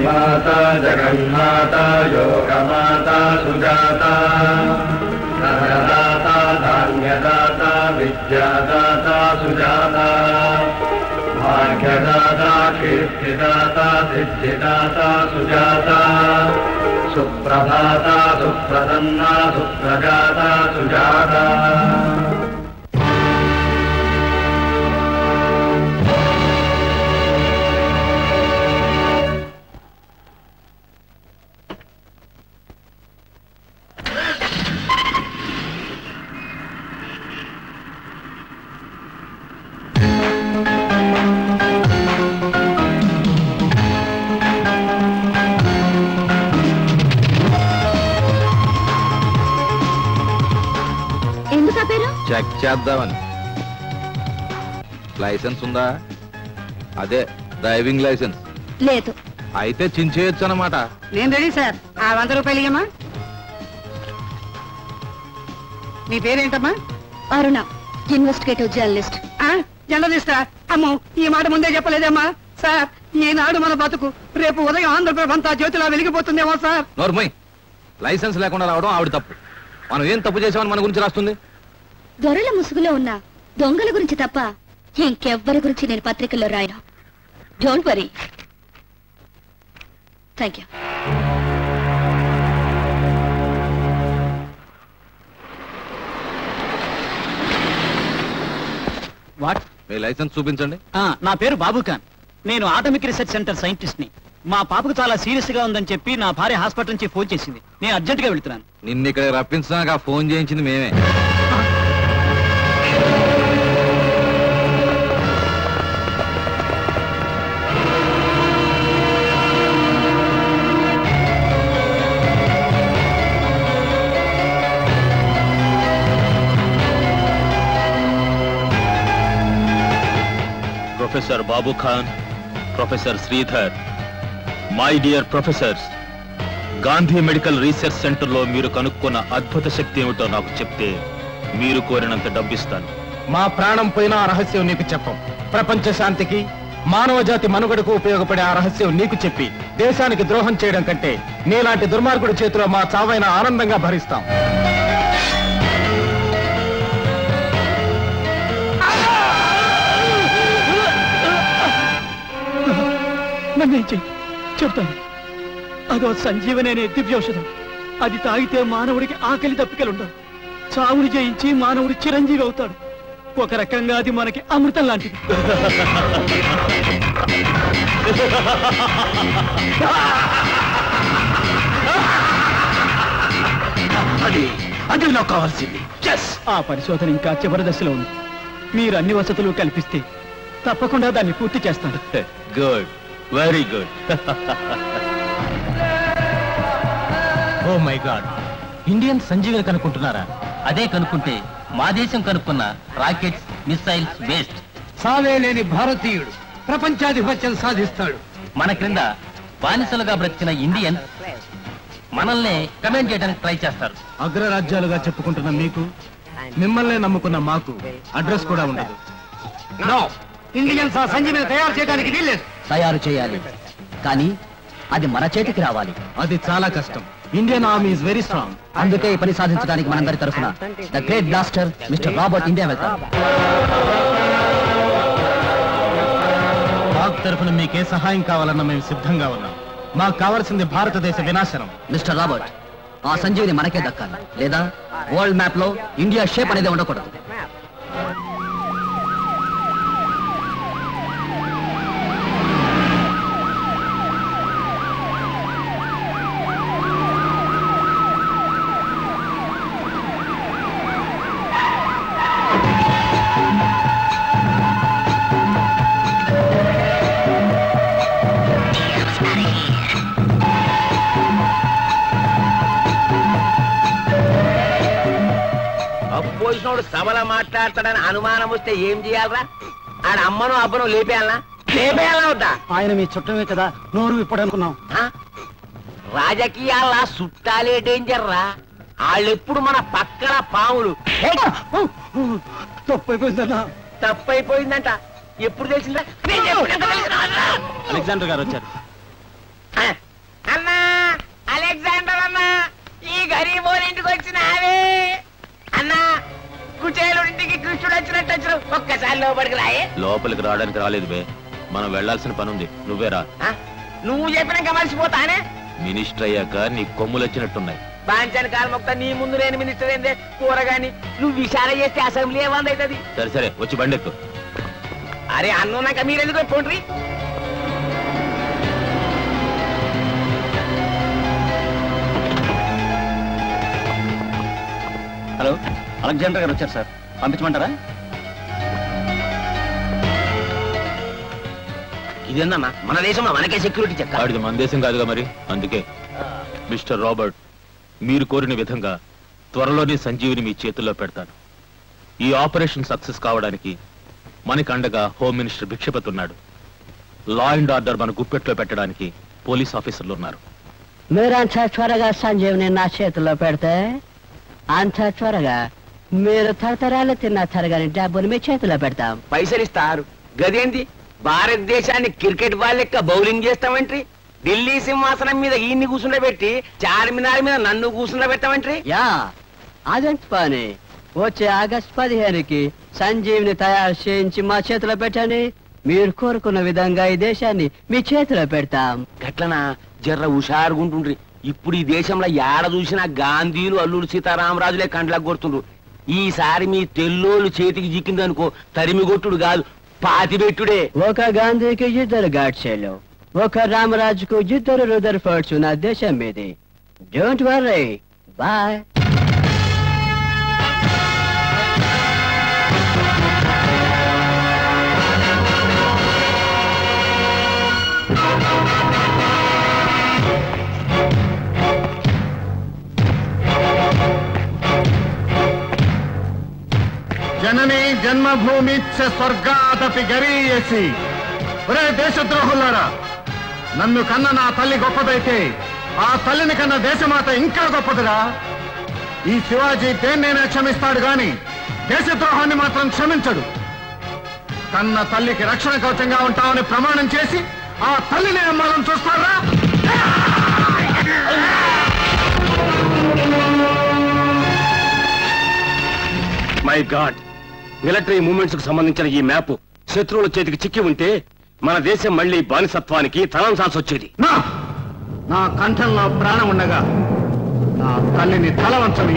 శ్రీమాత జగన్మాత యోగమాత సుజాత ధనదాత ధాన్యదాత విద్యాదాత సుజాత భాగ్యదాత కీర్తిదాత సిద్ధిదాత సుజాత సుప్రభాత సుప్రసన్న సుప్రజాత సుజాత ఎందుకు ఆపారు చెక్ చేద్దామని లైసెన్స్ ఉందా అదే డ్రైవింగ్ లైసెన్స్ లేదు అయితే చించేయచ్చు అన్నమాట నేను రెడీ సార్ ఆ వంద రూపాయలు ఇయ్యమ్మా నీ పేరేంటమ్మా అరుణ ఇన్వెస్టిగేటివ్ జర్నలిస్ట్ ఆ, జెండా తీసుకురా అమ్మో ఈ మాట ముందే చెప్పలేదమ్మా సార్ ఈనాడు మన బతుకు రేపు ఉదయం ఆంధ్రప్రభ అంతా జ్యోతిలా వెలిగిపోతుందేమో సార్ నోర్మయ్ లైసెన్స్ లేకుండా రావడం ఆవిడ తప్పు మనం ఏం తప్పు చేసామని మన గురించి రాస్తుంది దొరల ముసుగులో ఉన్న దొంగల గురించి తప్ప ఇంకెవ్వరి గురించి నేను పత్రికల్లో రాయను don't worry thank you what మీ లైసెన్స్ చూపించండి నా పేరు బాబు ఖాన్ నేను ఆటమిక్ రీసెర్చ్ సెంటర్ సైంటిస్ట్ ని మా పాపకు చాలా సీరియస్ గా ఉందని చెప్పి నా భార్య హాస్పిటల్ నుంచి ఫోన్ చేసింది నేను అర్జెంట్ గా వెళ్తున్నాను నిన్ను ఇక్కడ రప్పించడానికి ఆ ఫోన్ చేయించింది మేమే professor Babu Khan professor Sridhar my dear professors Gandhi medical research సెంటర్లో మీరు కనుక్కున్న అద్భుత శక్తి ఏమిటో నాకు చెప్తే మీరు కోరినంత డబ్బిస్తాను మా ప్రాణం పోయిన ఆ రహస్యం నీకు చెప్పం ప్రపంచ శాంతికి మానవ జాతి మనుగడకు ఉపయోగపడే ఆ రహస్యం నీకు చెప్పి దేశానికి ద్రోహం చేయడం కంటే నీలాంటి దుర్మార్గుడి చేతిలో మా చావైన ఆనందంగా భరిస్తాం నన్నేం చెయ్యి చెప్తాను అదో సంజీవని అనే దివ్యౌషధం అది తాగితే మానవుడికి ఆకలి దప్పికలుండవు చావుని జయించి మానవుడు చిరంజీవి అవుతాడు ఒక రకంగా అది మనకి అమృతం లాంటిది అది అది నాకు కావాల్సింది ఆ పరిశోధన ఇంకా చివరి దశలో ఉంది మీరు అన్ని వసతులు కల్పిస్తే తప్పకుండా దాన్ని పూర్తి చేస్తాడు good very good oh my god Indian Sanjeevani కనుక్కుంటున్నారా అదే కనుక్కుంటే మా దేశం కనుక్కున్న రాకెట్స్ మిసైల్స్ వేస్ట్ సావే లేని భారతీయుడు ప్రపంచాధిపత్యం సాధిస్తాడు మన క్రింద బానిసలుగా బ్రతికిన ఇండియన్ మనల్ని కమెంట్ చేయడానికి ట్రై చేస్తారు అగ్రరాజ్యాలుగా చెప్పుకుంటున్న మీకు మిమ్మల్నే నమ్ముకున్న మాకు అడ్రస్ కూడా ఉండదు ఇండియన్స్ ఆ సంజీవిని తయారు చేయడానికి వీల్లేదు తయారు చేయాలి కానీ అది మన చేతికి రావాలి అది చాలా కష్టం Indian army is very strong అందుకే ఈ పని సాధించడానికి మనందరి తరఫున the great blaster mister Robert India వెళ్తాం పాక్ తరఫున మీకే సహాయం కావాలన్నా మేము సిద్ధంగా ఉన్నాం మాకు కావాల్సింది భారతదేశ వినాశనం మిస్టర్ రాబర్ట్ ఆ సంజీవిని మనకే దక్కాలి లేదా వరల్డ్ మ్యాప్ లో ఇండియా షేప్ అనేది ఉండకూడదు అపోజినోడు సభలో మాట్లాడతాడని అనుమానం వస్తే ఏం చేయాలరా ఆడ అమ్మను అబ్బను లేపేయాలనా లేపేయాలనా వద్దా ఆయన మీ చుట్టమే కదా నోరు ఇప్పుడు అనుకున్నాం ఆ? రాజకీయాల చుట్టాలే డేంజర్ రా వాళ్ళెప్పుడు మన పక్కన పాములు హే! తప్పైపోయిందన్నా తప్పైపోయిందంట ఎప్పుడు తెలిసిందా నేను ఎప్పుడు తెలిసినా? అలెగ్జాండర్ గారు వచ్చారు ఆ, ఒక్కసారి లోపలికి రాయే లోపలికి రావడానికి రాలేదు బే మనం వెళ్ళాల్సిన పని ఉంది నువ్వేరా ఆ? నువ్వు చెప్పినాక మర్చిపోతానే మినిస్టర్ అయ్యాక నీ కొమ్ములు వచ్చినట్టున్నాయి బాంచని కాలం మొక్క నీ ముందు నేను మినిస్టర్ ఏందే కూరగాని నువ్వు విచారణ చేస్తే అసెంబ్లీ ఏమంది అవుతుంది సరే సరే వచ్చి బండెక్కు అరే అన్నున్నాక మీరెందుకు పోండ్రి హలో అలెగ్జాండర్ గారు వచ్చారు సార్ పంపించమంటారా ఇదేందన్నా మన దేశంలో మనకే సెక్యూరిటీ చెక్క వాడిది మన దేశం కాదుగా మరి అందుకే మిస్టర్ రాబర్ట్ మీరు కోరిన విధంగా త్వరలోనే సంజీవిని మీ చేతుల్లో పెడతాను ఈ ఆపరేషన్ సక్సెస్ కావడానికి మనకి అండగా హోమ్ మినిస్టర్ భిక్షపతి ఉన్నాడు లా అండ్ ఆర్డర్ మన గుప్పెట్లో పెట్టడానికి పోలీస్ ఆఫీసర్లు ఉన్నారు మీరంత త్వరగా సంజీవ్ని నా చేతిలో పెడితే అంత త్వరగా మీరు తరతరాలు తిన్న తరగని డబ్బుని మీ చేతిలో పెడతాం పైసలు ఇస్తారు గదేంది భారతదేశాన్ని క్రికెట్ బాల్ లెక్క బౌలింగ్ చేస్తామంట్రి ఢిల్లీ సింహాసనం మీద ఈయన్ని కూర్చుండబెట్టి చార్మినార్ మీద నన్ను కూర్చుండబెట్టామంట్రి యా అదంత పని వచ్చే ఆగస్ట్ పదిహేనుకి సంజీవ్ని తయారు చేయించి మా చేతిలో పెట్టండి మీరు కోరుకున్న విధంగా ఈ దేశాన్ని మీ చేతిలో పెడతాం గట్లనా జర్ర హుషారుగుంటుండ్రి ఇప్పుడు ఈ దేశంలో ఏడ చూసినా గాంధీలు అల్లుడు సీతారామరాజులే కండ్లకు కొడుతుండ్రు ఈసారి మీ తెల్లోళ్ళు చేతికి చిక్కిందనుకో తరిమి కొట్టుడు కాదు పాతిబెట్టుడే ఒక గాంధీకి ఇద్దరు గాడ్సేలు ఒక రామరాజుకు ఇద్దరు రుదర్ ఫోర్ట్స్ నా దేశం మీది డోంట్ వర్రీ బాయ్ జనని జన్మభూమి స్వర్గాదపి గరీయసి ఒరే దేశద్రోహులారా నన్ను కన్న నా తల్లి గొప్పదైతే ఆ తల్లిని కన్న దేశమాత ఇంకా గొప్పదిరా ఈ శివాజీ దేన్నైనా క్షమిస్తాడు గాని దేశద్రోహాన్ని మాత్రం క్షమించడు కన్న తల్లికి రక్షణ కవచంగా ఉంటామని ప్రమాణం చేసి ఆ తల్లిని అమ్మాలని చూస్తారా మై గాడ్ మిలిటరీ మూవ్మెంట్స్ కు సంబంధించిన ఈ మ్యాప్ శత్రువుల చేతికి చిక్కి ఉంటే మన దేశం మళ్ళీ బానిసత్వానికి తలంచాల్సి వచ్చేది నా నా కంఠంలో ప్రాణం ఉండగా నా తల్లిని తల వంచని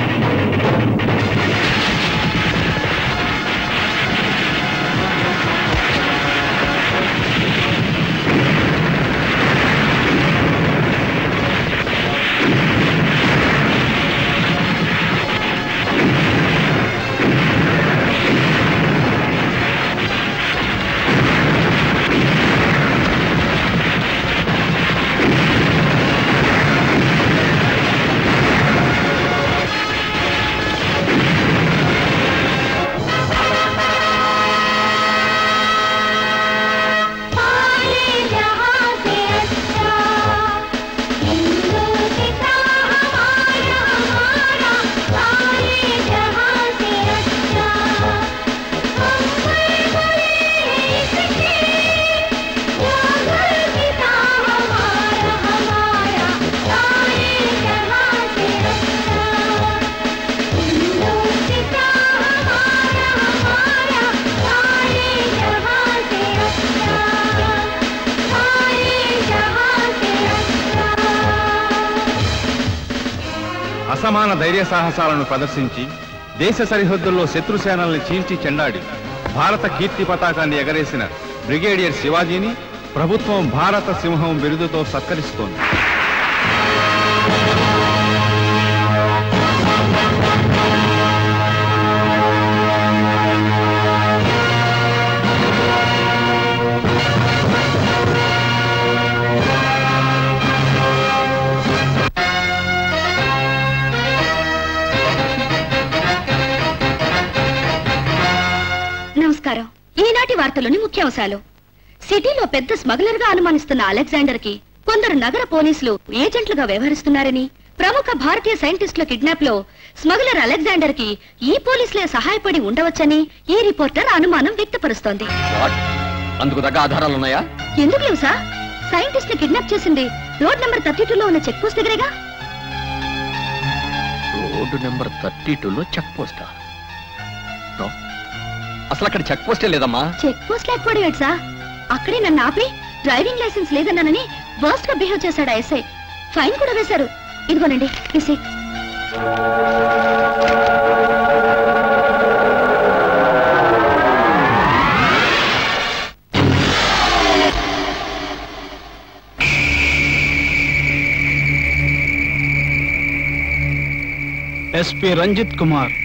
అసమాన ధైర్య సాహసాలను ప్రదర్శించి దేశ సరిహద్దుల్లో శత్రుసేనల్ని చీల్చి చెండాడి భారత కీర్తి పతాకాన్ని ఎగరేసిన బ్రిగేడియర్ శివాజీని ప్రభుత్వం భారత సింహం బిరుదుతో సత్కరిస్తోంది నమస్కారం ఈనాటి వార్తలోని ముఖ్యాంశాలు సిటీలో పెద్ద స్మగ్లర్ గా అనుమానిస్తున్న అలెగ్జాండర్ కి కొందరు నగర పోలీసులు ఏజెంట్లుగా వ్యవహరిస్తున్నారని ప్రముఖ భారతీయ సైంటిస్టుల కిడ్నాప్ లో స్మగ్లర్ అలెగ్జాండర్ కి ఈ పోలీసులే సహాయపడి ఉండవచ్చని ఈ రిపోర్టర్ అనుమానం వ్యక్తపరుస్తోంది అందుకు తగ్గ ఆధారాలు ఉన్నాయా ఎందుకు లేవు సార్ సైంటిస్ట్ ని కిడ్నాప్ చేసింది రోడ్ నెంబర్ థర్టీ టూ లో ఉన్న చెక్ పోస్ట్ దగ్గరేగా రోడ్డు నెంబర్ థర్టీ టూలో చెక్ పోస్టా నో అసలు అక్కడ చెక్ పోస్టే లేదమ్మా చెక్ పోస్ట్ లేకపోవడం ఏంటి సార్ అక్కడే నన్ను ఆపి డ్రైవింగ్ లైసెన్స్ లేదన్నానని వర్స్ట్ గా బిహేవ్ చేశాడు ఆ ఎస్ఐ ఫైన్ కూడా వేశారు ఇదిగోనండి SI SP Ranjit Kumar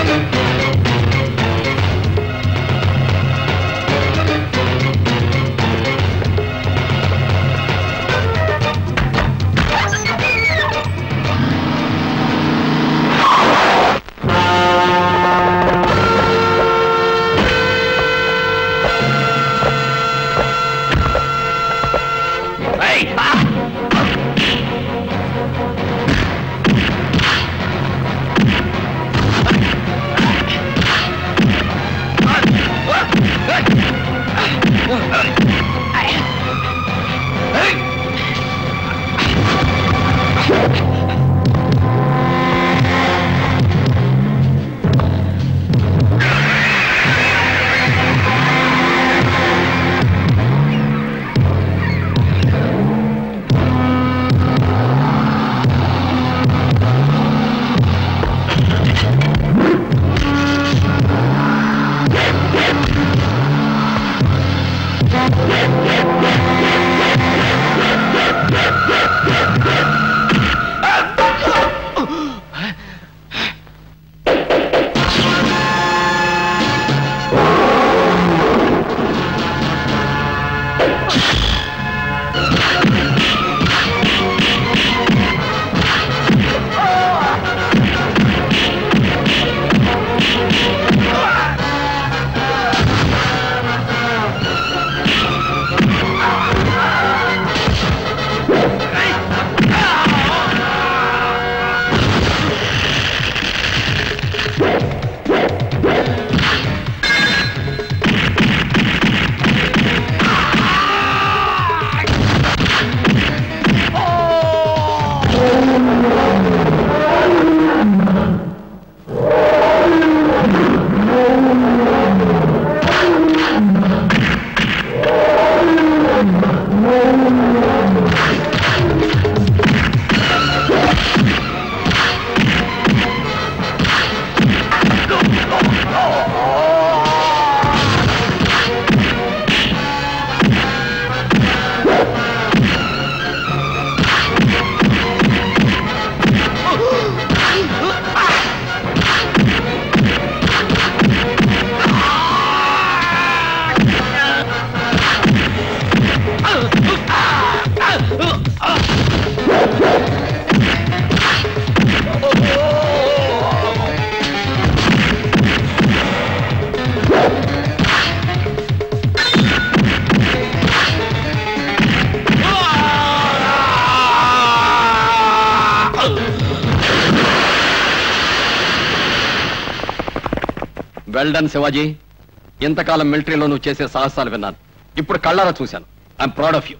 well done Shivaji ఇంతకాలం మిలిటరీలో నువ్వు చేసే సాహసాలు విన్నాను ఇప్పుడు కళ్ళారా చూశాను ఐఎమ్ ప్రౌడ్ ఆఫ్ యూ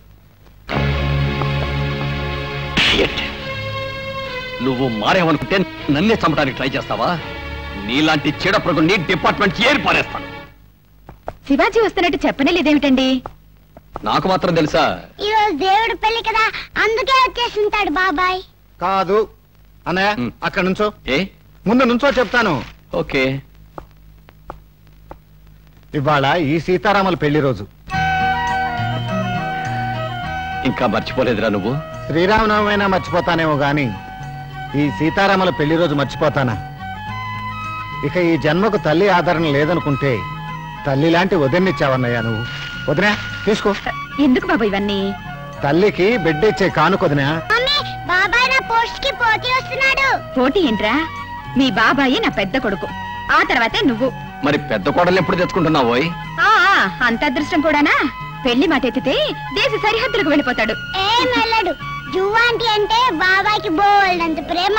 నువ్వు మారేవనుకుంటే నన్నే చంపడానికి ట్రై చేస్తావా నీలాంటి చీడ ప్రగుని డిపార్ట్మెంట్ ఏరి పారేస్తాను శివాజీ వస్తున్నట్టు చెప్పనే లేదేమిటండి నాకు మాత్రం తెలుసా ఈ రోజు దేవుడు పెళ్లి కదా అందుకే వచ్చేసింటాడు బాబాయ్ కాదు అన్నయ్య అక్కడ నుంచో ఏ ముందు నుంచో చెప్తాను ఓకే ఇవాళ ఈ సీతారాముల పెళ్లి రోజు ఇంకా మర్చిపోలేదురా నువ్వు శ్రీరామనవమైనా మర్చిపోతానేమో గాని ఈ సీతారాముల పెళ్లి రోజు మర్చిపోతానా ఇక ఈ జన్మకు తల్లి ఆదరణ లేదనుకుంటే తల్లి లాంటి వదినిచ్చావన్నయ్యా నువ్వు వదినా తీసుకో ఎందుకు బాబు ఇవన్నీ తల్లికి బిడ్డ ఇచ్చే కానుకొదినా మమ్మీ బాబాయ్ నా పోస్ట్ కి పోటీ వస్తున్నాడు పోటీ ఏంట్రా మీ బాబాయి నా పెద్ద కొడుకు ఆ తర్వాతే నువ్వు మరి పెద్ద కోడలు ఎప్పుడు తెచ్చుకుంటున్నావోయ్ ఆ ఆ, అంత అదృష్టం కూడానా పెళ్లి మాట ఎత్తితే దేశ సరిహద్దులకు వెళ్ళిపోతాడు ఏం వెళ్ళడు జువ్వాంటి అంటే బాబాయ్కి బోల్డ్ అంత ప్రేమ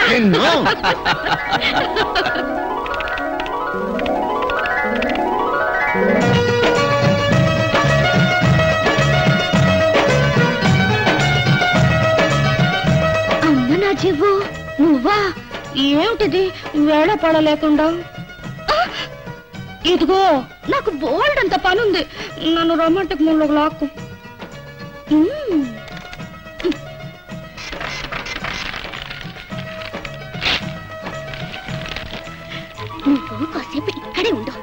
అమ్మ నా జీవు నువ్వా ఏమిటిది వేళ పడలేకుండా ఆ! ఇదిగో నాకు బోల్డ్ అంత పని ఉంది నన్ను రొమాంటిక్ మూడ్లోకి లాక్కు మ్మ్. నువ్వు కాసేపు ఇక్కడే ఉండు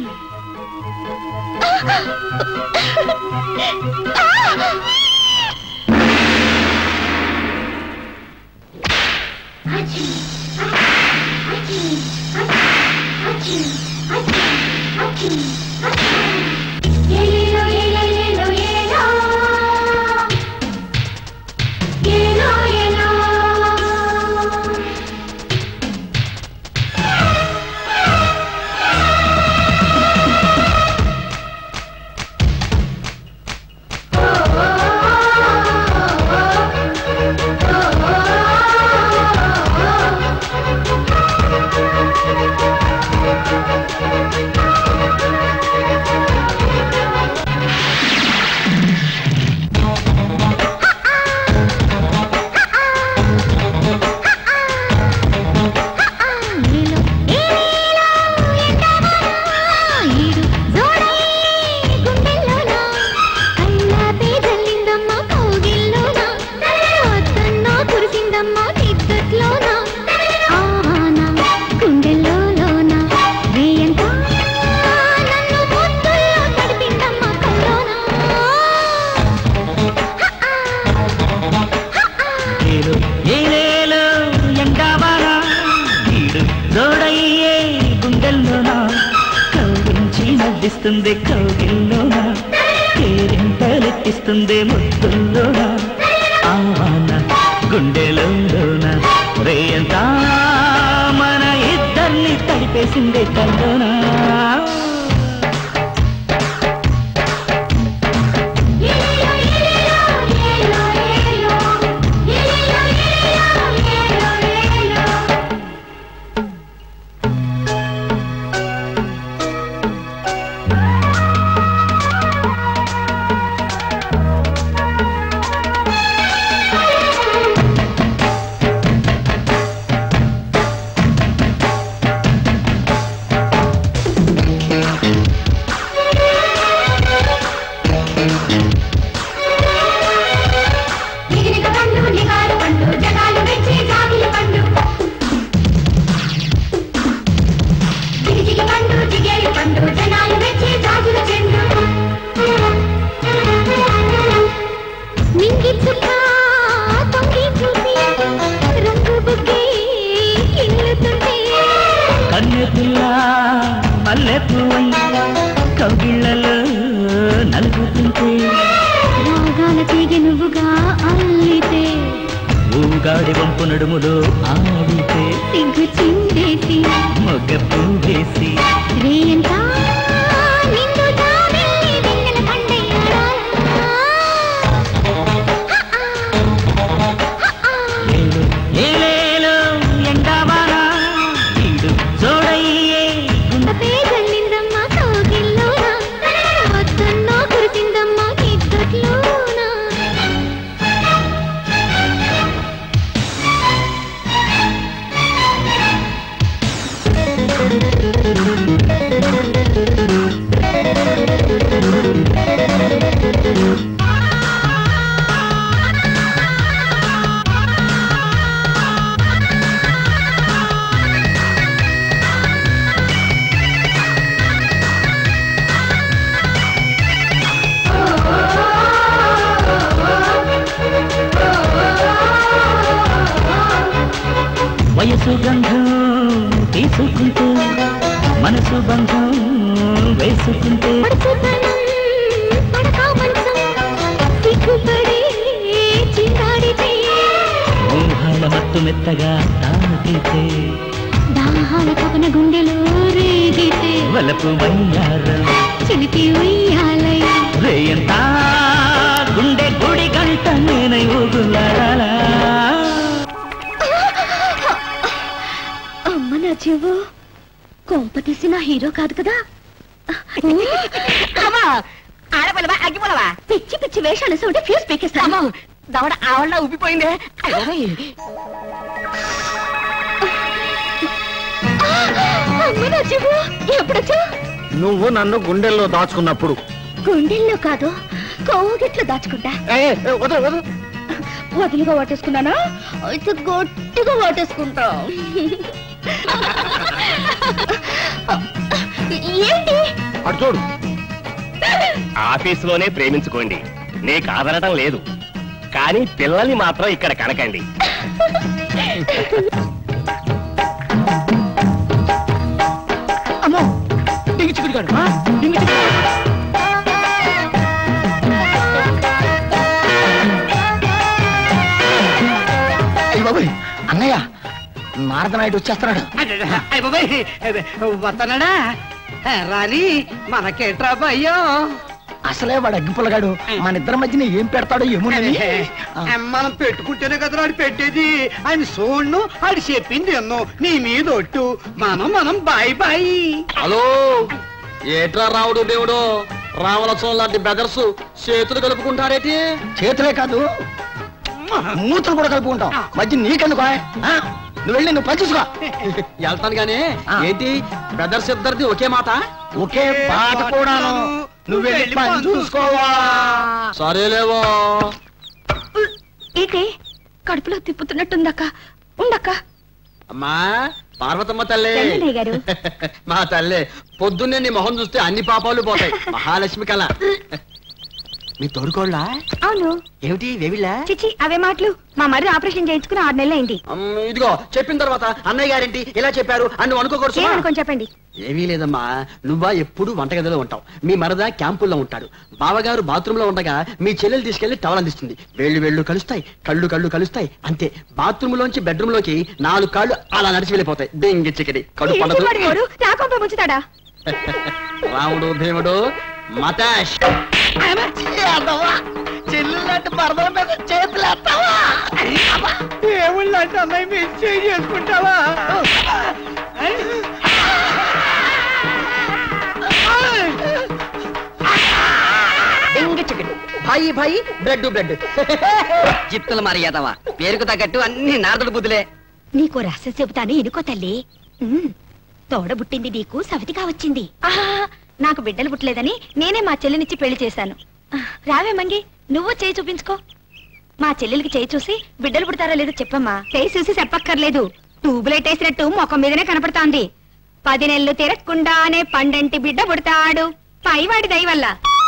ఏలో ఏలేలో ఎండవారా వీడు జోడయ్యే గుండెల్లోన కౌగించి నవ్విస్తుంది కౌగిల్లోన కేరింతలెట్టిస్తుంది ముద్దుల్లోన ఆవాన గుండెలోన రేయంతా మన ఇద్దరిని తడిపేసిందే కల్లోనా కన్నె పిల్ల మల్లె పువ్వై కౌగిళ్ళలో నలుగుతుంటే రాగాల తీగి నువ్వుగా అల్లితే ఊగాడి వంపు నడుములో ఆడితే సిగ్గు చిందేసి మొగ్గ పువ్వేసి రేయంతా నిండుగా వెళ్ళి వెన్నెల పండయ్యాడాలా ఏలో ఏలేలో ఎండవారా వీడు జోడయ్యే గుండెపై జల్లిందమ్మ కౌగిల్లోన వద్దన్నో కురిసిందమ్మ కిద్దట్లోన వయసు గంధం తీసుకుంటూ మనసు బంధం వేసుకుంటే పడుచుతనం పడకా మంచం సిగ్గుపడి చిందాడితే ఊహాల మత్తు మెత్తగా తాకితే దాహాల కవన గుండెలో రేగితే వలపు వయ్యారం చిలిపి ఉయ్యాలై రేయంతా గుండె గుడి గంట నేనై ఊగులాడాలా అమ్మ నా జీవు కొంప తీసిన హీరో కాదు కదా ఆడపిల్లవా అగ్గిపోలవా పిచ్చి పిచ్చి వేషాలు ఉంటే ఫ్యూజ్ పీకేస్తాను దవడ ఆవళ్ళ ఉబ్బిపోయిందే అమ్మ నా జీవు ఎప్పుడొచ్చా నువ్వు నన్ను గుండెల్లో దాచుకున్నప్పుడు గుండెల్లో కాదు కోగిట్లో దాచుకుంటా వదిలిగా వాటేసుకున్నానా అయితే గట్టిగా వాటేసుకుంటా ఏంటి అటు చూడు ఆఫీసులోనే ప్రేమించుకోండి నే కాదనటం లేదు కానీ పిల్లల్ని మాత్రం ఇక్కడ కనకండి అమ్మో డింగి చిక్కుడు గాడు ఆ? డింగి చిక్కుడు అయ్య బాబాయ్ అన్నయ్య నారద నాయుడు వచ్చేస్తున్నాడు అయ్య బాబాయ్ వస్తున్నాడా రాని మనకేట్రా భయ్యో అసలే వాడు అగ్గిపుల్లగాడు మన ఇద్దరి మధ్యన ఏం పెడతాడో ఏమోనని మనం పెట్టుకుంటేనే కదా ఆడు పెట్టేది ఆయన చూడ్ను ఆడు చెప్పింది ఎన్నో నీ మీద ఒట్టు మనం మనం బాయ్ బాయ్ హలో ఏట్రా రావుడు దేవుడు రామలక్ష్మణ్ లాంటి బెదర్స్ చేతులు కలుపుకుంటారేటి చేతులే కాదు మూతులు కూడా కలుపుకుంటాం మధ్య నీకెందుకు ఆ? నువ్వు వెళ్ళి నువ్వు పనిచేసుకో వెళ్తాను గానీ ఏంటి బ్రదర్స్ ఇద్దరిది ఒకే మాట ఒకే పాట కూడాను నువ్వు వెళ్ళి పని చూసుకోవా సరేలేవో ఏంటి కడుపులో తిప్పుతున్నట్టుందక్క ఉండక్క అమ్మా పార్వతమ్మ తల్లి రంగన్నయ్య గారు. మా తల్లి పొద్దున్నే నీ మొహం చూస్తే అన్ని పాపాలు పోతాయి మహాలక్ష్మి కళ మీ తోడుకోళ్ళ అవును ఏమిటి వేవిలా చిచి అవే మాటలు మా మరిది ఆపరేషన్ చేయించుకుని ఆరు నెలలు అయింది అమ్, ఇదిగో చెప్పిన తర్వాత అన్నయ్య గారేంటి ఇలా చెప్పారు అని నువ్వు అనుకోకూడదు సుమా. ఏమనుకొని చెప్పండి ఏమీ లేదమ్మా నువ్వా ఎప్పుడు వంటగదిలో ఉంటావు మీ మరద క్యాంపుల్లో ఉంటాడు బావగారు బాత్రూమ్ లో ఉండగా మీ చెల్లెలు తీసుకెళ్లి టవల్ అందిస్తుంది వేళ్ళు వేళ్ళు కలుస్తాయి కళ్ళు కళ్ళు కలుస్తాయి అంతే బాత్రూమ్ లోంచి బెడ్రూమ్ లోకి నాలుగు కాళ్ళు అలా నడిచి వెళ్ళిపోతాయి దెంగి చిక్కడి కడు ఏంటి పండదు వాడు ఎవరు? నా కొంప ముంచుతాడా రాముడు భీముడు మతాష్ చెల్లెలంటే పరదల మీద చేతులు ఎత్తావా దేవుళ్ళంటే అమ్మాయి మీరు చేయి చేసుకుంటావా డింగి చికెన్ భాయి భాయి బ్రెడ్ బ్రెడ్ జిత్తుల మరి ఎదవా పేరుకు తగ్గట్టు అన్ని నారదుడు బుద్ధులే నీకో రహస్యం చెబుతాను ఇనుకో తల్లి ఉమ్, తోడబుట్టింది నీకు సవితిగా వచ్చింది ఆహా, నాకు బిడ్డలు పుట్టలేదని నేనే మా చెల్లినిచ్చి పెళ్లి చేశాను ఆ, రావే మంగి నువ్వు చేయి చూపించుకో మా చెల్లెలికి చేయి చూసి బిడ్డలు పుడతారో లేదో చెప్పమ్మా చేయి చూసి చెప్పక్కర్లేదు ట్యూబ్లైట్ వేసినట్టు ముఖం మీదనే కనపడుతోంది పది నెలలు తిరగకుండానే పండంటి బిడ్డ పుడతాడు పైవాడి దయవల్ల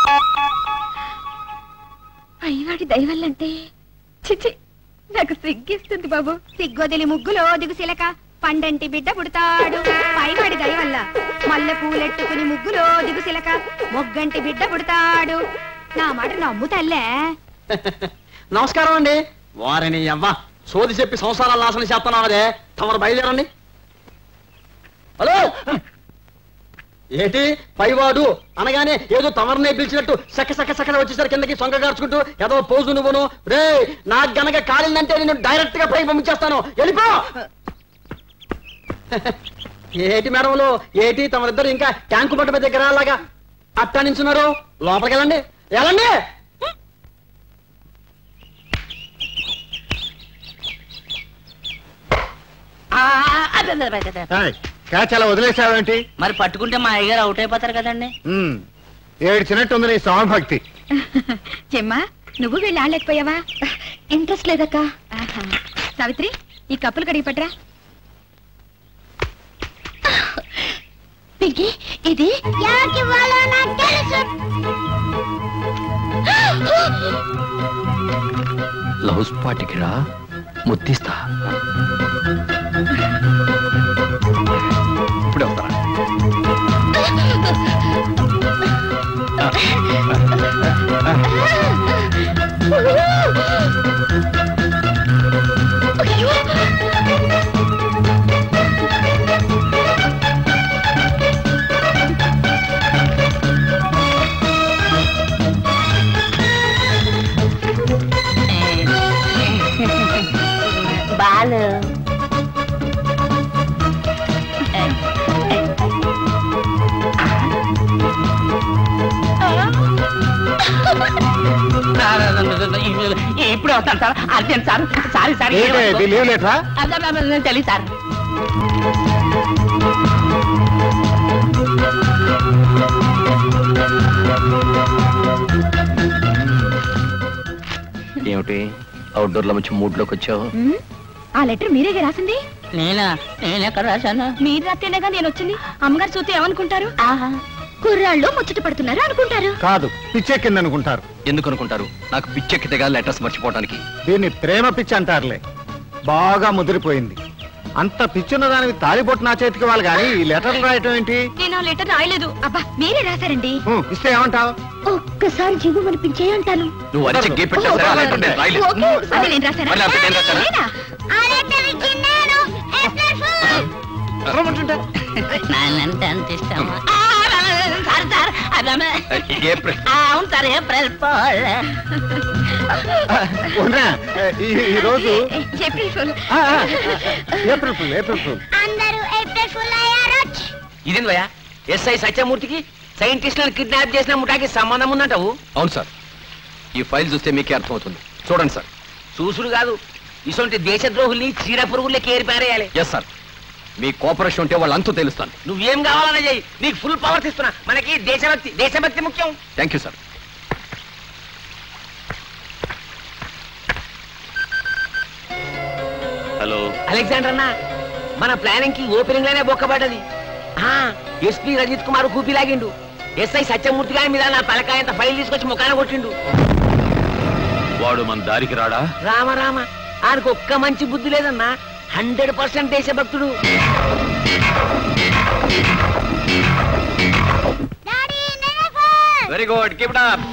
పైవాడి దయవల్లంటే చిచి నాకు సిగ్గిస్తుంది బాబు సిగ్గొదిలి ముగ్గులో దిగుసిలక పండంటి బిడ్డ పుడతాడు పైవాడి దయ వల్ల మల్లె పూలెట్టుకుని ముగ్గులో దిగుసిలక మొగ్గంటి బిడ్డ పుడతాడు నా మాట నమ్ము తల్లే నమస్కారం అండి వారిని అవ్వ సోది చెప్పి సంసారాలు నాశనం చేస్తున్నావు అదే తమరు బయలుదేరండి హలో ఏంటి పైవాడు అనగానే ఏదో తమరినే పిలిచినట్టు సక్క సక్క సక్కన వచ్చేసరి కిందకి సొంగ గార్చుకుంటూ ఏదో పోజు నువ్వును రే నాకు గనక కాలిందంటే నేను డైరెక్ట్ గా పై పంపించేస్తాను వెళ్ళిపో ఏటి మేడంలో ఏటి తమరిద్దరు ఇంకా ట్యాంకు పట్టు దగ్గర అలాగా అట్టా నించున్నారు లోపలికి వెళ్ళండి వెళ్ళండి క్యాచ్ అలా వదిలేసావేంటి మరి పట్టుకుంటే మా అయ్యగారు అవుట్ అయిపోతారు కదండి ఉమ్, ఏడ్చినట్టుంది నీ స్వామిభక్తి చెమ్మా నువ్వు వెళ్ళి ఆడలేకపోయావా ఇంట్రెస్ట్ లేదక్క ఆహా. సావిత్రి ఈ కప్పులు కడిగి పట్రా పింకీ ఇది ఎవరికి ఇవ్వాలో నాకు తెలుసు లవ్ స్పాట్కి రా ముద్దిస్తా ఇప్పుడే వస్తారా బాలు ఇప్పుడే వస్తాను sir urgent sir sorry sir ఏంటి, ఇది లీవ్ లెటరా? తెలియదు సార్ ఏమిటి అవుట్డోర్ లో మంచి మూడ్ లోకి వచ్చావు ఉమ్, ఆ లెటర్ మీరేగా రాసింది నేనా నేనెక్కడ రాశాను మీరు రాస్తేనేగా నేను వచ్చింది అమ్మగారు చూస్తే ఏమనుకుంటారు కుర్రాళ్ళు ముచ్చట పడుతున్నారు అనుకుంటారు కాదు పిచ్చెక్కింది అనుకుంటారు ఎందుకు అనుకుంటారు నాకు పిచ్చెక్కితేగా లెటర్స్ మర్చిపోవడానికి దీన్ని ప్రేమ పిచ్చి అంటారులే బాగా ముదిరిపోయింది అంత పిచ్చున్న దానికి తాలిబొట్టు నా చేతికి వాళ్ళు కానీ ఈ లెటర్లు రాయటం ఏంటి నేను ఆ లెటర్ రాయలేదు అబ్బా మీరే రాశారండి ఉం, ఇస్తే ఏమంటావు ఒక్కసారి జీవు అనిపించే అంటాను నువ్వు అరిచి గీ పెట్టేసరి ఆ లెటర్ నేను రాయలేదు ఓకే, అది నేను రాశానా? మళ్ళీ అంత నేను రాశానా? నేనా? నాన్నంటే అంత ఇష్టమా ఆ, సార్ సార్ అదమే ఏప్రిల్ ఆ, అవును సార్ ఏప్రిల్ పోల్ ఉన్నా, ఈ ఈ రోజు ఏప్రిల్ ఫుల్ ఆ, ఆ, ఏప్రిల్ ఫుల్ ఏప్రిల్ ఫుల్ అందరూ ఏప్రిల్ ఫుల్ అయ్యారు ఇదేంది భయ ఎస్ఐ సత్యమూర్తికి సైంటిస్టులను కిడ్నాప్ చేసిన ముఠాకి సంబంధం ఉందంటావు అవును సార్ ఈ ఫైల్ చూస్తే మీకే అర్థమవుతుంది చూడండి సార్ చూసుడు కాదు ఇటువంటి దేశద్రోహుల్ని చీడ పురుగులకి ఏరి పారేయాలి ఎస్ సార్ మీ కోఆపరేషన్ ఉంటే వాళ్ళు అంతు తెలుస్తాను నువ్వేం కావాలన్నా చెయ్యి నీకు ఫుల్ పవర్స్ ఇస్తున్నా మనకి దేశభక్తి దేశభక్తి ముఖ్యం thank you sir hello Alexander అన్న మన ప్లానింగ్ కి ఓపెనింగ్ లోనే బొక్కబడ్డది ఎస్పీ రంజిత్ కుమార్ కూపి లాగిండు ఎస్ఐ సత్యమూర్తి గారి మీద నా తలకాయంత ఫైల్ తీసుకొచ్చి ముఖాన కొట్టిండు వాడు మన దారికి రాడా రామ రామ ఆయనకు ఒక్క మంచి బుద్ధి లేదన్నా హండ్రెడ్ పర్సెంట్ దేశభక్తుడు very good keep it up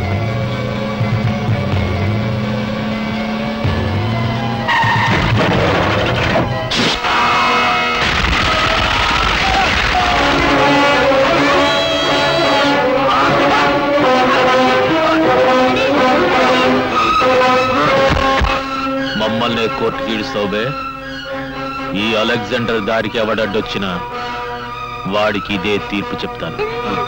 మమ్మల్ని కోర్టుకి ఈడుస్తావు బే ఈ అలెగ్జాండర్ దారికి ఎవడడ్డొచ్చినా వాడికి ఇదే తీర్పు చెప్తాను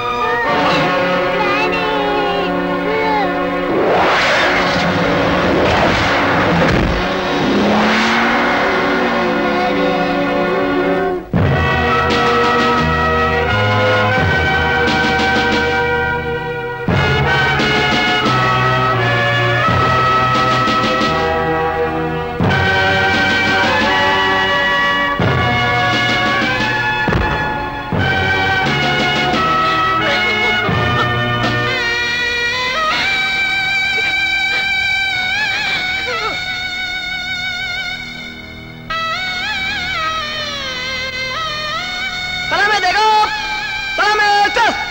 సలామే దేగో సలామే చస్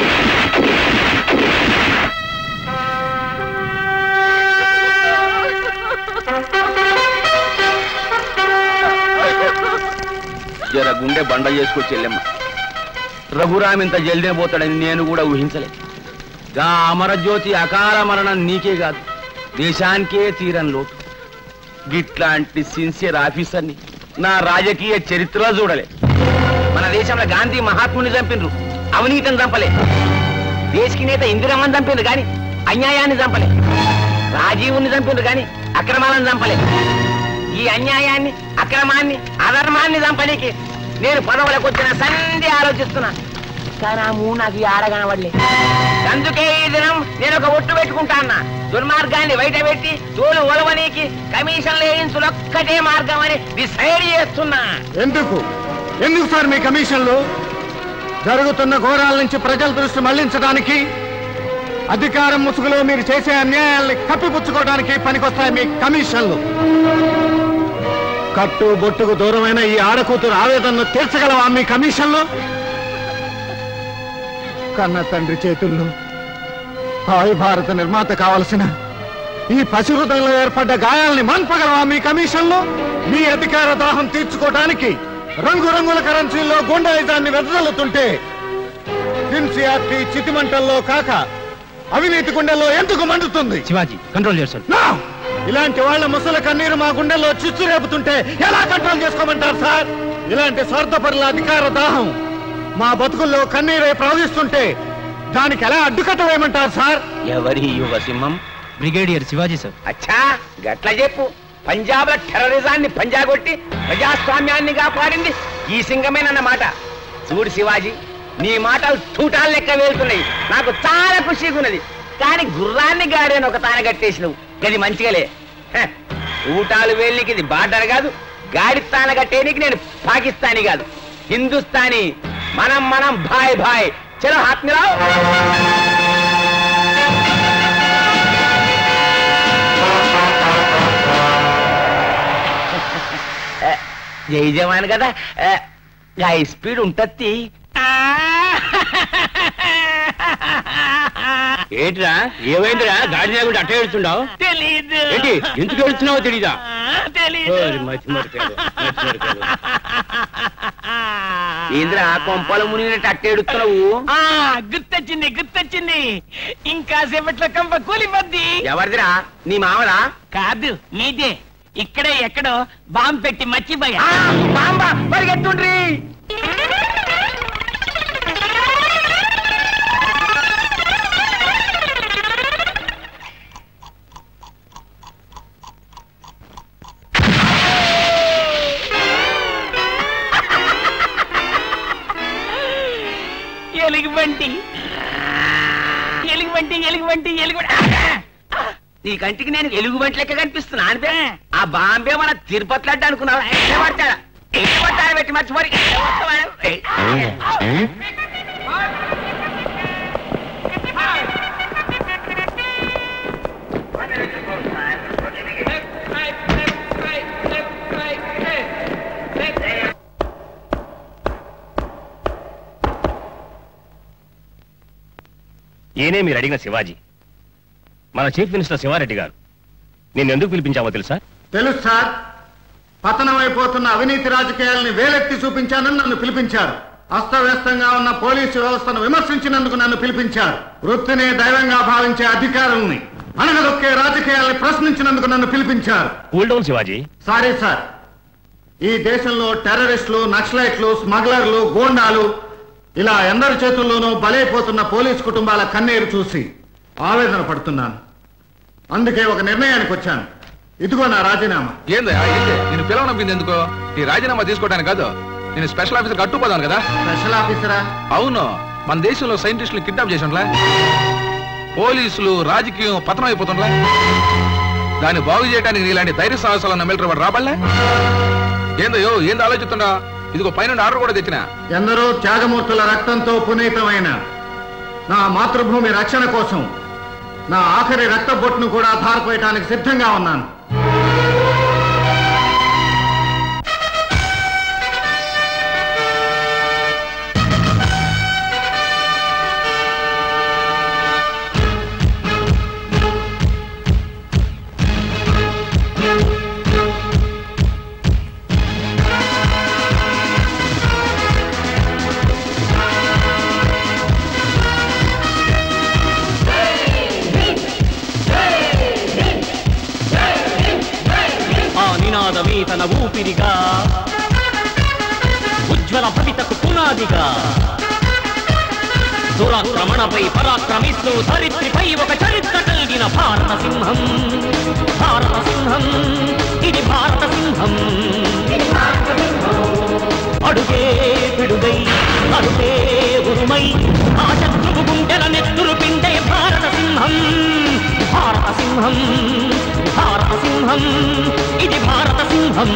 జర గుండె బండ చేసుకొచ్చి వెళ్ళమ్మ రఘురామ్ ఇంత జల్దే పోతాడని నేను కూడా ఊహించలేదు గా అమరజ్యోతి అకాల మరణం నీకే కాదు దేశానికే తీరని లోటు గిట్లాంటి సిన్సియర్ ఆఫీసర్ని నా రాజకీయ చరిత్రలో చూడలే మన దేశంలో గాంధీ మహాత్ముని చంపినరు అవినీతిని చంపలే దేశకి నేత ఇందిరమ్మని చంపిండ్రు కానీ అన్యాయాన్ని చంపలే రాజీవుని చంపిండ్రు కానీ అక్రమాలను చంపలే ఈ అన్యాయాన్ని అక్రమాన్ని అధర్మాన్ని చంపనీకి నేను పదవులకు వచ్చిన సంధి ఆలోచిస్తున్నా కానీ ఆ మూడు నాకు ఈ ఆడ కనబడలే అందుకే ఈ దినం నేను ఒక ఒట్టు పెట్టుకుంటా అన్న దుర్మార్గాన్ని బయట పెట్టి తోలు ఒలవనీకి కమిషన్ ఒక్కటే మార్గం అని డిసైడ్ చేస్తున్నా ఎందుకు ఎందుకు సార్ మీ కమిషన్లు జరుగుతున్న ఘోరాల నుంచి ప్రజల దృష్టి మళ్లించడానికి అధికారం ముసుగులో మీరు చేసే అన్యాయాల్ని కప్పిపుచ్చుకోవడానికి పనికొస్తాయి మీ కమిషన్లు కట్టు బొట్టుకు దూరమైన ఈ ఆడకూతురు ఆవేదనను తీర్చగలవా మీ కమిషన్లు కన్న తండ్రి చేతుల్లో హాయ్ భారత నిర్మాత కావలసిన ఈ పశుహృదయంలో ఏర్పడ్డ గాయాల్ని మన్పగలవా మీ కమిషన్లు మీ అధికార దాహం తీర్చుకోవడానికి రంగురంగుల కరెన్సీల్లో గుండాయిజాన్ని వెదజల్లుతుంటే సిన్సియార్టీ చితిమంటల్లో కాక అవినీతి గుండెల్లో ఎందుకు మండుతుంది శివాజీ కంట్రోల్ చేస్తాడు No! ఇలాంటి వాళ్ళ ముసల కన్నీరు మా గుండెల్లో చిచ్చు రేపుతుంటే ఎలా కంట్రోల్ చేసుకోమంటారు సార్ ఇలాంటి స్వార్థపరుల అధికార దాహం మా బతుకుల్లో కన్నీరై ప్రవహిస్తుంటే దానికి ఎలా అడ్డుకట్ట వేయమంటారు సార్ ఎవరి యువ సింహం బ్రిగేడియర్ శివాజీ సార్ అచ్చా గట్ల చెప్పు పంజాబ్ లో టెర్రరిజాన్ని పంజాగొట్టి ప్రజాస్వామ్యాన్ని కాపాడింది ఈ సింగమేనన్నమాట చూడు శివాజీ నీ మాటలు తూటాలు లెక్క వెళ్తున్నాయి నాకు చాలా ఖుషిగా ఉన్నది కానీ గుర్రాన్ని గాడిని ఒక తాన కట్టేసినవు ఇది మంచిగాలే హ, ఊటాలు వేలికి ఇది బార్డర్ కాదు గాడిస్తాన కట్టేనికి నేను పాకిస్తానీ కాదు హిందుస్థానీ మనం మనం భాయ్ భాయ్ చలో హాత్ మిలాओ జై జవాన్ కదా ఆ స్పీడ్ ఉంటది ఏంటిరా ఏమైందిరా గాడి లేకుండా అట్ట ఏడుచుండవు తెలీదు ఏంటి ఎందుకు ఏడుస్తున్నావో తెలీదా తెలీదు ఓరి మతి మరికాడు, మతి మరికాడు. ఏందిరా కొంపల మునిగినట్టు అట్ట ఏడుస్తున్నావు ఆ గుర్తొచ్చింది గుర్తొచ్చింది ఇంకా సేపట్లో కంప కూలిపోద్ది ఎవరిదిరా నీ మామరా కాదు నీదే ఇక్కడే ఎక్కడో బాంబు పెట్టి మర్చిపోయా బాంబా పరిగెత్తుండ్రి ఎలుగుబంటి ఎలుగుబంటి ఎలుగుబంటి ఎలుగుబంటి నీ కంటికి నేను ఎలుగుబంటి లెక్క కనిపిస్తున్నా అనిపే ఆ బాంబే మన తిరుపతి లడ్డు అనుకున్నావా ఎట్లా పట్టాడా ఎట్లా పట్టాడా పెట్టి మర్చిపోయి ఈయనే మీరు అడిగిన శివాజీ మన చీఫ్ మినిస్టర్ శివారెడ్డి గారు నేను ఎందుకు పిలిపించామో తెలుసా తెలుసు సార్ పతనమైపోతున్న అవినీతి రాజకీయాలని వేలెత్తి చూపించానని నన్ను పిలిపించారు అస్తవ్యస్తంగా ఉన్న పోలీసు వ్యవస్థను విమర్శించినందుకు నన్ను పిలిపించారు వృత్తిని దైవంగా భావించే అధికారుల్ని అణగదొక్కే రాజకీయాల్ని ప్రశ్నించినందుకు నన్ను పిలిపించారు cool down Shivaji sorry sir ఈ దేశంలో టెర్రరిస్టులు నక్సలైట్లు స్మగ్లర్లు గోండాలు ఇలా ఎందరి చేతుల్లోనూ బలైపోతున్న పోలీస్ కుటుంబాల కన్నీరు చూసి ఆవేదన పడుతున్నాను అందుకే ఒక నిర్ణయానికి వచ్చాను ఇదిగో నా రాజీనామా ఏందయ్యా ఏంది నేను పిలవనప్పింది ఎందుకో నీ రాజీనామా తీసుకోవడానికి కాదు నేను స్పెషల్ ఆఫీసర్ కట్టుపోదాను కదా స్పెషల్ ఆఫీసరా అవును మన దేశంలో సైంటిస్టులు కిడ్నాప్ చేసి ఉండలే పోలీసులు రాజకీయం పతనం అయిపోతుండలే దాన్ని బాగు చేయడానికి నీలాంటి ధైర్య సాహసాలు ఉన్న మిలిటరీ వాడు రాబడలే ఏందయ్యో ఏంది ఆలోచిస్తుండా ఇదిగో పైన ఆర్డర్ కూడా తెచ్చిన ఎందరో త్యాగమూర్తుల రక్తంతో పునీతమైన నా మాతృభూమి రక్షణ కోసం నా ఆఖరి రక్త బొట్టును కూడా ధారపోయటానికి సిద్ధంగా ఉన్నాను ఆ నినాదమే తన ఊపిరిగా ఉజ్వల భవితకు పునాదిగా దురాక్రమణపై పరాక్రమిస్తూ ధరిత్రిపై ఒక చరిత్ర కలిగిన భారత సింహం భారత సింహం ఇది భారత సింహం అడుగే పిడుగై అడుగే ఉరుమై ఆ శత్రువు గుండెల నెత్తురు పిండే భారత సింహం భారత సింహం భారత సింహం ఇది భారత సింహం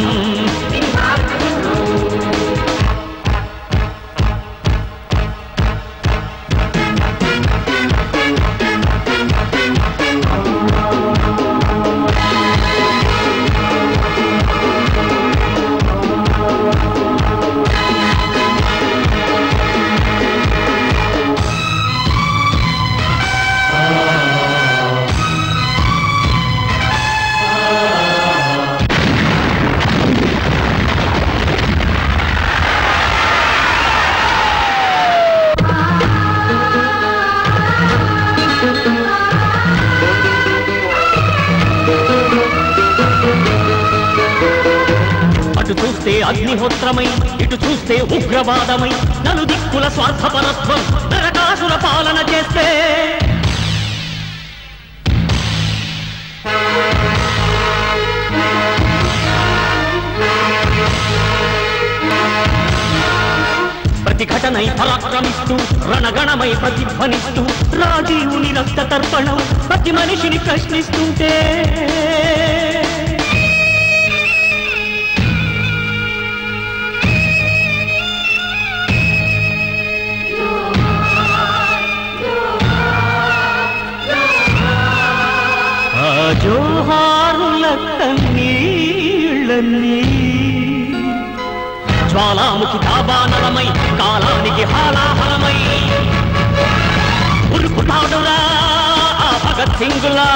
అటు చూస్తే అగ్నిహోత్రమై ఇటు చూస్తే ఉగ్రవాదమై నలు దిక్కుల స్వార్థపరత్వం నరకాసుర పాలన చేస్తే ప్రతి ఘట ఘటనై పరాక్రమిస్తూ రణగణమై ప్రతిధ్వనిస్తూ రాజీవుని రక్త తర్పణం ప్రతి మనిషిని ప్రశ్నిస్తుంటే ఆ జోహారుల కన్నీళ్ళన్నీ జ్వాలాముఖి దాబానలమై కాలానికి హాలాహలమై ఉరుకుతాడురా ఆ భగత్ సింగులా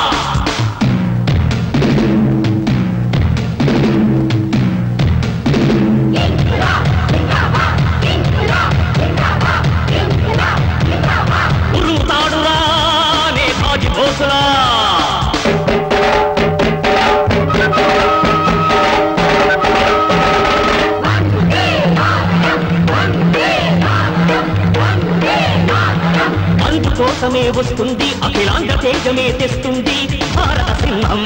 ఉరుకుతాడురా నేతాజీ భోసలా అందుకోసమే వస్తుంది అఖిలాండ తేజమే తెస్తుంది భారత సింహం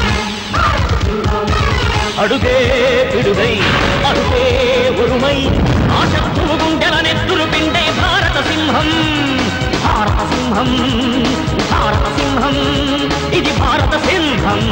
అడుగే పిడుగై అడుగే ఉరుమై ఆ శత్రువు గుండెల నెత్తురు పిండే భారత సింహం భారత సింహం భారత సింహం ఇది భారత సింహం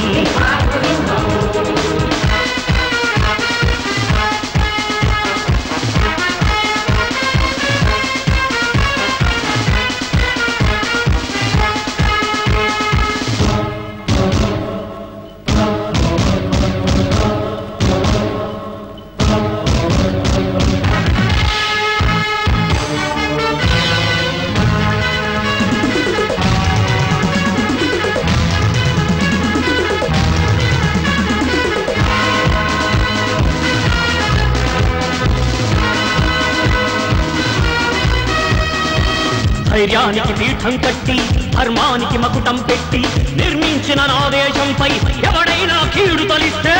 ధైర్యానికి పీఠం కట్టి ధర్మానికి మకుటం పెట్టి నిర్మించిన నా దేశంపై ఎవడైనా కీడు తలిస్తే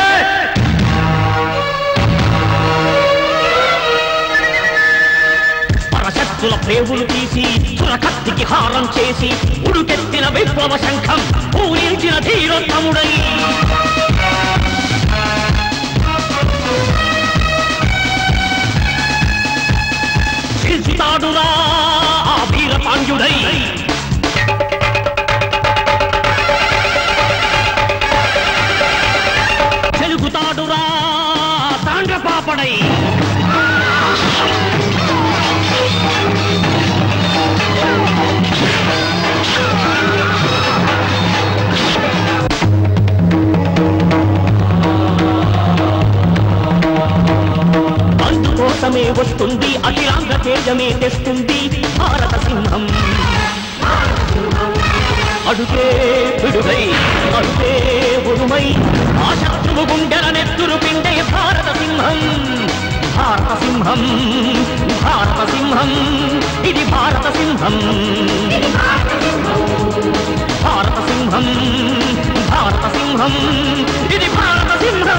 పరశక్తుల ప్రేవులు తీసి చురకత్తికి హారం చేసి ఉడుకెత్తిన విప్లవ శంఖం పూరించిన ధీరోత్తముడై శిల్చితాడురా ఆ వీర పాండ్యుడై చెలుగుతాడురా తాండ్రపాపడై అందుకోసమే వస్తుంది అఖిలాంగ తేజమే తెస్తుంది భారత సింహం అడుగే పిడుగై అడుగే ఉరుమై ఆ శత్రువు గుండెల నెత్తురు పిండే భారత సింహం భారత సింహం భారత సింహం ఇది భారత సింహం భారత సింహం భారత సింహం ఇది భారత సింహం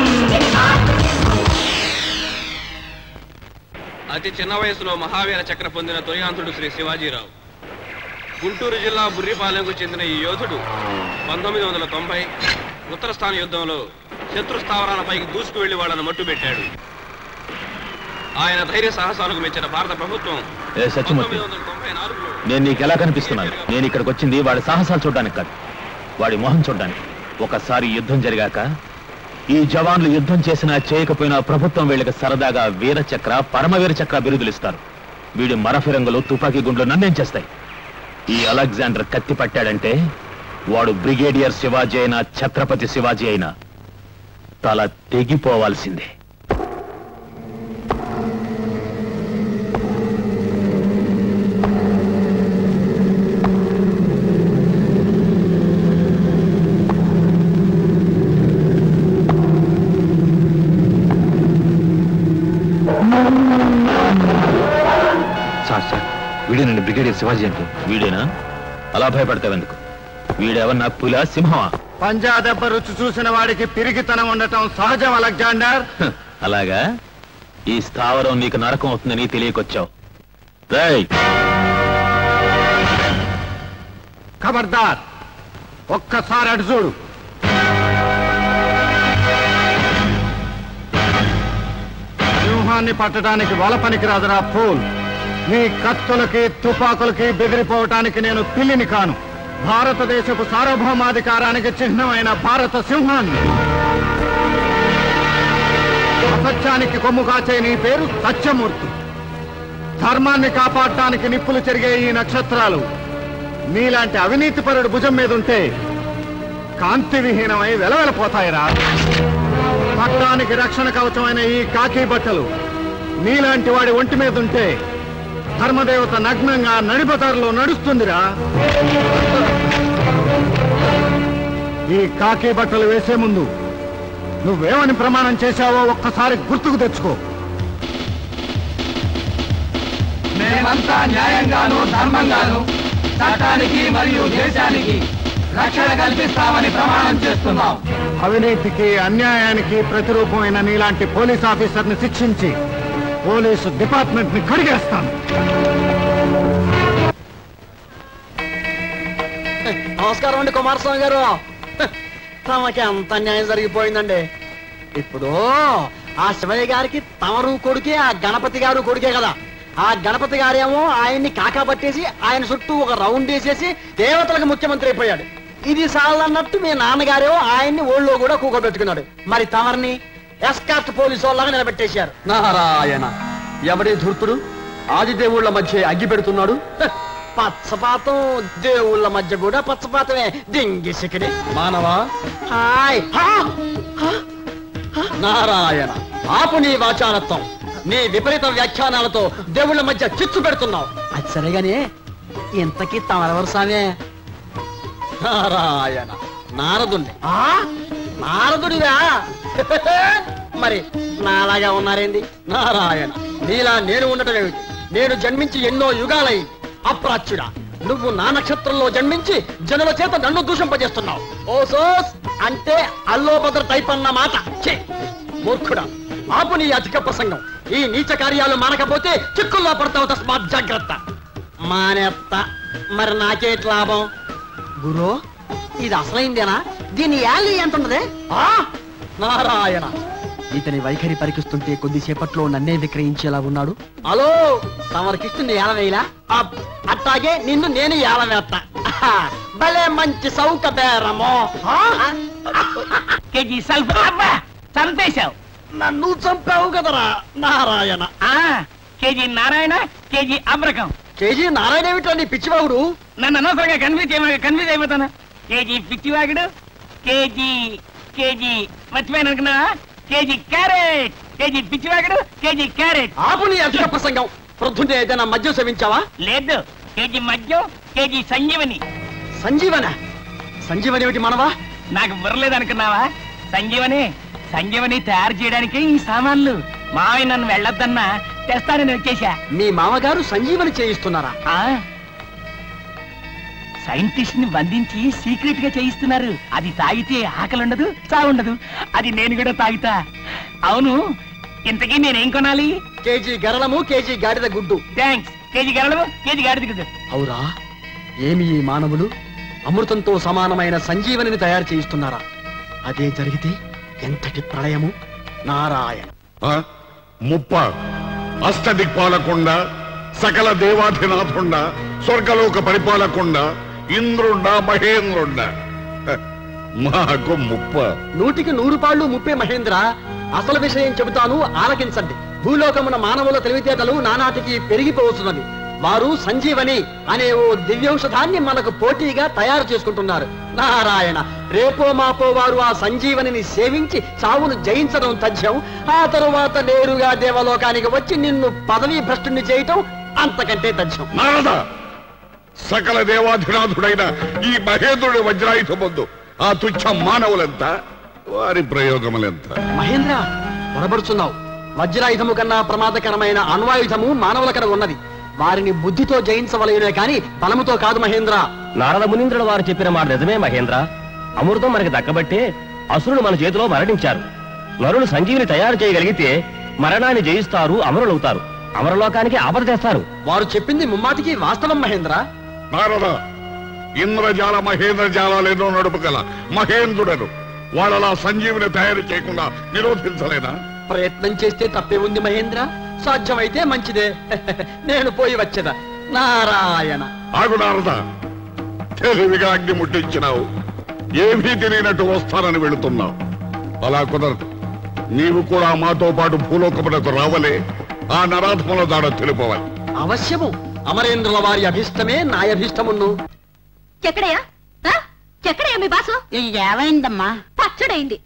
అతి చిన్న వయసులో మహావీర చక్ర పొందిన తొలియాంతుడు శ్రీ శివాజీరావు గుంటూరు జిల్లా బుర్రిపాలెంకు చెందిన ఈ యోధుడు పంతొమ్మిది వందల తొంభై ఉత్తరస్థాన యుద్ధంలో శత్రు స్థావరాలపైకి దూసుకు వెళ్లి వాళ్ళను మట్టుబెట్టాడు ఆయన ధైర్య సాహసాలకు మెచ్చిన భారత ప్రభుత్వం ఏ సత్యమూర్తి పంతొమ్మిది వందల తొంభై నాలుగులో నేను నీకు ఎలా కనిపిస్తున్నాను నేను ఇక్కడికి వచ్చింది వాడి సాహసాలు చూడడానికి కాదు వాడి మొహం చూడడానికి ఒకసారి యుద్ధం జరిగాక ఈ జవాన్లు యుద్ధం చేసినా చేయకపోయినా ప్రభుత్వం వీళ్ళకి సరదాగా వీరచక్ర పరమవీర చక్ర బిరుదులు ఇస్తారు వీడి మరఫిరంగులు తుపాకీ గుండ్లు నన్నేం చేస్తాయి ఈ అలెగ్జాండర్ కత్తి పట్టాడంటే వాడు బ్రిగేడియర్ శివాజీ అయినా ఛత్రపతి శివాజీ అయినా తల తెగిపోవాల్సిందే సార్ సార్ వీడేనండి బ్రిగేడియర్ శివాజీ అంటే వీడేనా అలా భయపడతావెందుకు వీడేమన్నా పులా సింహమా పంజా దెబ్బ రుచి చూసిన వాడికి పిరిగితనం ఉండటం సహజం అలెగ్జాండర్ హ, అలాగా ఈ స్థావరం నీకు నరకం అవుతుందని తెలియకొచ్చావు రేయ్ ఖబర్దార్ ఒక్కసారి అటు చూడు సింహం సింహాన్ని పట్టడానికి వల పనికిరాదురా ఫూల్ నీ కత్తులకి తుపాకులకి బెదిరిపోవటానికి నేను పిల్లిని కాను భారతదేశపు సార్వభౌమాధికారానికి చిహ్నమైన భారత సింహాన్ని అసత్యానికి కొమ్ము కాచే నీ పేరు సత్యమూర్తి ధర్మాన్ని కాపాడటానికి నిప్పులు చెరిగే ఈ నక్షత్రాలు నీలాంటి అవినీతిపరుడు భుజం మీద ఉంటే కాంతి విహీనమై వెలవెలపోతాయిరా పట్టానికి రక్షణ కవచమైన ఈ కాకి బట్టలు నీలాంటి వాడి ఒంటి మీద ఉంటే ధర్మదేవత నగ్నంగా నడిబతారులో నడుస్తుందిరా ఈ కాకి బట్టలు వేసే ముందు నువ్వేమని ప్రమాణం చేశావో ఒక్కసారి గుర్తుకు తెచ్చుకో మేమంతా న్యాయంగాను ధర్మంగాను చట్టానికి మరియు దేశానికి రక్షణ కల్పిస్తామని ప్రమాణం చేస్తున్నాం అవినీతికి అన్యాయానికి ప్రతిరూపమైన నీలాంటి పోలీస్ ఆఫీసర్ని శిక్షించి పోలీసు డిపార్ట్మెంట్ ని కడిగేస్తాను నమస్కారం అండి కుమారస్వామి గారు తమకి అంత అన్యాయం జరిగిపోయిందండి ఇప్పుడు ఆ శివయ్య గారికి తమరు కొడుకే ఆ గణపతి గారు కొడుకే కదా ఆ గణపతి గారేమో ఆయన్ని కాకాబట్టేసి ఆయన చుట్టూ ఒక రౌండ్ వేసేసి దేవతలకు ముఖ్యమంత్రి అయిపోయాడు ఇది సాలన్నట్టు మీ నాన్నగారేమో ఆయన్ని ఓళ్ళో కూడా కూకబెట్టుకున్నాడు మరి తమరిని ఎస్కార్ట్ పోలీసు వాళ్ళగా నిలబెట్టేశారు నారాయణ ఎవడే ధూర్తుడు ఆది దేవుళ్ళ మధ్య అగ్గి పెడుతున్నాడు హ, పచ్చపాతం దేవుళ్ళ మధ్య కూడా పచ్చపాతమే దింగి సికిడి మానవా హాయ్ హా! నారాయణ ఆపు నీ వాచారత్వం నీ విపరీత వ్యాఖ్యానాలతో దేవుళ్ళ మధ్య చిచ్చు పెడుతున్నావు అది సరేగాని ఇంతకీ తమరెవరు సామే నారాయణ నారదుండి ఆ నారదుడివా మరి నాలాగా ఉన్నారేంది నారాయణ నీలా నేను ఉండటం ఏమిటి నేను జన్మించి ఎన్నో యుగాలైంది అప్రాచ్యుడా నువ్వు నా నక్షత్రంలో జన్మించి జనుల చేత నన్ను దూషింపజేస్తున్నావు ఓ సోస్ అంటే అల్లోభద్ర టైప్ అన్న మాట ఛీ! మూర్ఖుడా ఆపు నీ అధిక ప్రసంగం ఈ నీచ కార్యాలు మానకపోతే చిక్కుల్లో పడతావు తస్మాత్ జాగ్రత్త మానేత్త మరి నాకేట్ లాభం గురు ఇది అసలైందేనా దీని యాలి ఎంత ఉన్నదే ఆ నారాయణ ఇతని వైఖరి పరికిస్తుంటే కొద్దిసేపట్లో నన్నే విక్రయించేలా ఉన్నాడు హలో తమరికిస్తుంది ఏలవేలా అట్టాగే నిన్ను నేను ఏలవేత్త భలే మంచి సౌక బేరమో కేజీ సల్ఫ్ అబ్బా చంపేశావు నన్ను చంపావు కదరా నారాయణ ఆ కేజీ నారాయణ కేజీ అబ్రకం కేజీ నారాయణ ఏమిటా నీ పిచ్చివాగుడు నన్ను అనవసరంగా కన్ఫ్యూజ్ చేయమ కన్ఫ్యూజ్ అయిపోతాను కేజీ పిచ్చివాగుడు కేజీ కేజీ మర్చిపోయాను అనుకున్నావా కేజీ క్యారెట్ కేజీ పిచ్చివాగుడు కేజీ క్యారెట్ ఆపు నీ అధిక ప్రసంగం వృద్ధుని ఏదైనా మద్యం సేవించావా లేదు కేజీ మద్యం కేజీ సంజీవని సంజీవన సంజీవని ఏమిటి మనవా నాకు బుర్రలేదు అనుకున్నావా సంజీవని సంజీవని తయారు చేయడానికి ఈ సామాన్లు మావయ్య నన్ను వెళ్ళొద్దన్నా తెస్తానని వచ్చేసా మీ మామగారు సంజీవని చేయిస్తున్నారా ఆ సైంటిస్ట్ ని బంధించి సీక్రెట్ గా చేయిస్తున్నారు అది తాగితే ఆకలి ఉండదు చావుండదు అది నేను కూడా తాగుతా అవును ఇంతకీ నేనేం కొనాలి కేజీ గరళము కేజీ గాడిద గుడ్డు థ్యాంక్స్ కేజీ గరళము కేజీ గాడిద గుడ్డు అవురా ఏమి ఈ మానవులు అమృతంతో సమానమైన సంజీవనిని తయారు చేయిస్తున్నారా అదే జరిగితే ఎంతటి ప్రళయము నారాయణ ఆ? ముప్ప అష్టదిక్పాలకుండ సకల దేవాధినాథుండ స్వర్గలోక పరిపాలకుండ ఇంద్రుండ మహేంద్రుండ హ, మాకు ముప్ప నూటికి నూరు పాళ్ళు ముప్పే మహేంద్ర అసలు విషయం చెబుతాను ఆలకించండి భూలోకమున మానవుల తెలివితేటలు నానాటికి పెరిగిపోతున్నది వారు సంజీవని అనే ఓ దివ్యౌషధాన్ని మనకు పోటీగా తయారు చేసుకుంటున్నారు నారాయణ రేపో మాపో వారు ఆ సంజీవనిని సేవించి చావును జయించడం తథ్యం ఆ తరువాత నేరుగా దేవలోకానికి వచ్చి నిన్ను పదవీ భ్రష్టుని చేయటం అంతకంటే తథ్యం నారద సకల దేవాధినాథుడైన ఈ మహేంద్రుడి వజ్రాయుధ ముందు ఆ తుచ్చ మానవులెంత వారి ప్రయోగములెంత మహేంద్ర పొరబడుచున్నావు వజ్రాయుధము కన్నా ప్రమాదకరమైన అణ్వాయుధము మానవుల కడ ఉన్నది వారిని బుద్ధితో జయించవలయునే కాని బలముతో కాదు మహేంద్ర నారద మునీంద్రుడు వారు చెప్పిన మాట నిజమే మహేంద్ర అమృతం మనకి దక్కబట్టే అసురులు మన చేతిలో మరణించారు నరులు సంజీవిని తయారు చేయగలిగితే మరణాన్ని జయిస్తారు అమరులవుతారు అమరలోకానికి ఆపద తెస్తారు వారు చెప్పింది ముమ్మాటికి వాస్తవం మహేంద్ర నారద ఇంద్రజాల మహేంద్రజాలాలేదో నడుపుగల మహేంద్రుడను వాళ్ళలా సంజీవిని తయారు చేయకుండా నిరోధించలేనా ప్రయత్నం చేస్తే తప్పే ఉంది మహేంద్ర సాధ్యమైతే మంచిదే నేను పోయి వచ్చేదా నారాయణ ఆగు నారద తెలివిగా అగ్ని ముట్టించినావు ఏమీ తెలియనట్టు వస్తానని వెళుతున్నావు అలా కుదరదు నీవు కూడా మాతో పాటు భూలోకమునకు రావలే ఆ నరాధముల దాడ తెలుపవాలి అవశ్యము అమరేంద్రుల వారి అభిష్టమే నా అభిష్టమును ఎక్కడయ్యా ఆ? ఎక్కడయ్యా మీ బాసు ఏమైందమ్మా పచ్చడైంది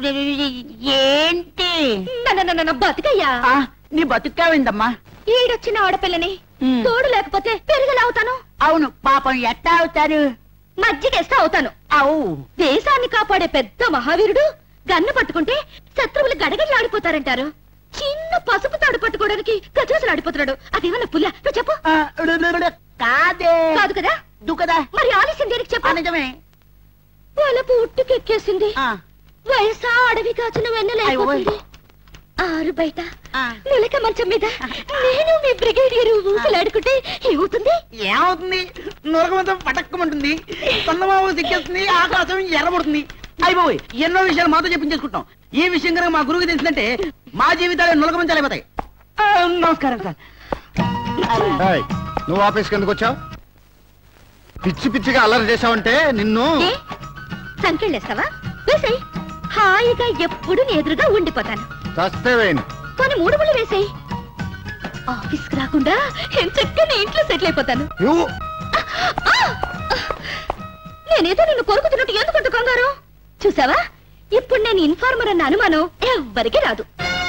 ఏంటి నన్ను నన్ను నన్ను బతికయ్యా నీ బతుకావిందమ్మా ఈడొచ్చిన ఆడపిల్లని తోడు లేకపోతే పెరుగులా అవుతాను అవును పాపం ఎట్టా అవుతారు మజ్జిగేస్తా అవుతాను అవు దేశాన్ని కాపాడే పెద్ద మహావీరుడు గన్ను పట్టుకుంటే శత్రువులు గడగడలాడిపోతారంటారు చిన్న పసుపు తాడు పట్టుకోవడానికి గజోసలు ఆడిపోతున్నాడు అదేమన్నా పుల్ల నువ్వు చెప్పు కాదే కాదు కదా దుకదా మరి ఆలస్యం దేనికి చెప్పు నిజమే వలపు ఉట్టుకెక్కేసింది వయసా అడవి కాచిన వెన్నెలైపోతుంది ఆరు బయట నిలక మంచం మీద నేను మీ బ్రిగేడియర్ ఊసలాడుకుంటే ఏమవుతుంది ఏమవుతుంది నూరకమంతా పటక్కమంటుంది చందమామ సిక్కేస్తుంది ఆకాశం ఎర్రబడుతుంది అయిపోయి ఎన్నో విషయాలు మాతో చెప్పించేసుకుంటాం ఈ విషయం కనుక మా గురువుకి తెలిసిందంటే మా జీవితాలు నులకమంచాలైపోతాయి నమస్కారం సార్ ఏయ్, నువ్వు ఆఫీస్కి ఎందుకు వచ్చావు పిచ్చి పిచ్చిగా అల్లరి చేశావంటే నిన్ను సంకెళ్ళేస్తావా వేసేయ్ హాయిగా ఎప్పుడు నీ ఎదురుగా ఉండిపోతాను చస్తే వేయను కొన్ని మూడు ముళ్ళు వేసేయ్ ఆఫీస్ కి రాకుండా ఎంచక్క నీ ఇంట్లో సెటిల్ అయిపోతాను నువ్వు ఆ! నేనేదో నిన్ను కొరుకుతున్నట్టు ఎందుకంత కంగారు చూసావా ఇప్పుడు నేను ఇన్ఫార్మర్ అన్న అనుమానం ఎవ్వరికి రాదు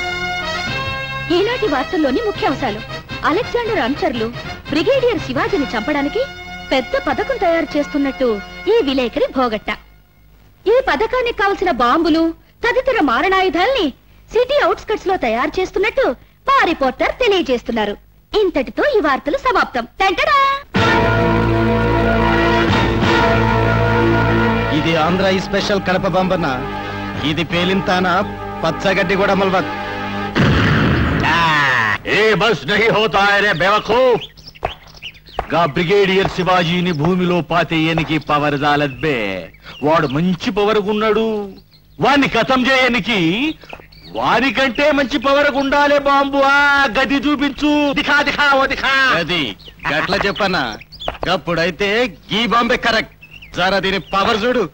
ఈనాటి వార్తల్లోని ముఖ్యాంశాలు అలెగ్జాండర్ అనుచరులు బ్రిగేడియర్ శివాజీని చంపడానికి పెద్ద పథకం తయారు చేస్తున్నట్టు ఈ విలేకరి భోగట్ట ఈ పథకానికి కావలసిన బాంబులు తదితర మారణాయుధాల్ని సిటీ అవుట్స్కట్స్ లో తయారు చేస్తున్నట్టు మా రిపోర్టర్ తెలియజేస్తున్నారు ఇంతటితో ఈ వార్తలు సమాప్తం టంటడా ఇది ఆంధ్ర ఈ స్పెషల్ కడప బంబన్న ఇది పేలింతాన పచ్చగడ్డి కూడా మల్వత్ ఏ బస్ నహి హోతా హై రే బేవకూఫ్ గా బ్రిగేడియర్ శివాజీని భూమిలో పాతేయనికి పవర్ జాలద్ బే వాడు మంచి పవర్ ఉన్నాడు వాణ్ణి కథం చేయనికి వానికంటే మంచి పవర్ ఉండాలే బాంబు ఆ గది చూపించు దిఖా దిఖా ఓ దిఖా అది గట్ల చెప్పన్నా అప్పుడైతే గీ బాంబే కరెక్ట్ జరా దీని పవర్ చూడు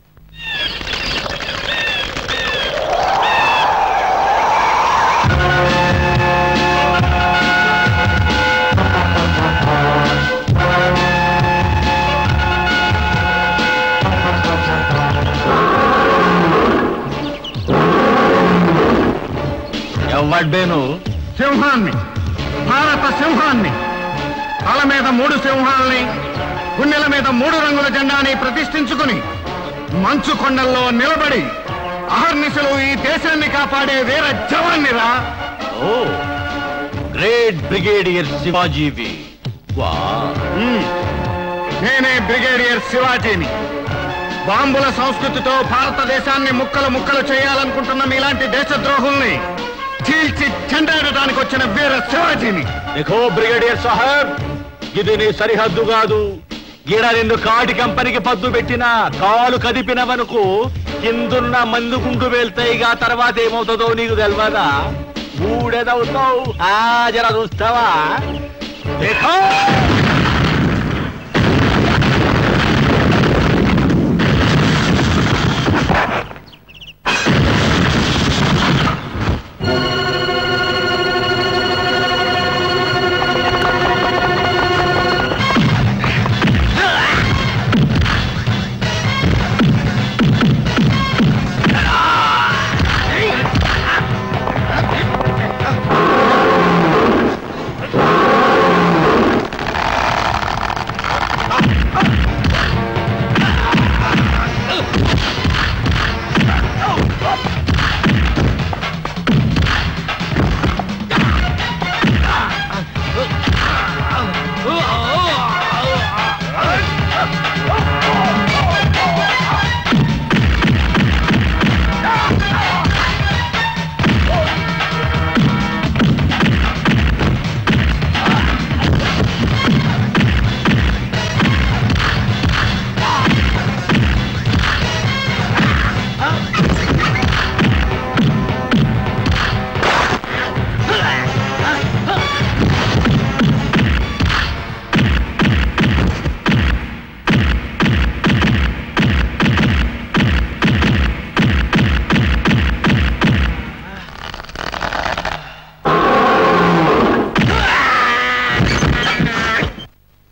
ఎవడ్బేను సింహాన్ని భారత సింహాన్ని తల మీద మూడు సింహాల్ని గుండెల మీద మూడు రంగుల జెండాని ప్రతిష్ఠించుకుని మంచు కొండల్లో నిలబడి అహర్నిశలు ఈ దేశాన్ని కాపాడే వీర జవాన్నిరా ఓ గ్రేట్ బ్రిగేడియర్ శివాజీవి వా మ్మ్. నేనే బ్రిగేడియర్ శివాజీని బాంబుల సంస్కృతితో భారతదేశాన్ని ముక్కలు ముక్కలు చేయాలనుకుంటున్న మీలాంటి దేశద్రోహుల్ని చీల్చి చెండాడటానికి వచ్చిన వీర శివాజీని देखो బ్రిగేడియర్ సాహెబ్ ఇది నీ సరిహద్దు కాదు ఈడ నిన్ను కాటి కంపెనీకి పద్దు పెట్టినా కాలు కదిపినవనుకు కిందున్న మందు గుండు వెళ్తాయిగా తర్వాత ఏమవుతుందో నీకు తెలియదా మూడేదవుతావు ఆ జర చూస్తావా దేఖో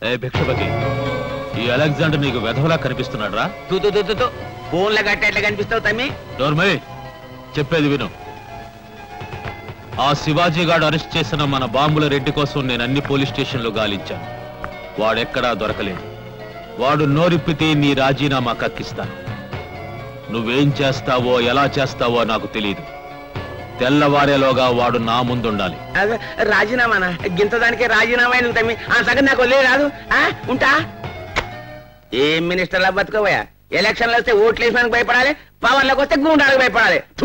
ఏ భిక్షపతి ఈ అలెగ్జాండర్ నీకు వెధవలా కనిపిస్తున్నాడ్రా తూ తూ తూ, తూ తూ. ఫోన్ల గట్ట ఎట్లా కనిపిస్తావు తమ్మి డోర్మయ్ చెప్పేది విను ఆ శివాజీ గాడు అరెస్ట్ చేసిన మన బాంబుల రెడ్డి కోసం నేను అన్ని పోలీస్ స్టేషన్లు గాలించాను వాడెక్కడా దొరకలేదు వాడు నోరిప్పితే నీ రాజీనామా కక్కిస్తాను నువ్వేం చేస్తావో ఎలా చేస్తావో నాకు తెలియదు తెల్లవారేలోగా వాడు నా ముందుండాలి అదే, రాజీనామానా గింత దానికే రాజీనామా ఎందుకు తమ్మి ఆ సంగతి నాకు వదిలే రాదు ఆ, ఉంటా ఏం మినిస్టర్లా బతుకోబోయా ఎలక్షన్లు వస్తే ఓట్లు వేసినందుకు భయపడాలి పవర్లకు వస్తే గూండాలకు భయపడాలి థూ.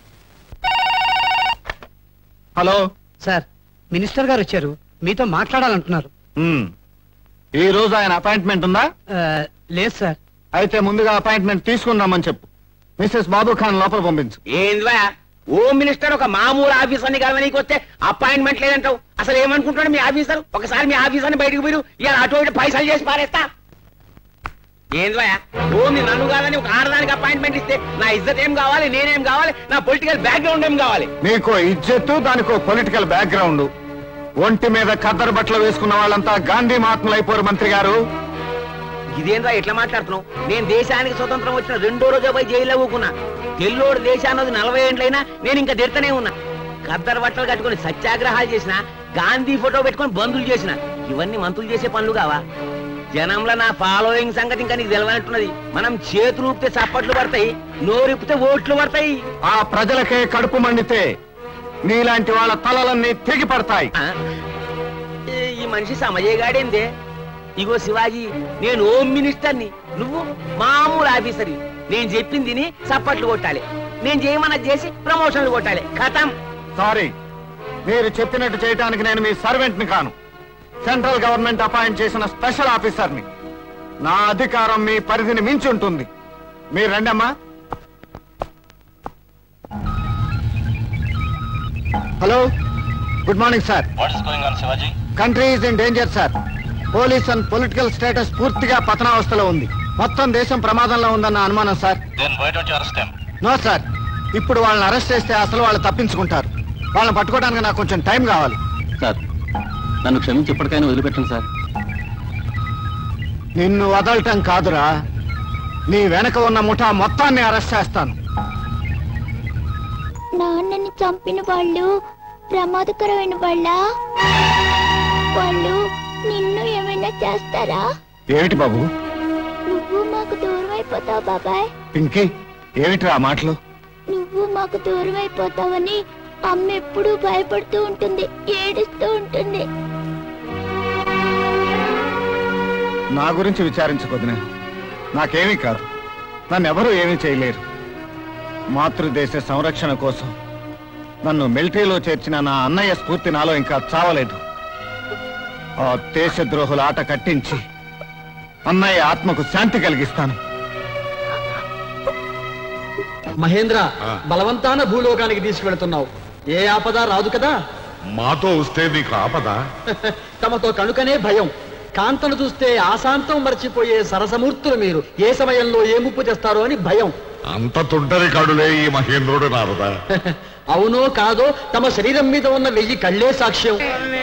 హలో సార్ మినిస్టర్ గారు వచ్చారు మీతో మాట్లాడాలంటున్నారు ఈ రోజు ఆయన అపాయింట్మెంట్ ఉందా లేదు సార్ అయితే ముందుగా అపాయింట్మెంట్ తీసుకుందామని చెప్పు మిస్సెస్ బాబు ఖాన్ లోపల పంపించు ఏందివా హోమ్ మినిస్టర్ ఒక మామూలు ఆఫీసర్ని కలవనీకి వస్తే అపాయింట్మెంట్ లేదంటావు అసలు ఏమనుకుంటాడు మీ ఆఫీసర్ ఒకసారి మీ ఆఫీసర్ని బయటకు పోయి ఇలా అటు ఇటు పైసలు చేసి పారేస్తా ఏందివా హోమ్ నన్ను కాదని ఒక ఆడదానికి అపాయింట్మెంట్ ఇస్తే నా ఇజ్జత్ ఏం కావాలి నేనేం కావాలి నా పొలిటికల్ బ్యాక్గ్రౌండ్ ఏం కావాలి నీకో ఇజ్జత్తు దానికో పొలిటికల్ బ్యాక్గ్రౌండ్ ఒంటి మీద ఖద్దరు బట్టలు వేసుకున్న వాళ్ళంతా గాంధీ మహాత్ములు అయిపోరు మంత్రి గారు ఇదేంద్రా ఎట్లా మాట్లాడుతున్నావు నేను దేశానికి స్వతంత్రం వచ్చిన రెండో రోజు పోయి జైల్లో ఊకున్నా తెల్లోడు దేశాన్నది నలభై ఏండ్లైనా నేను ఇంకా తిడతనే ఉన్నా ఖద్దరు బట్టలు కట్టుకొని సత్యాగ్రహాలు చేసిన గాంధీ ఫోటో పెట్టుకొని బంధులు చేసిన ఇవన్నీ మంత్రులు చేసే పనులు కావా జనంలో నా ఫాలోయింగ్ సంగతి ఇంకా నీకు తెలవనట్టున్నది మనం చేతులు ఊపితే చప్పట్లు పడతాయి నోరిపితే ఓట్లు పడతాయి ఆ ప్రజలకే కడుపు మండితే నీలాంటి వాళ్ళ తలలన్నీ తెగి పడతాయి ఏ, ఈ మనిషి సమజేగాడేందే ఇగో శివాజీ నేను హోమ్ మినిస్టర్ని నువ్వు మామూలు ఆఫీసర్వి నేను చెప్పింది విని చప్పట్లు కొట్టాలి నేను చేయమన్నది చేసి ప్రమోషన్లు కొట్టాలి కథం సారీ మీరు చెప్పినట్టు చేయటానికి నేను మీ సర్వెంట్ ని కాను సెంట్రల్ గవర్నమెంట్ అపాయింట్ చేసిన స్పెషల్ ఆఫీసర్ని నా అధికారం మీ పరిధిని మించి ఉంటుంది మీరు రండమ్మా hello good morning sir Shivaji country is in danger sir police and political status పూర్తిగా పతనావస్థలో ఉంది మొత్తం దేశం ప్రమాదంలో ఉందన్న అనుమానం sir then why don't you arrest them no sir ఇప్పుడు వాళ్ళని అరెస్ట్ చేస్తే అసలు వాళ్ళు తప్పించుకుంటారు వాళ్ళని పట్టుకోవడానికి నాకు కొంచెం టైం కావాలి సార్ నన్ను క్షమించి ఇప్పటికైనా వదిలిపెట్టండి సార్ నిన్ను వదలటం కాదురా నీ వెనక ఉన్న ముఠా మొత్తాన్ని అరెస్ట్ చేస్తాను నాన్నని చంపిన వాళ్ళు ప్రమాదకరమైన వాళ్ళ వాళ్ళు నిన్ను ఏమైనా చేస్తారా ఏమిటి బాబు నువ్వు మాకు దూరం అయిపోతావు బాబాయ్ పింకీ ఏమిటి ఆ మాటలు నువ్వు మాకు దూరం అయిపోతావని అమ్మ ఎప్పుడూ భయపడుతూ ఉంటుంది ఏడుస్తూ ఉంటుంది నా గురించి విచారించకొద్దునే నాకేమీ కాదు నన్ను ఎవరూ ఏమీ చేయలేరు మాతృదేశ సంరక్షణ కోసం నన్ను మిలిటరీలో చేర్చిన నా అన్నయ్య స్ఫూర్తి నాలో ఇంకా చావలేదు ఆ దేశద్రోహుల ఆట కట్టించి అన్నయ్య ఆత్మకు శాంతి కలిగిస్తాను మహేంద్ర బలవంతాన భూలోకానికి తీసుకువెళ్తున్నావు ఏ ఆపద రాదు కదా మాతో వస్తే నీకు ఆపద తమతో కనుకనే భయం కాంతను చూస్తే ఆశాంతం మర్చిపోయే సరసమూర్తులు మీరు ఏ సమయంలో ఏ ముప్పు తెస్తారో అని భయం అంత తుంటరి కాడులే ఈ మహేంద్రుడు నారదా అవునో కాదో తమ శరీరం మీద ఉన్న వెయ్యి కళ్ళే సాక్ష్యం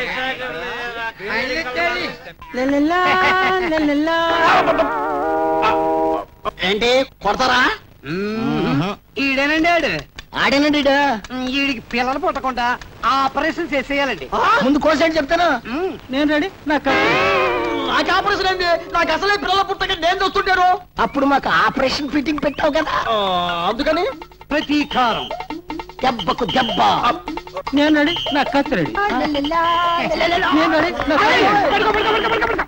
ఏంటి కొడతారా ఈడేనండి ఆడు ఆడేనండి ఈడ. ఈడికి పిల్లలు పుట్టకుండా ఆపరేషన్ చేసేయాలండి ముందు కోసేయండి చెప్తాను నేను రెడీ నాకు నాకు ఆపరేషన్ ఏంది నాకు అసలే పిల్లల పుట్టక నేను చూస్తుంటాను అప్పుడు మాకు ఆపరేషన్ ఫిట్టింగ్ పెట్టావు కదా అందుకని ప్రతీకారం దెబ్బకు దెబ్బ నేను రెడీ నా కత్తి రెడీ నేను రెడీ నా కత్తి రెడీ.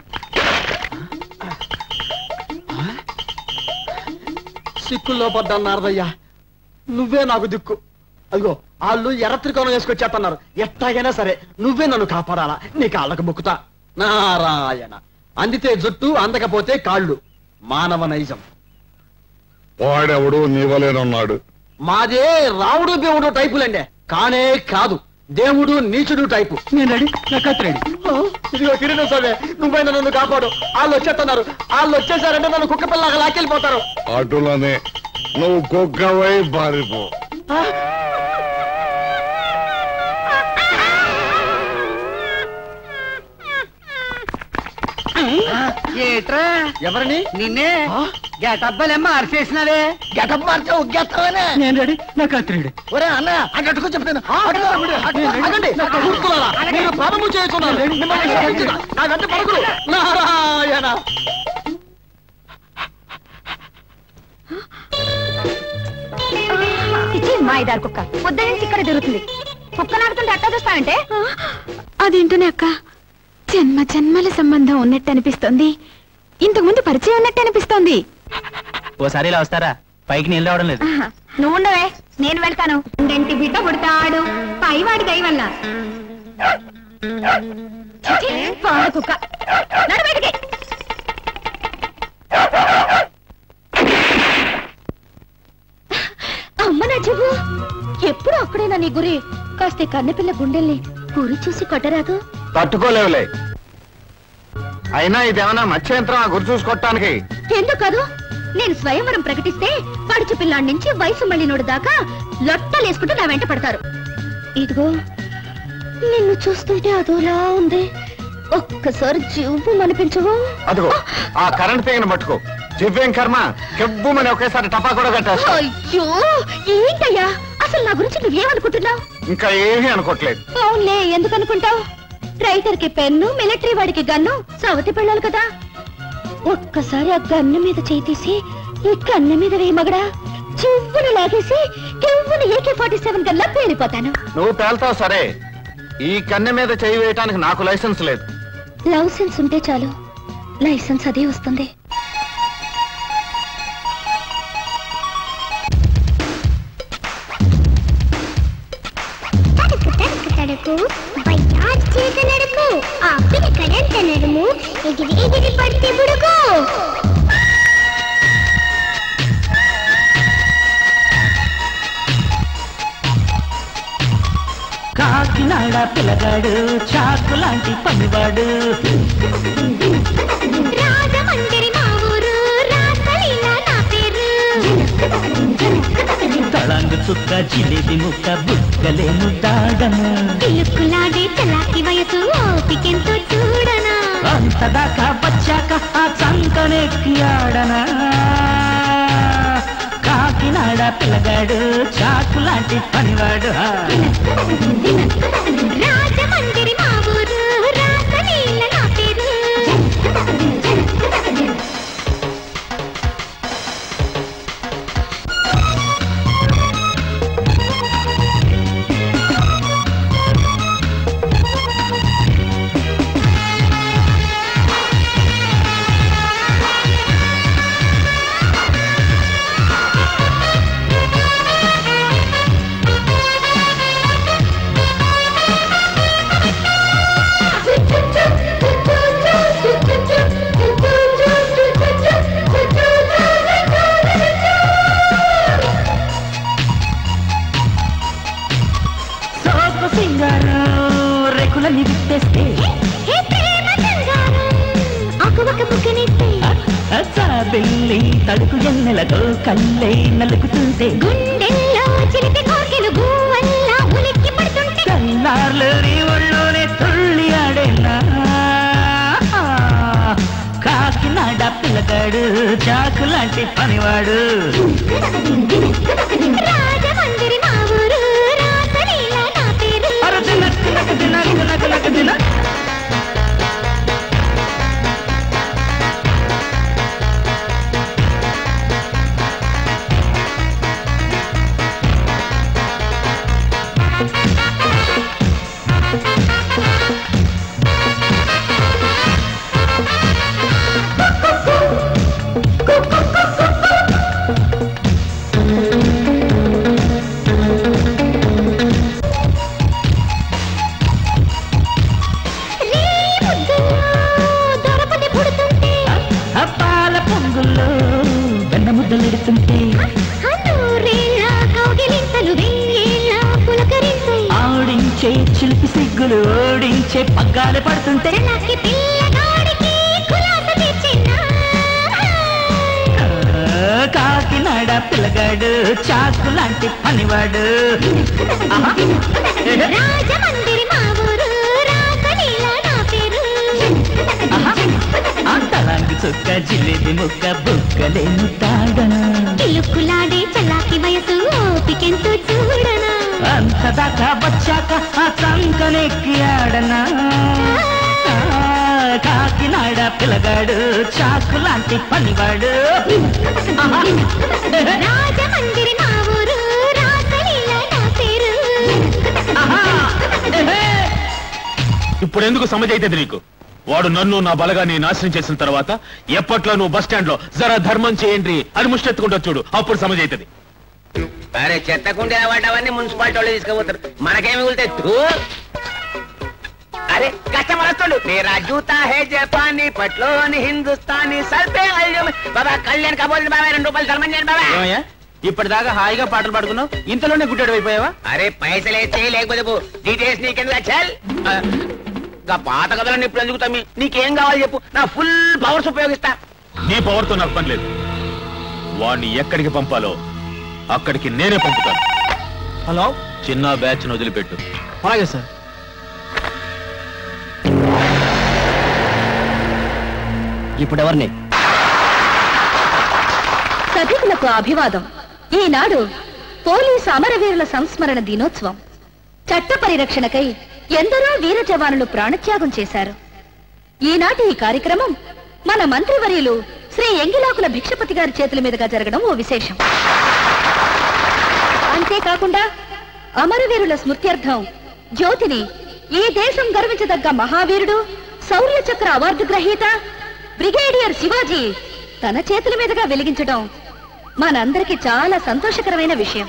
సిక్కుల్లో పడ్డాను నారదయ్యా నువ్వే నాకు దిక్కు అదిగో వాళ్ళు ఎర్ర త్రికోణం వేసుకొచ్చేస్తున్నారు ఎట్టాగైనా సరే నువ్వే నన్ను కాపాడాలా నీ కాళ్ళకు మొక్కుతా నారాయణ అందితే జుట్టు అందకపోతే కాళ్ళు మానవ నైజం వాడెవడు నీవలేనున్నాడు మాదే రావుడు దేవుడు టైపులండి కానే కాదు దేవుడు నీచుడు టైపు నేను రెడీ నా కత్తి రెడీ ఇదిగో కిరీటం సోమే నువ్వైనా నన్ను కాపాడు వాళ్ళు వచ్చేస్తున్నారు వాళ్ళు వచ్చేసారంటే నన్ను కుక్క పిల్లగా లాక్కెళ్ళిపోతారు అటులనే నువ్వు కుక్కవై పారిపో ఏట్రా ఎవరిని నిన్నే గెటబ్బలేమ్మా అరిచేసినావే గెటప్ మార్చే ఉగ్గేస్తావనే నేను రెడీ నాకు అత్తిరెడ్డి ఒరే అన్న అటు అట్టుకో చెప్తాను ఆగండి మూర్ఖులారా, మీరు పాపము చేస్తున్నారు మిమ్మల్ని క్షమించదా? నా వెంట పలుకులు నారాయణ ఇచ్చి మా ఇదారు కుక్క పొద్దు నుంచి ఇక్కడ తిరుగుతుంది కుక్క నాడుతుంటే అట్టా చూస్తానంటే అదేంటోనే అక్క జన్మ జన్మల సంబంధం ఉన్నట్టు అనిపిస్తోంది ఇంతకు ముందు పరిచయం ఉన్నట్టు అనిపిస్తోంది ఓసారి ఇలా వస్తారా పైకి నీళ్ళు రావడం లేదు నువ్వు ఉండవే నేను వెళ్తాను ఇంటి బిడ్డ పుడతాడు పైవాడి దయ వల్ల చిచి, పాడు కుక్క నడు బయటికి అమ్మ నా చెవు ఎప్పుడు అక్కడేనా నీ గురి కాస్త కన్నెపిల్ల గుండెల్ని గురి చూసి కొట్టరాదు తట్టుకోలేవులే అయినా ఇదేమన్నా మత్స్యంత్రం ఆ గురి చూసి కొట్టడానికి ఎందుకు కాదు నేను స్వయంవరం ప్రకటిస్తే పడుచు పిల్లాడి నుంచి వయసు మళ్ళినోడు దాకా లొట్టలేసుకుంటూ నా వెంట పడతారు ఇదిగో నిన్ను చూస్తుంటే అదోలా ఉంది ఒక్కసారి జీవు అనిపించవు అదిగో ఆ కరెంట్ తీగను పట్టుకో జివ్వేం కర్మ కెవ్వుమని ఒకేసారి టపా కూడా కట్టేస్తా అయ్యో ఏంటయ్యా అసలు నా గురించి నువ్వేమనుకుంటున్నావు ఇంకా ఏమీ అనుకోవట్లేదు అవునులే ఎందుకు అనుకుంటావు రైటర్ కి పెన్ను మిలిటరీ వాడికి గన్ను సవతి పెళ్ళాలి కదా ఒక్కసారి ఆ గన్ను మీద చేయి తీసి ఈ కన్ను మీద వేయి మగడా చివ్వును లాగేసి కెవ్వును ఏకే ఫార్టీ సెవెన్ గల్లా పేలిపోతాను నువ్వు పేల్తావు సరే ఈ కన్నె మీద చేయి వేయటానికి నాకు లైసెన్స్ లేదు లైసెన్స్ ఉంటే చాలు లైసెన్స్ అదే వస్తుంది తడుకు బయ్యాజ్ చేత నడుపు ఆ పిలకడంత నడుము ఎగిరి ఎగిరి పడితే బుడుకు కాకినాడ పిల్లగాడు చాకు లాంటి పనివాడు రాజమండ్రి మా ఊరు రాసలీలా నా పేరు తళంగు చుక్క జిలేబి ముక్క బుక్కలేము దాడను పిలుక్కులాడే చలాకి వయసు ఓపికెంతో చూడనా అంతదాకా వచ్చాక ఆ చంకనెక్కి ఆడనా కాకినాడ పిల్లగాడు చాకు లాంటి పనివాడు రాజమండ్రి మా ఊరు రాసలీలా నా పేరు సోపు సింగారం రెకులని విప్పేస్తే హే ప్రేమ సంగారం ఆకువక బుక్కనిస్తే చాబెల్లి తడుకు ఎన్నెలతో కల్లే నలుకుతుంటే గుండెల్లో చిలిపి కోర్కెలు గువ్వల్లా ఉలిక్కి పడుతుంటే కన్నార్లు నీ ఒళ్ళోనే తుళ్ళి ఆడేనా కాకినాడ పిల్లగాడు చాకు లాంటి పనివాడు రాజమండ్రి మా ఊరు రాసలీలా నా పేరు అరే తిన్న తిన్నక తిన్నక తిన్నక తిన్నక తిన్న దొరపతి పుడుతుంటే పాల పొంగుల్లో వెన్న ముద్దలెడుతుంటే నూరేళ్ళ కౌగిలింతలు వెయ్యేళ్ళ పులకరింతై ఆడించే చిలిపి సిగ్గులు ఓడించే పగ్గాలు పడుతుంటే చలాకి పిల్లగాడికి కులాస తెచ్చినా ఆ, కాకినాడ పిల్లగాడు చాకు లాంటి పనివాడు ఆహా. రాజమండ్రి మా ఊరు రాసలీలా నా పేరు సుక్క జిలేబి ముక్క బుక్కలేను తాగనా కిలుక్కులాడే చల్లాకి వయసు ఓపికెంతో చూడనా అంత దాకా వచ్చాక ఆ సంకనెక్కి ఆడనా ఆ, కాకినాడ పిల్లగాడు చాకు లాంటి పనివాడు రాజమందిరి మా ఊరు రాసలీల నా పేరు ఇప్పుడు ఎందుకు సమజ్ అవుతుంది నీకు వాడు నన్ను నా బలగాన్ని నాశనం చేసిన తర్వాత ఎప్పట్లో నువ్వు బస్ స్టాండ్ లో జరా ధర్మం చేయండి అని ముష్టెత్తుకుంటా చూడు అప్పుడు సమజ్ అవుతుంది అరే చెత్త కుండీల పడ్డవన్నీ మున్సిపాలిటీ వాళ్ళు తీసుకుపోతారు మనకేమి మిగులుతాయి తూ. అరే కస్టమర్ వస్తుండు మేరా జూతా హే జపానీ పట్లోని హిందుస్థానీ సల్పే అల్యూమి బాబా కళ్యాణ్ కబోదిన బాబా రెండు రూపాయలు ధర్మం చేయండి బాబా ఏమయ్యా ఇప్పటిదాకా హాయిగా పాటలు పాడుకున్నావు ఇంతలోనే గుడ్డాడు అయిపోయావా అరే పైసలు అయితే లేకపోతే పో డీటెయిల్స్ నీకెందుకు చల్ ఇంకా పాత కథలను ఇప్పుడు ఎందుకు తమ్మి నీకేం కావాలి చెప్పు నా ఫుల్ పవర్స్ ఉపయోగిస్తా నీ పవర్ తో నాకు పని లేదు వాడిని ఎక్కడికి పంపాలో అక్కడికి నేనే పంపుతాను హలో చిన్న బ్యాచ్ వదిలిపెట్టు అలాగే సార్ ఇప్పుడు ఎవరిని సభికులకు అభివాదం ఈనాడు పోలీసు అమరవీరుల సంస్మరణ దినోత్సవం చట్ట పరిరక్షణకై ఎందరో వీర జవానులు ప్రాణత్యాగం చేశారు ఈనాటి ఈ కార్యక్రమం మన మంత్రివర్యులు శ్రీ ఎంగిలాకుల భిక్షపతి గారి చేతుల మీదుగా జరగడం ఓ విశేషం అంతేకాకుండా అమరవీరుల స్మృత్యర్థం జ్యోతిని ఈ దేశం గర్వించదగ్గ మహావీరుడు శౌర్య చక్ర అవార్డు గ్రహీత బ్రిగేడియర్ శివాజీ తన చేతుల మీదుగా వెలిగించడం మనందరికీ చాలా సంతోషకరమైన విషయం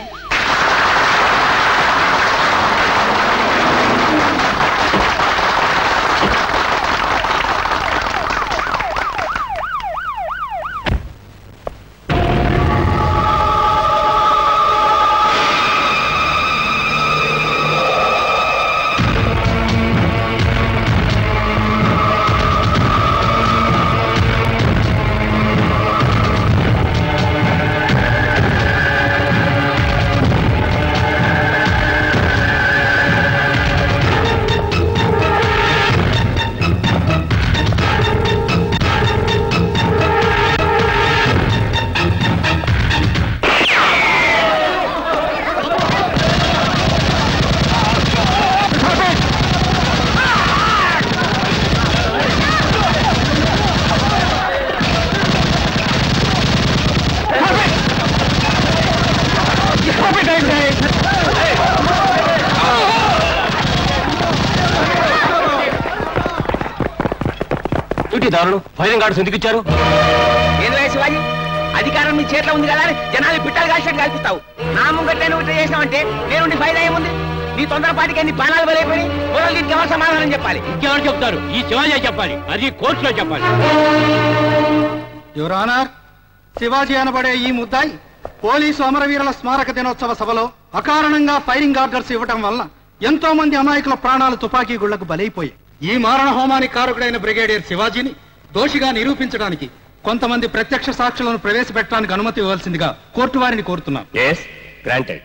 డ్యూటీ దారులు ఫైరింగ్ గార్డ్స్ ఎందుకు ఇచ్చారు ఏంది వయసు శివాజీ అధికారం నీ చేతిలో ఉంది కదా అని జనాలు పిట్టలు కాల్చినట్టు కల్పిస్తావు నా ముంగట్టే నువ్వు ఇట్లా చేసినావంటే నేను ఫైదా ఏముంది నీ తొందరపాటికి ఎన్ని బాణాలు బలైపోయి పొలం దీనికి ఎవరు సమాధానం చెప్పాలి ఇంకెవరు చెప్తారు ఈ శివాజీ చెప్పాలి అది కోర్టులో చెప్పాలి యువర్ ఆనర్ శివాజీ అనబడే ఈ ముద్దాయి పోలీసు అమరవీరుల స్మారక దినోత్సవ సభలో అకారణంగా ఫైరింగ్ ఆర్డర్స్ ఇవ్వటం వల్ల ఎంతో మంది అమాయకుల ప్రాణాలు తుపాకీ గుళ్లకు బలైపోయాయి ఈ మారణ హోమానికి కారకుడైన బ్రిగేడియర్ శివాజీని దోషిగా నిరూపించడానికి కొంతమంది ప్రత్యక్ష సాక్షులను ప్రవేశపెట్టడానికి అనుమతి ఇవ్వాల్సిందిగా కోర్టు వారిని కోరుతున్నాం ఎస్ గ్రాంటెడ్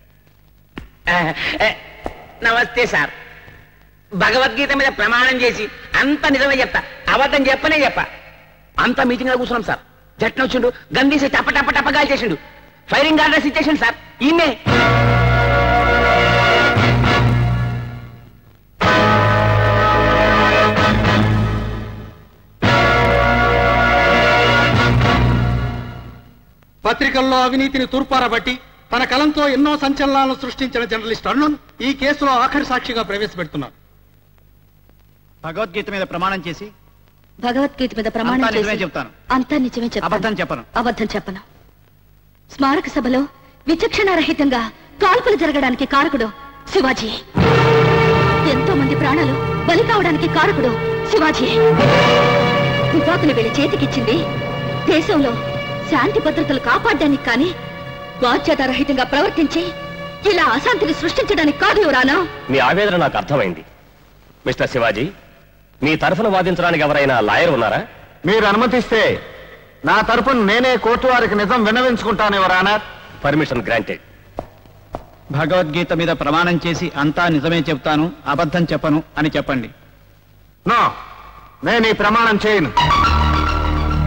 నమస్తే సార్ భగవద్గీత మీద ప్రమాణం చేసి అంత నిజమే చెప్తా అబద్ధం చెప్పనే చెప్ప అంత మీటింగ్ లో కూర్చున్నాం సార్ జట్న వచ్చిండు గందీసి టప్ప టప్ప టప్పగాలు చేసిండు ఫైరింగ్ ఆర్డర్స్ ఇచ్చేసిండు సార్ ఈమె పత్రికల్లో అవినీతిని తూర్పారబట్టి తన కలంతో ఎన్నో సంచలనాలను సృష్టించిన జర్నలిస్ట్ అరుణ్ ఈ కేసులో ఆఖరి సాక్షిగా ప్రవేశపెడుతున్నారు భగవద్గీత మీద ప్రమాణం చేసి భగవద్గీత మీద ప్రమాణం అంతా నిజమే చేసి చెప్తాను అంతా నిజమే చెప్తాను అబద్ధం చెప్పను అబద్ధం చెప్పను స్మారక సభలో విచక్షణారహితంగా కాల్పులు జరగడానికి కారకుడు శివాజీ ఎంతో మంది ప్రాణాలు బలి కావడానికి కారకుడు శివాజీ తుపాకులు వెళ్లి చేతికిచ్చింది దేశంలో శాంతి భద్రతలు కాపాడడానికి కానీ బాధ్యతారహితంగా ప్రవర్తించి ఇలా అశాంతిని సృష్టించడానికి కాదు యువరానా మీ ఆవేదన నాకు అర్థమైంది మిస్టర్ శివాజీ మీ తరఫున వాదించడానికి ఎవరైనా లాయర్ ఉన్నారా మీరు అనుమతిస్తే నా తరపున నేనే కోర్టు వారికి నిజం విన్నవించుకుంటాను ఎవరానా పర్మిషన్ గ్రాంటెడ్ భగవద్గీత మీద ప్రమాణం చేసి అంతా నిజమే చెప్తాను అబద్ధం చెప్పను అని చెప్పండి నో నేను ఈ ప్రమాణం చేయను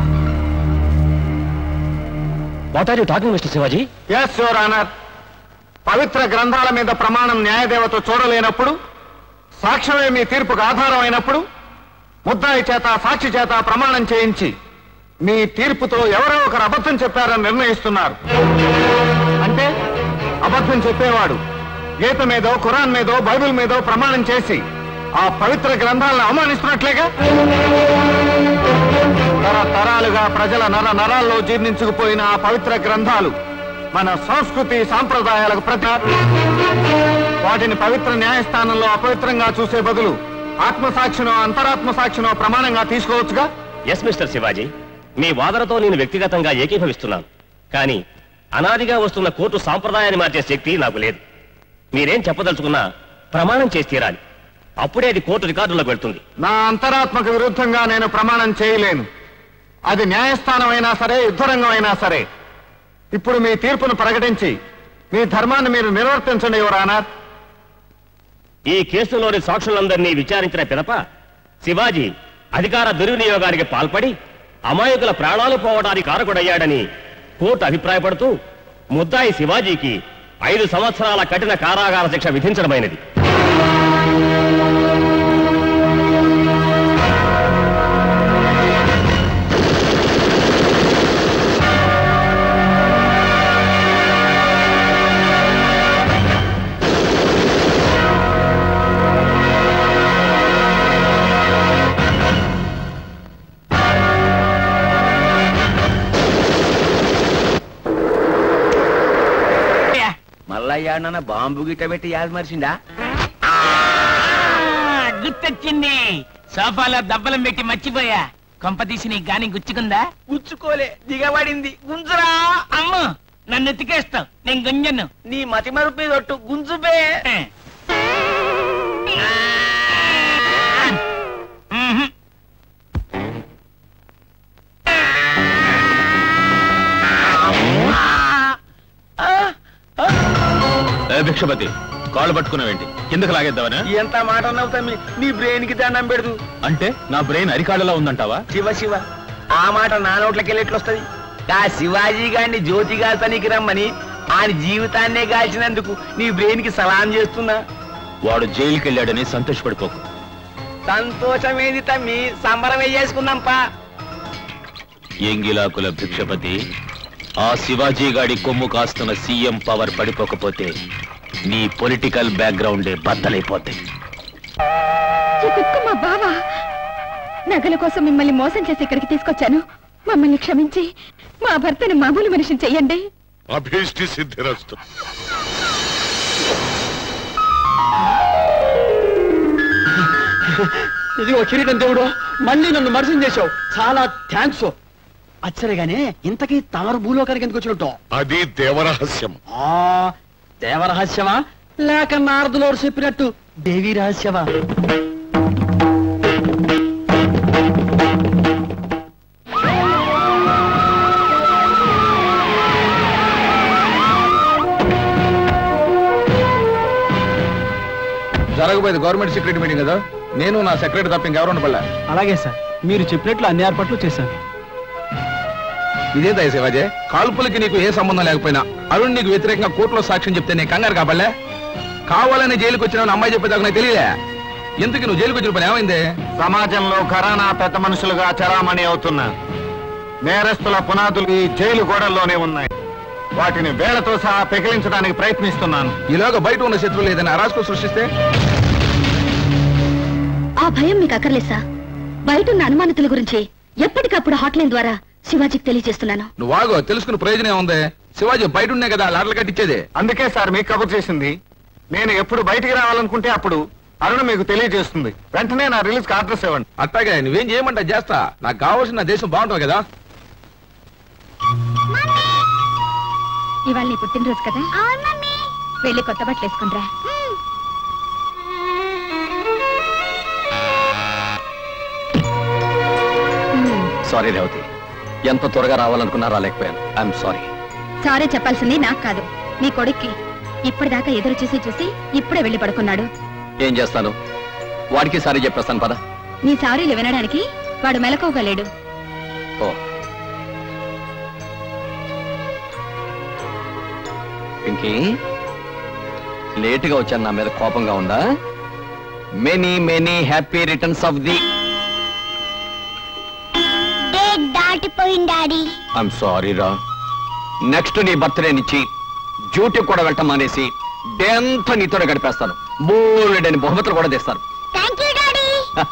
what are you talking mister Shivaji yes your honour పవిత్ర గ్రంథాల మీద ప్రమాణం న్యాయదేవత చూడలేనప్పుడు సాక్ష్యమే మీ తీర్పుకు ఆధారం అయినప్పుడు ముద్దాయి చేత సాక్షి చేత ప్రమాణం చేయించి మీ తీర్పుతో ఎవరో ఒకరు అబద్ధం చెప్పారని నిర్ణయిస్తున్నారు అంటే అబద్ధం చెప్పేవాడు గీత మీదో ఖురాన్ మీదో బైబిల్ మీదో ప్రమాణం చేసి ఆ పవిత్ర గ్రంథాలను అవమానిస్తున్నట్లేగా తరతరాలుగా ప్రజల నర నరాల్లో జీర్ణించుకుపోయిన ఆ పవిత్ర గ్రంథాలు మన సంస్కృతి సాంప్రదాయాలకు ప్రతి వాటిని పవిత్ర న్యాయస్థానంలో అపవిత్రంగా చూసే బదులు ఆత్మసాక్షినో అంతరాత్మ సాక్షినో ప్రమాణంగా తీసుకోవచ్చుగా ఎస్ మిస్టర్ శివాజీ మీ వాదనతో నేను వ్యక్తిగతంగా ఏకీభవిస్తున్నాను కానీ అనాదిగా వస్తున్న కోర్టు సాంప్రదాయాన్ని మార్చే శక్తి నాకు లేదు మీరేం చెప్పదలుచుకున్నా ప్రమాణం చేసి తీరాలి అప్పుడే అది కోర్టు రికార్డులకు వెళ్తుంది నా అంతరాత్మకు విరుద్ధంగా నేను ప్రమాణం చేయలేను అది న్యాయస్థానం అయినా సరే యుద్ధరంగం అయినా సరే ఇప్పుడు మీ తీర్పును ప్రకటించి మీ ధర్మాన్ని మీరు నిర్వర్తించండి యువరానా ఈ కేసులోని సాక్షులందరినీ విచారించిన పిదప శివాజీ అధికార దుర్వినియోగానికి పాల్పడి అమాయకుల ప్రాణాలు పోవడానికి కారకుడయ్యాడని కోర్టు అభిప్రాయపడుతూ ముద్దాయి శివాజీకి ఐదు సంవత్సరాల కఠిన కారాగార శిక్ష విధించడమైనది మళ్ళా యాడన బాంబు గిట్ట పెట్టి యాద మరిచిందా ఆ, గుర్తొచ్చింది సోఫాలో దబ్బలం పెట్టి మర్చిపోయా కొంపదీసి నీ గాని గుచ్చుకుందా గుచ్చుకోలే దిగబడింది గుంజురా అమ్మ నన్ను ఎత్తికేస్తావు నేను గుంజను నీ మతి మరుపు మీద ఒట్టు గుంజుబే ఏ భిక్షపతి కాళ్ళు పట్టుకున్నావేంటి కిందకు లాగేద్దావనా ఎంత మాట అన్నావు తమ్మి నీ బ్రెయిన్ కి దండం పెడదు అంటే నా బ్రెయిన్ అరికాళ్ళలో ఉందంటావా శివ శివ ఆ మాట నా నోట్లకి వెళ్ళి ఎట్లొస్తది ఆ శివాజీ గారిని జ్యోతి గాల్పనికి రమ్మని ఆయన జీవితాన్నే కాల్చినందుకు నీ బ్రెయిన్ కి సలాం చేస్తున్నా వాడు జైలుకి వెళ్ళాడని సంతోషపడిపోకు సంతోషమేది తమ్మి సంబరం వేసుకుందాం పా ఎంగిలాకుల భిక్షపతి ఆ శివాజీ గాడి కొమ్ము కాస్తున్న సీఎం పవర్ పడిపోకపోతే నీ పొలిటికల్ బ్యాక్గ్రౌండే బద్దలైపోతాయి ఈ కుక్క మా బావ నగల కోసం మిమ్మల్ని మోసం చేసి ఇక్కడికి తీసుకొచ్చాను మమ్మల్ని క్షమించి మా భర్తను మామూలు మనిషిని చెయ్యండి అభీష్టి సిద్ధిరస్తు ఇదిగో కిరీటం దేవుడు మళ్ళీ నన్ను మర్సం చేశావు చాలా థ్యాంక్స్ అచ్చరేగానే ఇంతకీ తమరు భూలోకానికి ఎందుకు వచ్చినట్టు అది దేవరహస్యం ఆ దేవరహస్యమా లేక నారదులోరు చెప్పినట్టు దేవి రహస్యమా జరగబోయేది గవర్నమెంట్ సెక్రటరీ మీటింగ్ కదా నేను నా సెక్రటరీ తప్ప ఇంకెవరు ఉండబల్లా అలాగే సార్ మీరు చెప్పినట్లు అన్ని ఏర్పాట్లు చేశాను ఇదేందా శివాజీ కాల్పులకి నీకు ఏ సంబంధం లేకపోయినా అరుణ్ నీకు వ్యతిరేకంగా కోర్టులో సాక్ష్యం చెప్తే నేను కంగారు కాబట్లే కావాలని జైలుకి వచ్చిన అమ్మాయి చెప్పేదాకా నాకు తెలియలే ఎందుకు నువ్వు జైలుకి వచ్చిన పని ఏమైంది సమాజంలో ఘరానా పెద్ద మనుషులుగా చరామణి అవుతున్న నేరస్తుల పునాదులు ఈ జైలు గోడల్లోనే ఉన్నాయి వాటిని వేళతో సహా పెకిలించడానికి ప్రయత్నిస్తున్నాను ఈలోగా బయట ఉన్న శత్రువులు ఏదైనా అరాజకం సృష్టిస్తే ఆ భయం మీకు అక్కర్లేదు సార్ బయట ఉన్న అనుమానితుల గురించి ఎప్పటికప్పుడు హాట్లైన్ ద్వారా శివాజీకి తెలియజేస్తున్నాను నువ్వు ఆగో తెలుసుకున్న ప్రయోజనం ఉంది శివాజీ బయట ఉన్నాయి కదా లాటలు కట్టించేది అందుకే సార్ మీకు కబుర్ చేసింది నేను ఎప్పుడు బయటికి రావాలనుకుంటే అప్పుడు అరుణ మీకు తెలియజేస్తుంది వెంటనే నా రిలీజ్ కి అడ్రస్ ఇవ్వండి అట్టాగే నువ్వేం చేయమంటా చేస్తా నాకు కావాల్సిన నా దేశం బాగుంటుంది కదా ఇవాళ నీ పుట్టినరోజు కదా వెళ్ళి కొత్త బట్టలు వేసుకుండ్రా సారీ రేవతి ఎంత త్వరగా రావాలనుకున్నా రాలేకపోయాను ఐఎమ్ సారీ సారీ చెప్పాల్సింది నాకు కాదు నీ కొడుక్కి ఇప్పటిదాకా ఎదురు చూసి చూసి ఇప్పుడే వెళ్ళి పడుకున్నాడు ఏం చేస్తాను వాడికి సారీ చెప్పేస్తాను పద నీ సారీలు వినడానికి వాడు మెలకువగా లేడు ఓ పింకీ లేటుగా వచ్చాను నా మీద కోపంగా ఉందా many many happy returns of the date దాటిపోయింది డాడీ ఐఎమ్ సారీ రా నెక్స్ట్ నీ బర్త్డే నుంచి డ్యూటీ కూడా వెళ్ళటం మానేసి డే అంతా నీతోనే గడిపేస్తాను బోలెడని బహుమతులు కూడా తెస్తాను థ్యాంక్ యూ డాడీ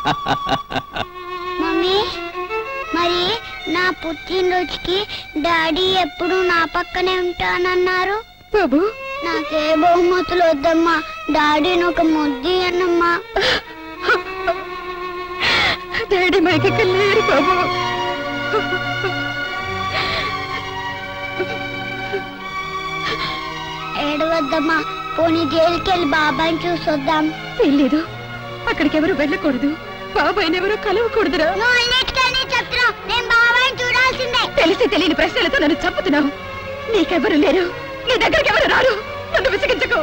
మమ్మీ మరి నా పుట్టినరోజుకి డాడీ ఎప్పుడు నా పక్కనే ఉంటానన్నారు బాబు నాకే బహుమతులు వద్దమ్మా డాడీని ఒక ముద్ది అన్నమ్మా డాడీ మనకి లేరు బాబు ఏడవద్దమ్మా పోనీ జైలుకి వెళ్ళి బాబాని చూసొద్దాం తెలీదు అక్కడికి ఎవరు వెళ్ళకూడదు బాబాయ్ ఎవరు కలవకూడదురా నువ్వు అన్నిటికీ చెప్తున్నావు నేను బాబాని చూడాల్సిందే తెలిసి తెలియని ప్రశ్నలతో నన్ను చంపుతున్నావు నీకెవరు లేరు నీ దగ్గరికి ఎవరు రారు నన్ను విసిగించకు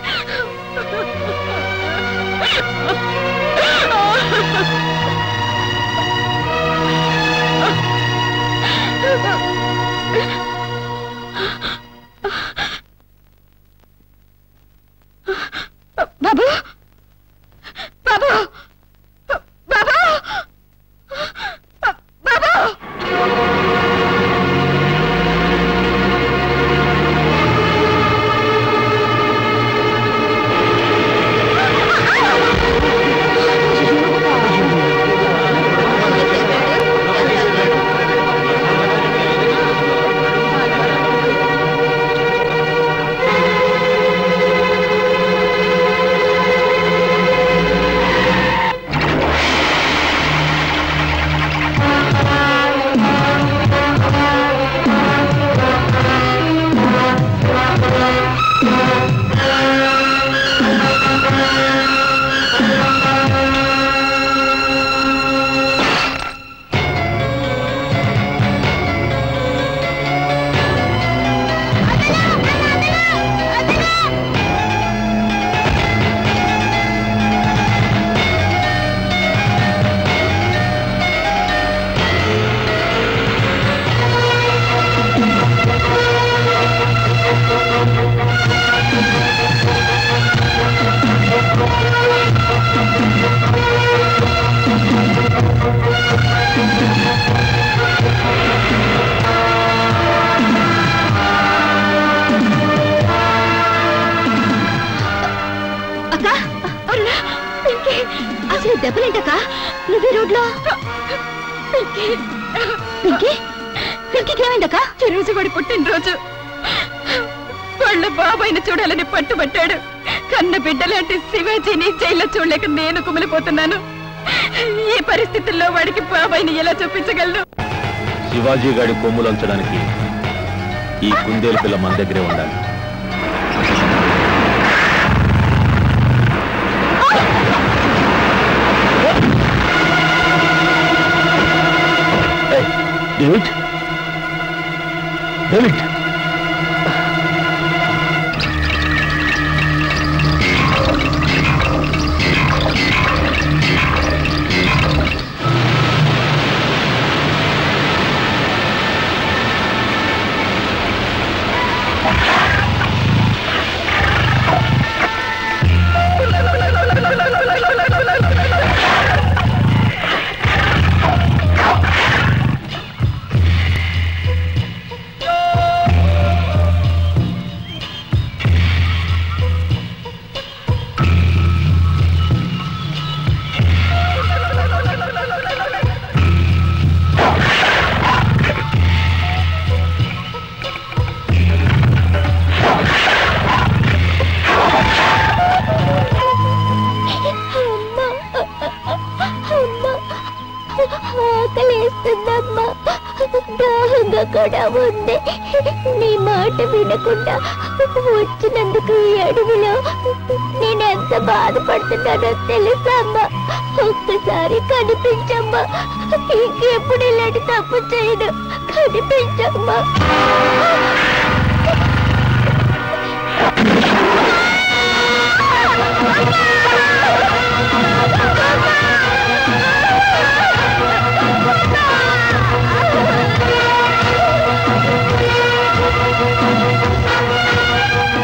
బాబు బాబు బాబు బాబు అక్క అరుణ పింకీ అసలు ఈ దెబ్బలేంటక్క నువ్వు రోడ్లో పింకీ పింకీ పింకీకి ఏమైందక్క ఈరోజు వాడి పుట్టినరోజు వాళ్ళ బాబాయిని చూడాలని పట్టుబట్టాడు కన్న బిడ్డలాంటి శివాజీని జైల్లో చూడలేక నేను కుమిలిపోతున్నాను ఈ పరిస్థితుల్లో వాడికి బాబాయిని ఎలా చూపించగలను శివాజీ గాడి కొమ్ములంచడానికి ఈ కుందేలు పిల్ల మన దగ్గరే ఉండాలి డేవిడ్ డేవిడ్ ఆకలేస్తుందమ్మా దాహంగా కూడా ఉంది నీ మాట వినకుండా వచ్చినందుకు ఈ అడవిలో నేను ఎంత బాధపడుతున్నానో తెలుసమ్మా ఒక్కసారి కనిపించమ్మా ఇంకెప్పుడు ఇలాంటి తప్పు చేయను కనిపించమ్మా ఆ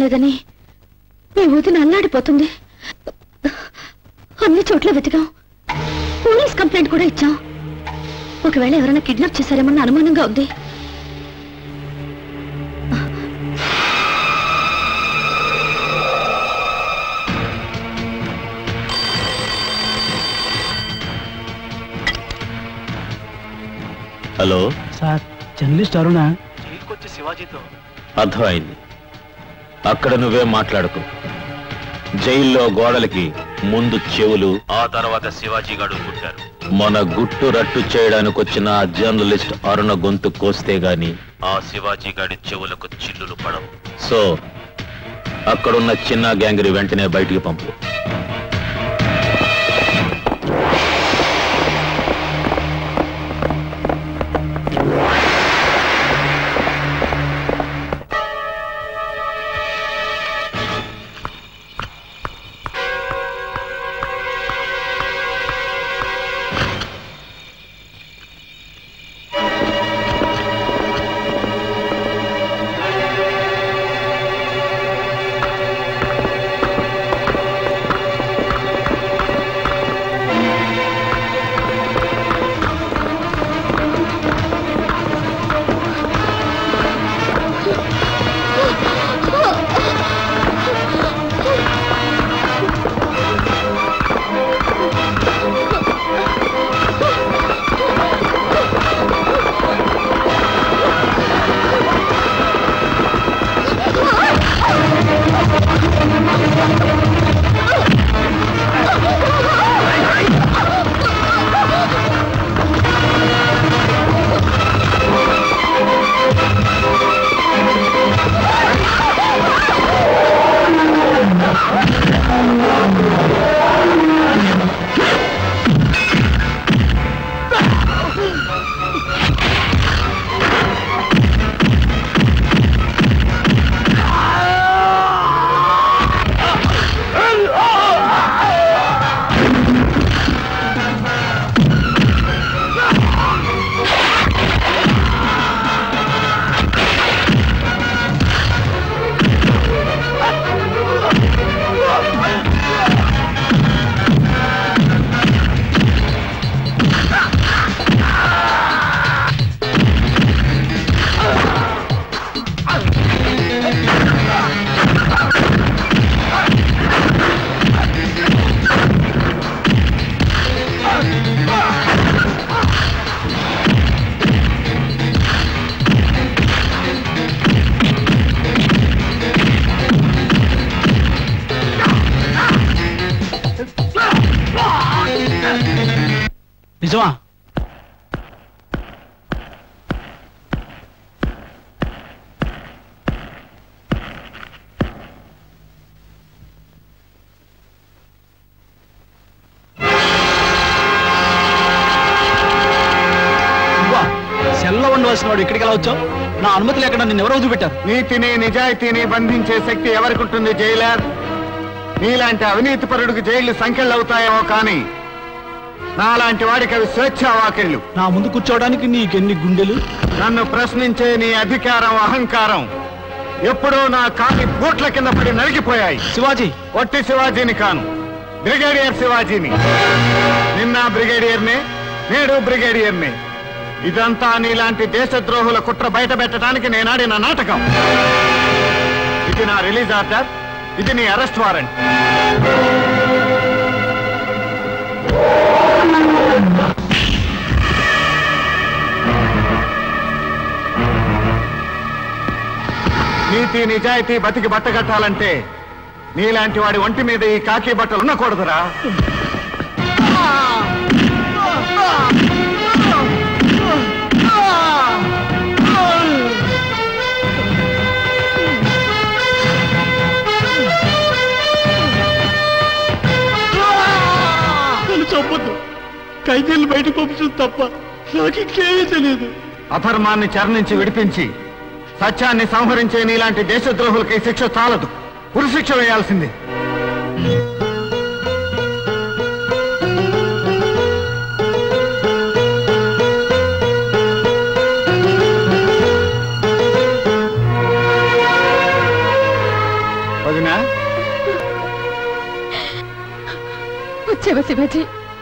లేదని మీ ఊదిన అల్లాడిపోతుంది అన్ని చోట్ల వెతికాం పోలీస్ కంప్లైంట్ కూడా ఇచ్చాం ఒకవేళ ఎవరైనా కిడ్నాప్ చేశారేమన్న అనుమానంగా ఉంది హలో సార్ జర్నలిస్ట్ అరుణ వచ్చి శివాజీతో అర్థమైంది అక్కడ నువ్వేం మాట్లాడకు జైల్లో గోడలకి ముందు చెవులు ఆ తర్వాత శివాజీ గారు పుట్టారు మన గుట్టు రట్టు చేయడానికి వచ్చిన ఆ జర్నలిస్ట్ అరుణ గొంతు కోస్తే గాని ఆ శివాజీ గారి చెవులకు చిల్లులు పడవు సో అక్కడున్న చిన్న గ్యాంగిరి వెంటనే బయటికి పంపు నిజమా సెల్లో ఉండవలసిన వాడు ఇక్కడికి ఎలా వచ్చావు నా అనుమతి లేకుండా నిన్ను ఎవరు వదిలిపెట్టారు నీతిని నిజాయితీని బంధించే శక్తి ఎవరికి ఉంటుంది జైలర్ నీలాంటి అవినీతి పరుడికి జైళ్లు సంఖ్యలు అవుతాయేమో కానీ నాలాంటి వాడికి అవి స్వేచ్ఛా వాకిళ్ళు నా ముందు కూర్చోవడానికి నీకెన్ని గుండెలు నన్ను ప్రశ్నించే నీ అధికారం అహంకారం ఎప్పుడో నా కాలి బూట్ల కింద పడి నలిగిపోయాయి శివాజీ ఒట్టి శివాజీని కాను బ్రిగేడియర్ శివాజీని నిన్న బ్రిగేడియర్నే నేడు బ్రిగేడియర్నే ఇదంతా నీలాంటి దేశద్రోహుల కుట్ర బయట పెట్టడానికి నేనాడిన నాటకం ఇది నా రిలీజ్ ఆర్డర్ ఇది నీ అరెస్ట్ వారెంట్ నీతి నిజాయితీ బతికి బట్టగట్టాలంటే నీలాంటి వాడి ఒంటి మీద ఈ కాకి బట్టలు ఉండకూడదురా నన్ను చంపొద్దు ఖైదీలు బయటకు పంపించదు తప్ప నాకు ఇంకేమీ తెలియదు అధర్మాన్ని చరణించి విడిపించి సత్యాన్ని సంహరించే నీలాంటి దేశద్రోహులకి శిక్ష చాలదు ఉరిశిక్ష వేయాల్సింది శివాజీ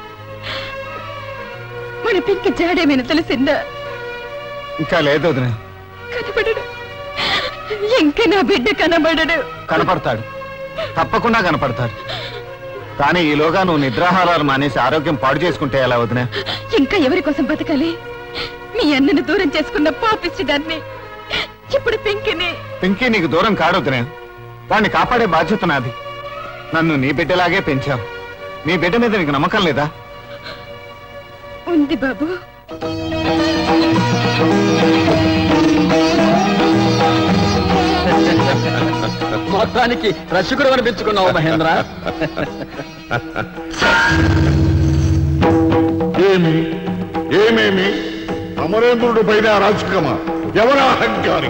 మన పింకి జాడేమైనా తెలిసిందా ఇంకా లేదు వదిన కనబడడు ఇంకా నా బిడ్డ కనబడడు కనపడతాడు తప్పకుండా కనపడతాడు కానీ ఈలోగా నువ్వు నిద్రాహారాలు మానేసి ఆరోగ్యం పాడు చేసుకుంటే ఎలా వదిన ఇంకా ఎవరి కోసం బతకాలి మీ అన్నను దూరం చేసుకున్న పాపిచ్చి దాన్ని ఇప్పుడు పింకిని పింకీ నీకు దూరం కాడొద్దునే వాణ్ణి కాపాడే బాధ్యత నాది నన్ను నీ బిడ్డలాగే పెంచావు నీ బిడ్డ మీద నీకు నమ్మకం లేదా ఉంది బాబు మొత్తానికి రసికుడు అనిపించుకున్నావు మహేంద్ర ఏమి ఏమేమి అమరేంద్రుడి పైన రాజకమా ఎవరా అహంకారి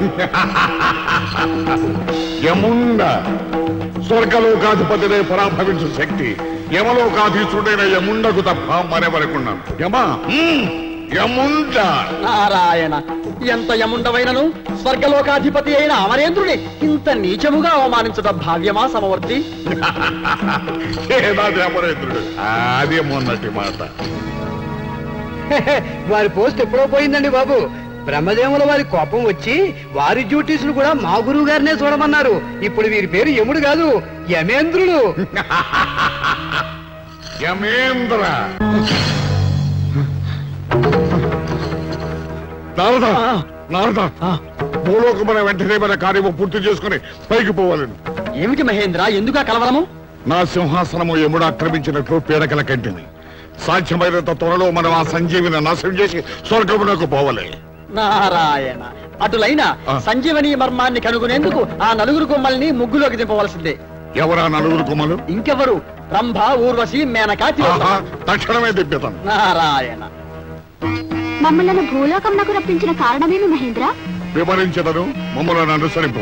యముండ స్వర్గలోకాధిపతినే పరాభవించు శక్తి యమలోకాధీశుడైన యముండకు తప్ప మరెవరకున్నాం యమా హ్మ్, యముండ నారాయణ ఎంత యముండవైనను స్వర్గలోకాధిపతి అయిన అమరేంద్రుని ఇంత నీచముగా అవమానించడం భావ్యమా సమవర్తి ఏనాది అమరేంద్రుడు అదే మొన్నటి మాట వారి పోస్ట్ ఎప్పుడో పోయిందండి బాబు బ్రహ్మదేవుల వారి కోపం వచ్చి వారి డ్యూటీస్ కూడా మా గురువు గారినే చూడమన్నారు ఇప్పుడు వీరి పేరు యముడు కాదు యమేంద్రుడు యమేంద్ర నారద నారద భూలోకమైన వెంటనే మన కార్యము పూర్తి చేసుకుని పైకి పోవాలను ఏమిటి మహేంద్ర ఎందుకు ఆ కలవరము నా సింహాసనము ఎముడు ఆక్రమించినట్లు పీడకల కంటిని సాధ్యమైనంత త్వరలో మనం ఆ సంజీవిని నాశనం చేసి స్వర్గమునకు పోవలే నారాయణ అటులైన సంజీవని మర్మాన్ని కనుగొనేందుకు ఆ నలుగురు కొమ్మల్ని ముగ్గులోకి దింపవలసిందే ఎవరా నలుగురు కొమ్మలు ఇంకెవరు రంభ ఊర్వశి మేనకా తిలోత్తమ. ఆహా, తక్షణమే దిబ్బతాను నారాయణ మమ్మల్ని భూలోకంనకు రప్పించిన కారణమేమి మహేంద్ర వివరించదను మమ్మల్ని అనుసరింపు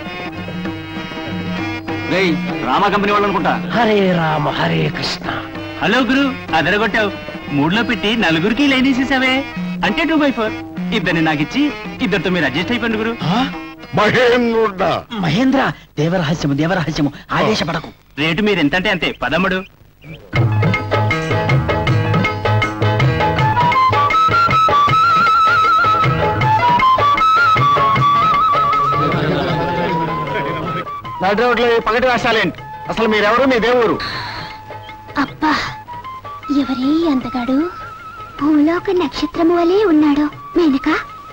రామ కంపెనీ వాళ్ళు అనుకుంటా హరే రామ హరే కృష్ణ హలో గురు అదరగొట్టావు మూడులో పెట్టి నలుగురికి లైన్ వేసేసావే అంటే టూ బై ఫోర్ ఇద్దరిని నాకు ఇచ్చి ఇద్దరితో మీరు అడ్జస్ట్ అయిపోండి గురు మహేంద్రుడ మహేంద్ర దేవరహస్యము దేవరహస్యము ఆదేశపడకు రేటు మీరు ఎంత అంటే అంతే పదమ్ముడు నడి రోడ్లో ఈ పగటి వేషాలేంటి అసలు మీరెవరు మీ దేవురు అబ్బా ఎవరే ఈ అందగాడు భూలోక నక్షత్రము వలె ఉన్నాడు మేనక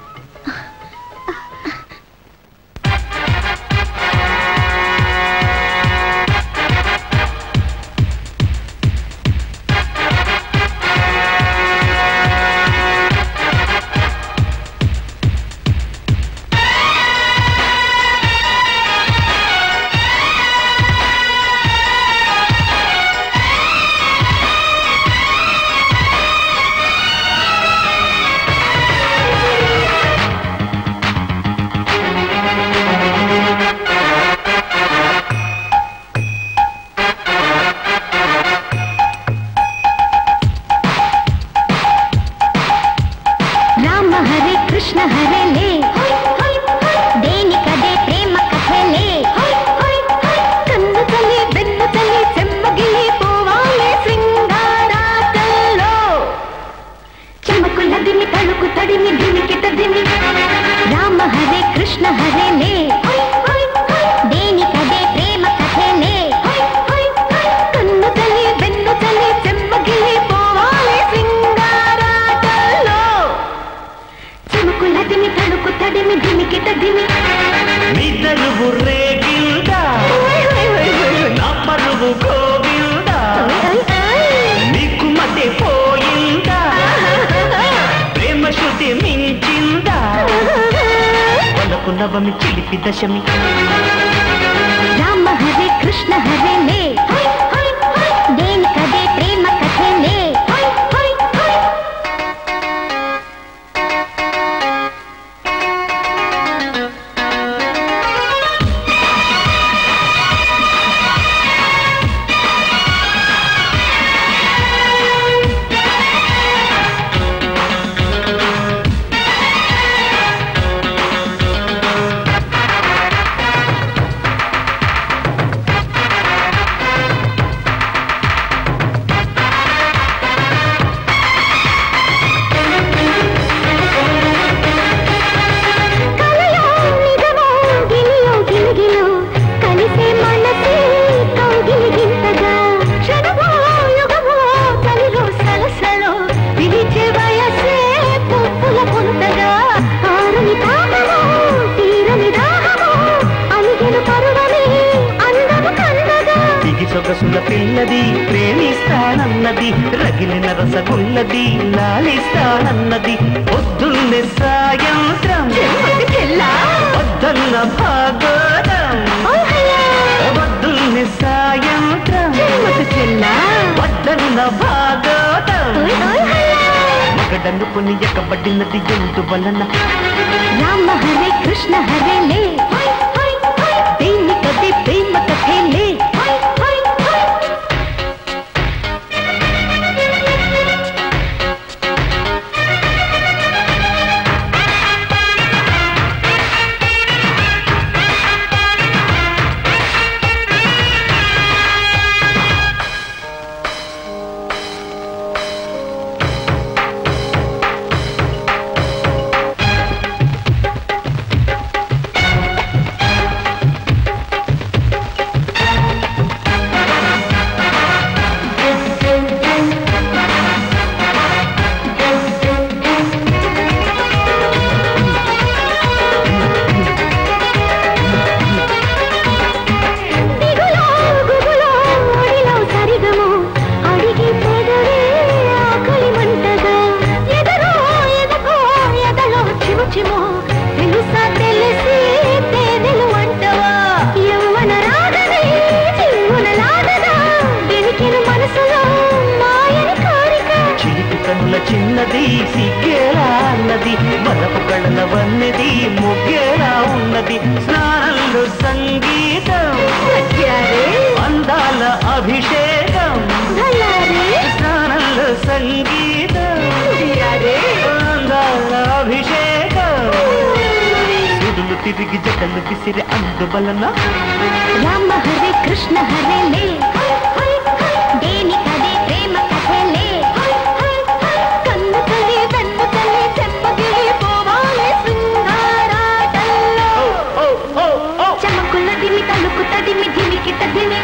రామ హరే కృష్ణ హరే లే దేనికదే ప్రేమ కథలే కన్ను తల్లి వెన్ను తల్లి చెమ్మగిలి పోవాలి శృంగారాటల్లో చెమ్మకుల దిని తడుకు తడిని దినికిట దిని రామ హరే కృష్ణ హరే లే దేనికదే ప్రేమ కథలే కన్ను తల్లి వెన్ను తల్లి చెమ్మగిలి పోవాలి శృంగారాటల్లో చెమకుల దిమి తడుకు తడిమి దిమికిట దిమి నీ తరువు రేగిందా నా పరువు గోవిందా నీకు మధ్య పోయిందా ప్రేమ శృతి మించిందా వలకు నవమి చిలిపి దశమి రామ హరే కృష్ణ హరే లే దేనికదే ప్రేమ కథలే ఆ పిల్లది ప్రేమిస్తానన్నది రగిలిన రసగుల్లది లాలిస్తానన్నది పొద్దున్నే సాయంత్రం వద్దన్న భాగోతం పొద్దున్నే సాయంత్రం వద్దన్న భాగోతం మగడనుకుని ఎక్కబడినది ఎందువలన రామ హరే కృష్ణ హరే లే దేని కదే ప్రేమ కథే లే దిగులో గుగులో ఒడిలో సరిగము అడిగి పెదవే ఆకలి మంటగా ఎదరో ఎదకో ఎదలో చిము చిము తెలుసా తెలిసి తేనెలు అంటవా యవ్వన రాగమే చివున లాగదా వెలికిన మనసులో మాయని కోరిక చిలిపి కనుల చిన్నది సిగ్గేలా అన్నది మరపు కళ్ళ వన్నది ముగ్గేలా ఉన్నది స్నానంలో సంగీతం అందాల అభిషేకం స్నానంలో సంగీతం అందాల అభిషేకం సుడులు తిరిగి జటలు విసిరి అందువలన రామ హరే కృష్ణ హరే లే దేని కదే ప్రేమ కథే లే కన్ను కలే వెన్ను కలే చెమ్మగిలి పోవాలి శృంగారాటల్లో చమకుల దిమి తలుకు తదిమి ధిమికి తదిమి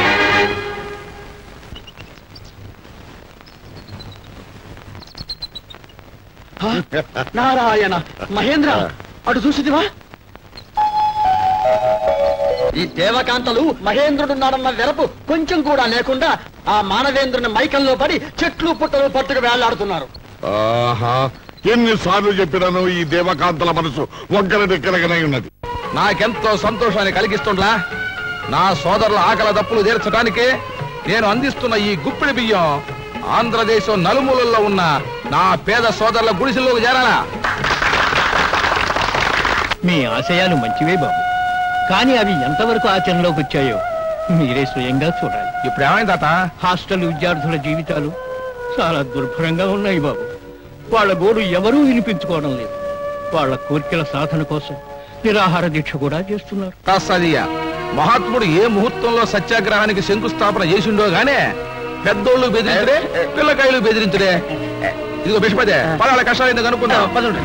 నారాయణ మహేంద్ర అటు చూసిదివా ఈ దేవకాంతలు మహేంద్రుడున్నాడన్న వెరపు కొంచెం కూడా లేకుండా ఆ మానవేంద్రుని మైకంలో పడి చెట్లు పుట్టలు పట్టుకు వేళ్లాడుతున్నారు ఆహా ఎన్నిసార్లు చెప్పినాను ఈ దేవకాంతల మనసు ఒక్కరి దగ్గరగానే ఉన్నది నాకెంతో సంతోషాన్ని కలిగిస్తుండ్లా నా సోదరుల ఆకలి దప్పులు తీర్చడానికి నేను అందిస్తున్న ఈ గుప్పిడి బియ్యం ఆంధ్రదేశం నలుమూలల్లో ఉన్న నా పేద సోదరుల గుడిసెల్లోకి చేరాలా మీ ఆశయాలు మంచివే బాబు కానీ అవి ఎంతవరకు ఆచరణలోకి వచ్చాయో మీరే స్వయంగా చూడాలి ఇప్పుడు ఏమైంది తాత హాస్టల్ విద్యార్థుల జీవితాలు చాలా దుర్భరంగా ఉన్నాయి బాబు వాళ్ళ గోడు ఎవరూ వినిపించుకోవడం లేదు వాళ్ళ కోరికల సాధన కోసం నిరాహార దీక్ష కూడా చేస్తున్నారు కాస్తాదియ్య మహాత్ముడు ఏ ముహూర్తంలో సత్యాగ్రహానికి శంకుస్థాపన చేసిండో గానే పెద్దోళ్ళు బెదిరించుడే పిల్లకాయలు బెదిరించుడే ఇదిగో బిష్పదే పలాల కష్టాలు ఎందుకు అనుకుంటాం పదండి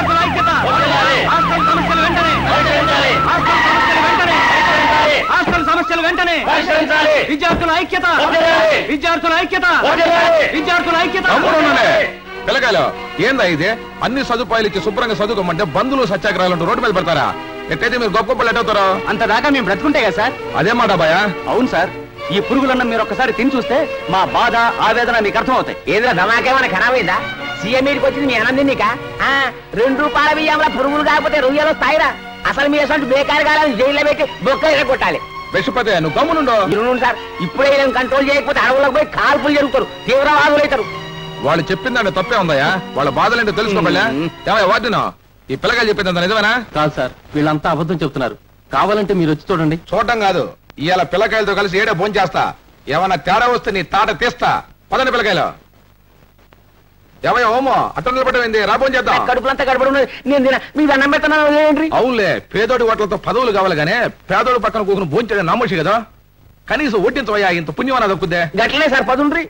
హాస్టల్ సమస్యలు వెంటనే విద్యార్థుల ఐక్యత విద్యార్థుల ఐక్యత విద్యార్థుల ఐక్యత తమ్ముడున్నానే. పిల్లకాయలు ఏందా ఇది అన్ని సదుపాయాలు ఇచ్చి శుభ్రంగా చదువుకోమంటే బంధువులు సత్యాగ్రహాలు అంటూ రోడ్డు మీద పెడతారా ఎట్టయితే మీరు గొప్ప గొప్పలు ఎట్టవుతారో అంత దాకా మేము బ్రతుకుంటే కదా సార్ అదే మాట బాయా అవును సార్ ఈ పురుగులన్న మీరు ఒక్కసారి తిని చూస్తే మా బాధ ఆవేదన మీకు అర్థమవుతాయి ఏదో ధమాకేమైనా ఖరాబైందా సీఎం మీదకి వచ్చింది మీ అన్నం తిన్నీక ఆ, రెండు రూపాయల బియ్యంలో పురుగులు కాకపోతే రొయ్యలు వస్తాయిరా అసలు మీ అసలు బేకారు కాలని జైల్లో పెట్టి బొక్క కొట్టాలి విషపతే నువ్వు గమ్మునుండో ఇరును సార్ ఇప్పుడే వీళ్ళని కంట్రోల్ చేయకపోతే అడవులకు పోయి కాల్పులు జరుగుతారు తీవ్రవాదులు అవుతారు వాళ్ళు చెప్పిందంటే తప్పే ఉందయ్యా వాళ్ళ బాధలేంటో తెలుసుకోబల్లా ఏమయ్య వాటినో ఈ పిల్లగా చెప్పిందంత నిజమేనా కాదు సార్ వీళ్ళంతా అబద్ధం చెప్తున్నారు కావాలంటే మీరు వచ్చి చూడండి చూడటం కాదు ఇవాళ పిల్లకాయలతో కలిసి ఏడే భోంచేస్తా చేస్తా ఏమన్నా తేడా వస్తే నీ తాట తీస్తా పదండి పిల్లకాయలు ఏమయ్య ఓమో అట్ట నిలబడమైంది రా భోజనం చేద్దాం కడుపులంతా గడపడు ఉన్నది. నేను తిన మీ దండం పెడుతున్నాను ఏంటి అవునులే పేదోడి వాటిలతో పదవులు కావాలి గానే పేదోడి పక్కన కూకుని భోంచడం నమ్మోషి కదా కనీసం వడ్డించవయ్యా ఇంత పుణ్యమన్నా దక్కుద్దే గట్లనే సార్ పదుండ్రి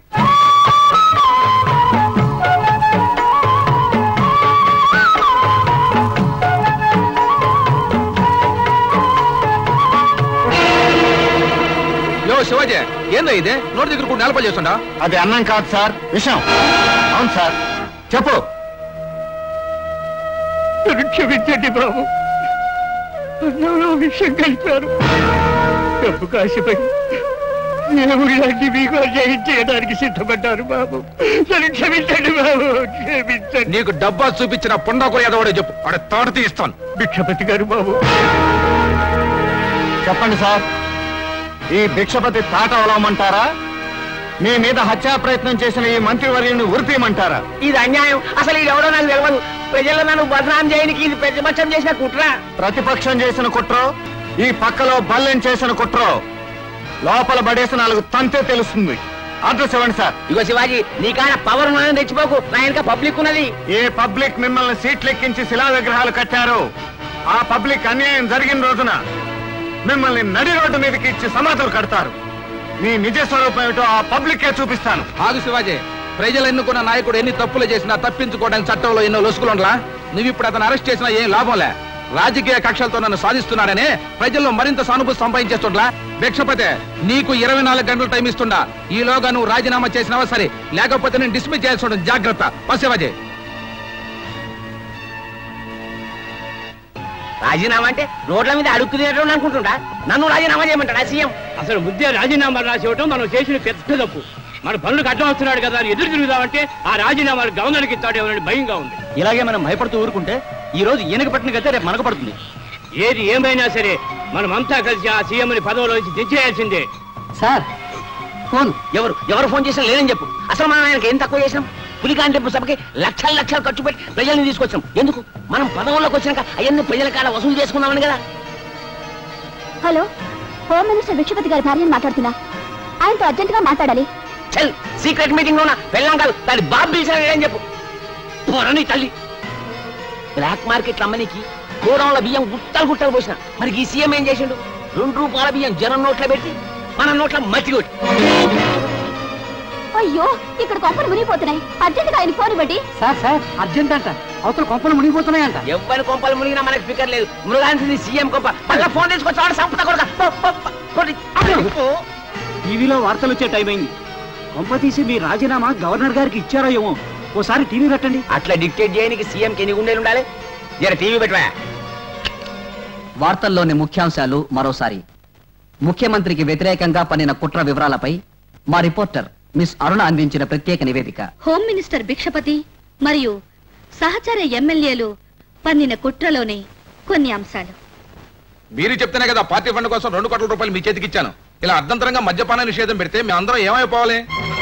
యో శివాజీ ఏందో ఇదే నోటి దగ్గర కూడా నేలపై చేస్తుండా అది అన్నం కాదు సార్ విషయం అవును సార్ చెప్పు నన్ను క్షమించండి బాబు అన్నంలో విషయం కలిపారు డబ్బు కాసిపై దేవుళ్ళంటి మీకు అన్యాయం చేయడానికి సిద్ధపడ్డారు బాబు నన్ను క్షమించండి బాబు క్షమించండి నీకు డబ్బా చూపించిన పుండాకులు ఎదవడో చెప్పు ఆడ తాడు తీస్తాను భిక్షపతి గారు బాబు చెప్పండి సార్ ఈ భిక్షపతి తాట అవలమంటారా మీ మీద హత్యా ప్రయత్నం చేసిన ఈ మంత్రివర్యుని ఉరితీయమంటారా ఇది అన్యాయం అసలు ఇది ఎవడో నాకు తెలియదు ప్రజల్లో నన్ను బదనాం చేయడానికి ఇది ప్రతిపక్షం చేసిన కుట్ర ప్రతిపక్షం చేసిన కుట్రో ఈ పక్కలో బల్లెం చేసిన కుట్రో లోపల పడేసి నాలుగు తంతే తెలుస్తుంది అడ్రస్ ఇవ్వండి సార్ ఇగో శివాజీ నీకాడ పవర్ ఉన్నదని తెచ్చిపోకు నా వెనక పబ్లిక్ ఉన్నది ఏ పబ్లిక్ మిమ్మల్ని సీట్లెక్కించి శిలా విగ్రహాలు కట్టారో ఆ పబ్లిక్ అన్యాయం జరిగిన రోజున మిమ్మల్ని నడి రోడ్డు మీదకి ఇచ్చి సమాధులు కడతారు మీ నిజ స్వరూపం ఏమిటో ఆ పబ్లిక్కే చూపిస్తాను ఆగు శివాజీ ప్రజలు ఎన్నుకున్న నాయకుడు ఎన్ని తప్పులు చేసినా తప్పించుకోవడానికి చట్టంలో ఎన్నో లొసుకులుండలా నువ్వు ఇప్పుడు అతను అరెస్ట్ చేసినా ఏం లాభంలే రాజకీయ కక్షలతో నన్ను సాధిస్తున్నాడని ప్రజల్లో మరింత సానుభూతి సంపాదించేస్తుండ్లా భిక్షపతే నీకు ఇరవై నాలుగు గంటల టైం ఇస్తుండా ఈలోగా నువ్వు రాజీనామా చేసినావా సరే లేకపోతే నేను డిస్మిస్ చేయాల్సి ఉంటుంది జాగ్రత్త పసివాజీ రాజీనామా అంటే రోడ్ల మీద అడుక్కు తినేటోడు అనుకుంటుంటా నన్ను రాజీనామా చేయమంటాడా సీఎం అసలు ముద్దే రాజీనామా రాసి ఇవ్వటం మనం చేసిన పెద్ద తప్పు మన పనులకు అడ్డం వస్తున్నాడు కదా అని ఎదురు తిరుగుదామంటే ఆ రాజీనామాలు గవర్నర్కి ఇస్తాడేమోనని భయంగా ఉంది ఇలాగే మనం భయపడుతూ ఊరుకుంటే ఈ రోజు ఈయనకు పట్టిన గతే రేపు మనకు పడుతుంది ఏది ఏమైనా సరే మనమంతా కలిసి ఆ సీఎంని పదవిలో నుంచి దించేయాల్సిందే సార్ ఫోన్ ఎవరు ఎవరు ఫోన్ చేసినా లేదని చెప్పు అసలు మనం ఆయనకి ఏం తక్కువ చేసినాం పులికాంటి సభకి లక్షల లక్షలు ఖర్చు పెట్టి ప్రజల్ని తీసుకొచ్చాం ఎందుకు మనం పదవుల్లోకి వచ్చినాక అవన్నీ ప్రజల కాడ వసూలు చేసుకుందామని కదా హలో హోమ్ మినిస్టర్ విక్షపతి గారి భార్యను మాట్లాడుతున్నా ఆయనతో అర్జెంట్ గా మాట్లాడాలి చల్ సీక్రెట్ మీటింగ్ లో వెళ్ళాం కాదు దాని బాబు పిలిచాడని చెప్పు పొరని తల్లి బ్లాక్ మార్కెట్ అమ్మనికి గోడౌన్ల బియ్యం గుట్టలు గుట్టలు పోసిన మరి ఈ సీఎం ఏం చేసిండు రెండు రూపాయల బియ్యం జనం నోట్లో పెట్టి మన నోట్ల మట్టి కొట్టి అయ్యో ఇక్కడ కొంపలు మునిగిపోతున్నాయి అర్జెంట్ గా ఆయన ఫోన్ ఇవ్వండి సార్ సార్ అర్జెంట్ అంట అవతల కొంపలు మునిగిపోతున్నాయంట ఎవరి కొంపలు మునిగినా మనకి ఫికర్ లేదు మృగాంతి సీఎం కొంప మళ్ళీ ఫోన్ తీసుకొచ్చి సంపద కొడుక టీవీలో వార్తలు వచ్చే టైం అయింది కొంప తీసి మీ రాజీనామా గవర్నర్ గారికి ఇచ్చారో ఏమో ఓసారి టీవీ పెట్టండి అట్లా డిక్టేట్ చేయడానికి సీఎం కి ఎన్ని గుండెలు ఉండాలి జర టీవీ పెట్టవా వార్తల్లోని ముఖ్యాంశాలు మరోసారి ముఖ్యమంత్రికి వ్యతిరేకంగా పన్నిన కుట్ర వివరాలపై మా రిపోర్టర్ మిస్ అరుణ అందించిన ప్రత్యేక నివేదిక హోమ్ మినిస్టర్ భిక్షపతి మరియు సహచర ఎమ్మెల్యేలు పన్నిన కుట్రలోని కొన్ని అంశాలు మీరు చెప్తేనే కదా పార్టీ ఫండ్ కోసం రెండు కోట్ల రూపాయలు మీ చేతికి ఇచ్చాను ఇలా అర్ధంతరంగా మద్యపాన నిషేధం పెడితే మేము అందరం ఏమైపోవాలి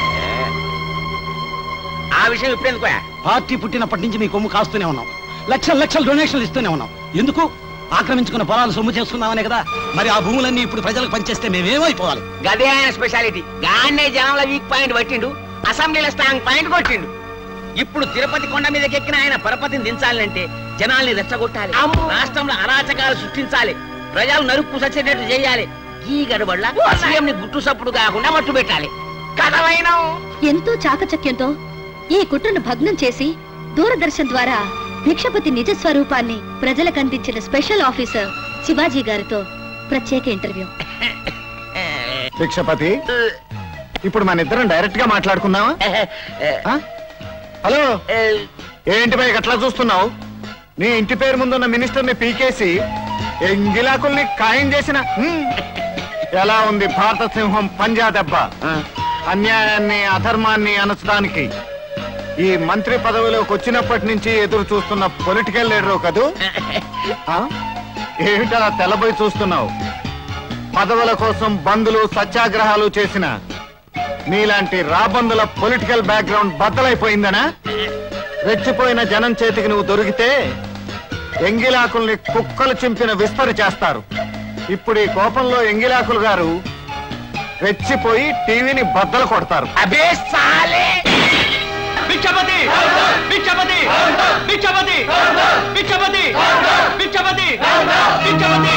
ఆ విషయం ఇప్పుడు ఎందుకు పార్టీ పుట్టినప్పటి నుంచి మీ కొమ్ము కాస్తూనే ఉన్నాం లక్షల లక్షల డొనేషన్లు ఇస్తూనే ఉన్నాం ఎందుకు ఆక్రమించుకున్న పొలాలు సొమ్ము చేసుకున్నామనే కదా మరి ఆ భూములన్నీ ఇప్పుడు ప్రజలకు పనిచేస్తే మేమేమైపోవాలి గదే ఆయన స్పెషాలిటీ గానే జనంలో వీక్ పాయింట్ పట్టిండు అసెంబ్లీలో స్ట్రాంగ్ పాయింట్ కొట్టిండు ఇప్పుడు తిరుపతి కొండ మీదకి ఎక్కిన ఆయన పరపతిని దించాలంటే జనాల్ని రెచ్చగొట్టాలి రాష్ట్రంలో అరాచకాలు సృష్టించాలి ప్రజలు నరుక్కు సచ్చేటట్టు చేయాలి ఈ గడబడ్ల సీఎం ని గుట్టు సప్పుడు కాకుండా మట్టు పెట్టాలి కథమైన ఎంతో చాకచక్యంతో ఈ కుట్రను భగ్నం చేసి దూరదర్శన్ ద్వారా భిక్షపతి నిజ స్వరూపాన్ని ప్రజలకు అందించిన స్పెషల్ ఆఫీసర్ శివాజీ గారితో ప్రత్యేక ఇంటర్వ్యూ భిక్షపతి ఇప్పుడు మన ఇద్దరం డైరెక్ట్ గా మాట్లాడుకుందామా ఆ? హలో ఏంటి పై అట్లా చూస్తున్నావు నీ ఇంటి పేరు ముందున్న మినిస్టర్ ని పీకేసి ఎంగిలాకుల్ని ఖాయం చేసిన హ్మ్. ఎలా ఉంది భారత సింహం పంజా దెబ్బ అన్యాయాన్ని అధర్మాన్ని అనచడానికి ఈ మంత్రి పదవిలోకి వచ్చినప్పటి నుంచి ఎదురు చూస్తున్న పొలిటికల్ లీడరు కదూ ఆ? ఏమిటలా తెల్లబోయి చూస్తున్నావు పదవుల కోసం బంధులు సత్యాగ్రహాలు చేసిన నీలాంటి రాబందుల పొలిటికల్ బ్యాక్గ్రౌండ్ బద్దలైపోయిందనా రెచ్చిపోయిన జనం చేతికి నువ్వు దొరికితే ఎంగిలాకుల్ని కుక్కలు చింపిన విస్తరి చేస్తారు ఇప్పుడు ఈ కోపంలో ఎంగిలాకులు గారు రెచ్చిపోయి టీవీని బద్దలు కొడతారు అబే సాలే భిక్షపతి భిక్షపతి భిక్షపతి భిక్షపతి భిక్షపతి భిక్షపతి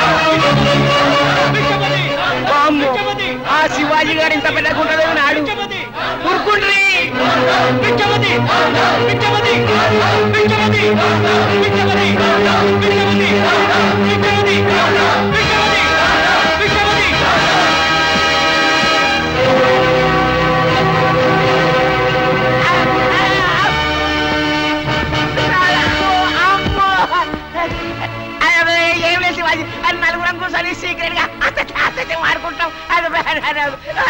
వామ్మో, ఆ శివాజీ గారు ఇంత పెద్ద గుంటలేదు నాడు ఉరుకుండ్రి భిక్షపతి భిక్షపతి భిక్షపతి భిక్షపతి భిక్షపతి భిక్షపతి భిక్షపతి ఏం లేదు శివాజీ అది నలుగురం కూర్చొని సీక్రెట్ గా అత్తతే అత్తతే మారుకుంటాం అది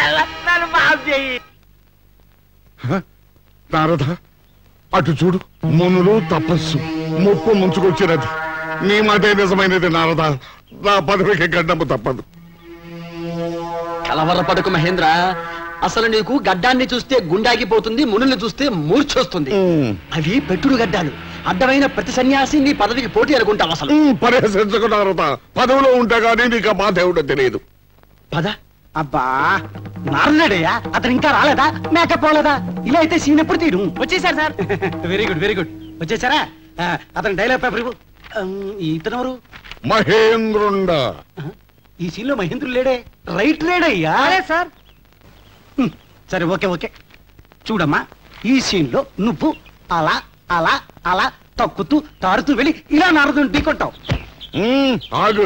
నారద అటు చూడు మునులు తపస్సు ముప్పు ముంచుకొచ్చినది నీ మాటే నిజమైనది నారద నా పదవికి గడ్డము తప్పదు కలవరపడకు మహేంద్ర అసలు నీకు గడ్డాన్ని చూస్తే గుండాగిపోతుంది మునుల్ని చూస్తే మూర్చొస్తుంది అవి పెట్టుడు గడ్డాలు అడ్డమైన ప్రతి సన్యాసి నీ పదవికి పోటీ అనుకుంటావు అసలు పరిహసించకు నారద పదవిలో ఉంటే గానీ నీకు మా దేవుడు తెలియదు పద అబ్బా నారదుడయ్యా అతను ఇంకా రాలేదా మేకప్ పోలేదా ఇలా అయితే సీన్ ఎప్పుడు తీరు వచ్చేసారు sir very good very good వచ్చేసారా ఆ, అతని డైలాగ్ పేపర్ ఇవ్వు ఉమ్, ఇతనెవరు మహేంద్రుండ ఈ సీన్ లో మహేంద్రుడు లేడే రైట్ లేడయ్యా సార్ సరే ఓకే ఓకే చూడమ్మా ఈ సీన్ లో నువ్వు అలా అలా అలా తక్కుతూ తారుతూ వెళ్ళి ఇలా నారదుని ఢీకొట్టావు ఆగు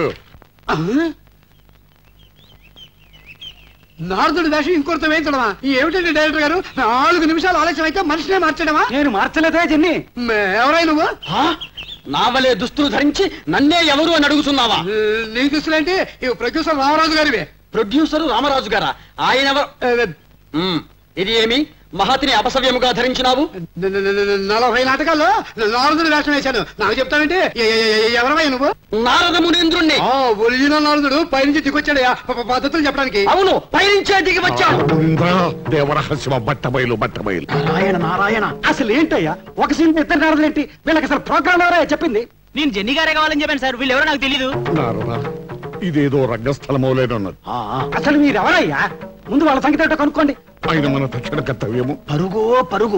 నారదుడి వేషం ఇంకొంత వేయించడమా ఏమిటండి డైరెక్టర్ గారు నాలుగు నిమిషాలు ఆలస్యం అయితే మనిషినే మార్చడమా నేను మార్చలేదే జన్ని ఎవరై నువ్వు నా వలే దుస్తులు ధరించి నన్నే ఎవరు అని అడుగుతున్నావా నీ దుస్తులేంటి ఇవి ప్రొడ్యూసర్ రామరాజు గారివే ప్రొడ్యూసర్ రామరాజు గారా ఆయన ఎవ- మ్మ్. ఇది ఏమి మహతిని అపసవ్యముగా ధరించినావు న- న- న- న- నలభై నాటకాల్లో నారదుడి వేషం వేశాను నాకు చెప్తానంటే ఎవరవై నువ్వు నారద మునీంద్రుణ్ణి ఒరిజినల్ నారదుడు పైనుంచి దిగొచ్చాడయా ప- ప- పద్ధతులు చెప్పడానికి అవును పైనుంచే దిగి వచ్చాడు ఇంద్ర దేవరహస్యమ బట్టబయలు బట్టబయలు నారాయణ నారాయణ అసలు ఏంటయ్యా ఒక సీన్ ఇద్దరు నారదులేంటి వీళ్ళకి అసలు ప్రోగ్రామ్ ఎవరయ్యా చెప్పింది నేను జెన్ని గారే కావాలని చెప్పాను సార్ వీళ్ళు ఎవరో నాకు తెలీదు నారద ఇదేదో రంగస్థలమోలేనున్నది అసలు మీరు ఎవరయ్యా ముందు వాళ్ళ సంగతి ఏంటో కనుక్కోండి ఆయన మన తక్షణ కర్తవ్యము పరుగో పరుగు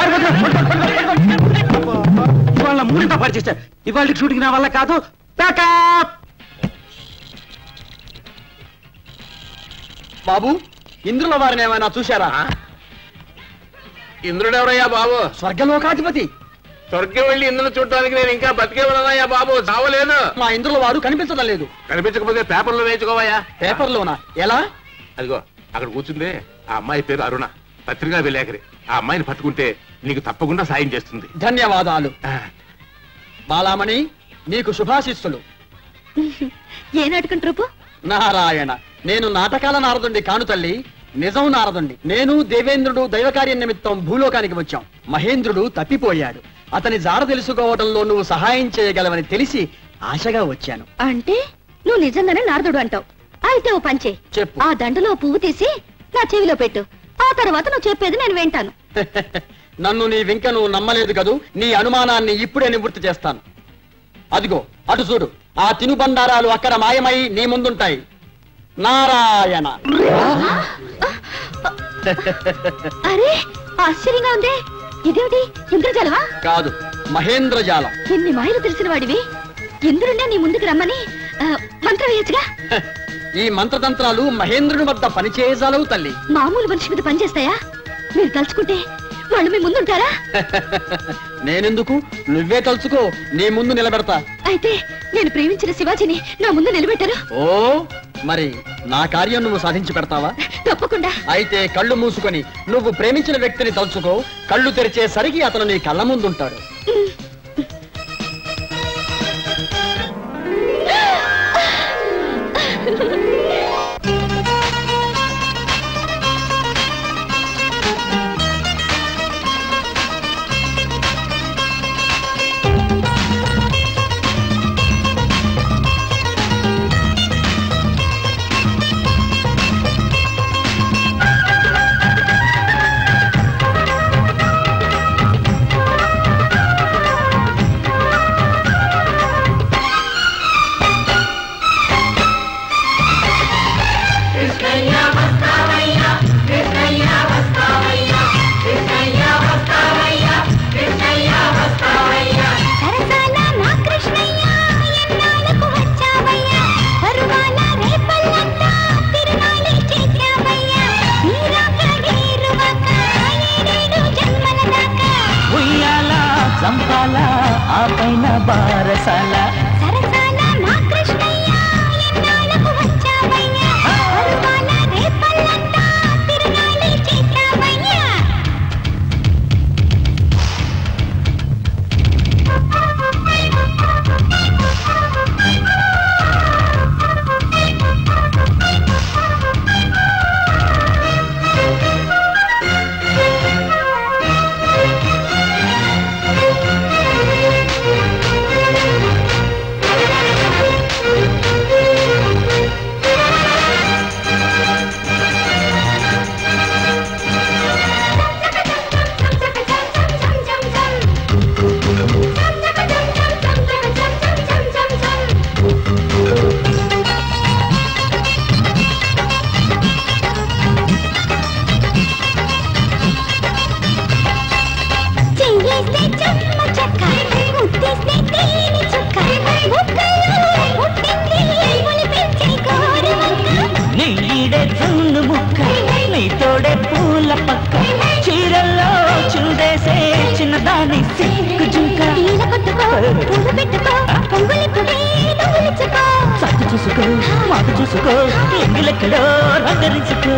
ఇవాళ మూడింట పరిచేస్తారు ఇవాళ షూటింగ్ నా వల్ల కాదు ప్యాకప్ బాబు ఇంద్రుల వారిని ఏమైనా చూశారా ఇంద్రుడెవరయ్యా బాబు స్వర్గలోకాధిపతి స్వర్గం వెళ్ళి ఇంద్రుని చూడడానికి నేను ఇంకా బతికే ఉన్నానయ్యా బాబు చావలేదు మా ఇంద్రుల వారు కనిపించడం లేదు కనిపించకపోతే పేపర్లో వేయించుకోవయ్యా పేపర్లోనా ఎలా అదిగో అక్కడ కూర్చుంది ఆ అమ్మాయి పేరు అరుణ పత్రికా విలేకరి ఆ అమ్మాయిని పట్టుకుంటే నీకు తప్పకుండా సాయం చేస్తుంది ధన్యవాదాలు బాలామణి నీకు శుభాశిస్సులు ఏ నాటకం ట్రూపు నారాయణ నేను నాటకాల నారదుండి కాను తల్లి నిజం నారదుండి నేను దేవేంద్రుడు దైవకార్యం నిమిత్తం భూలోకానికి వచ్చాం మహేంద్రుడు తప్పిపోయాడు అతని జాడ తెలుసుకోవడంలో నువ్వు సహాయం చేయగలవని తెలిసి ఆశగా వచ్చాను అంటే నువ్వు నిజంగానే నారదుడు అంటావు అయితే ఓ పంచే చెప్పు ఆ దండలో పువ్వు తీసి నా చెవిలో పెట్టు ఆ తర్వాత నువ్వు చెప్పేది నేను వింటాను నన్ను నీ వెంక నువ్వు నమ్మలేదు కదూ నీ అనుమానాన్ని ఇప్పుడే నివృత్తి చేస్తాను అదిగో అటు చూడు ఆ తినుబండారాలు అక్కడ మాయమై నీ ముందుంటాయి నారాయణ అరే ఆశ్చర్యంగా ఉంది ఇదేమిటి ఇంద్రజాలవా కాదు మహేంద్రజాలం ఎన్ని మాయలు తెలిసిన వాడివి ఇంద్రుడే నీ ముందుకు రమ్మని ఆ, మంత్రం వేయచ్చుగా ఈ మంత్రతంత్రాలు మహేంద్రుని వద్ద పనిచేయజాలవు తల్లి మామూలు మనిషి మీద పనిచేస్తాయా మీరు తలుచుకుంటే వాళ్ళు మీ ముందుంటారా నేనెందుకు నువ్వే తలుచుకో నీ ముందు నిలబెడతా అయితే నేను ప్రేమించిన శివాజీని నా ముందు నిలబెట్టారు ఓ మరి నా కార్యం నువ్వు సాధించి పెడతావా తప్పకుండా అయితే కళ్ళు మూసుకొని నువ్వు ప్రేమించిన వ్యక్తిని తలుచుకో కళ్ళు తెరిచేసరికి అతను నీ కళ్ళ ముందుంటాడు సరసాల మా కృష్ణయ్య ఎన్నాళ్ళకు వచ్చావయ్యా పరువాల రేపల్లంతా తిరునాళి చేశావయ్యా నీరాక గేరువాక ఏడేడు జన్మల దాకా ఉయ్యాల చంపాల ఆ పైన బారసాల సరసాల మా కృష్ణయ్య ఎన్నాళ్ళకు వచ్చావయ్యా పరువాల రేపల్లంతా తిరునాళి చేశావయ్యా చేసే చిన్నదాని సిగ్గు జుంక సత్తు చూసుకో మాట చూసుకో ఎంగిలెక్కడో రంగరించుకో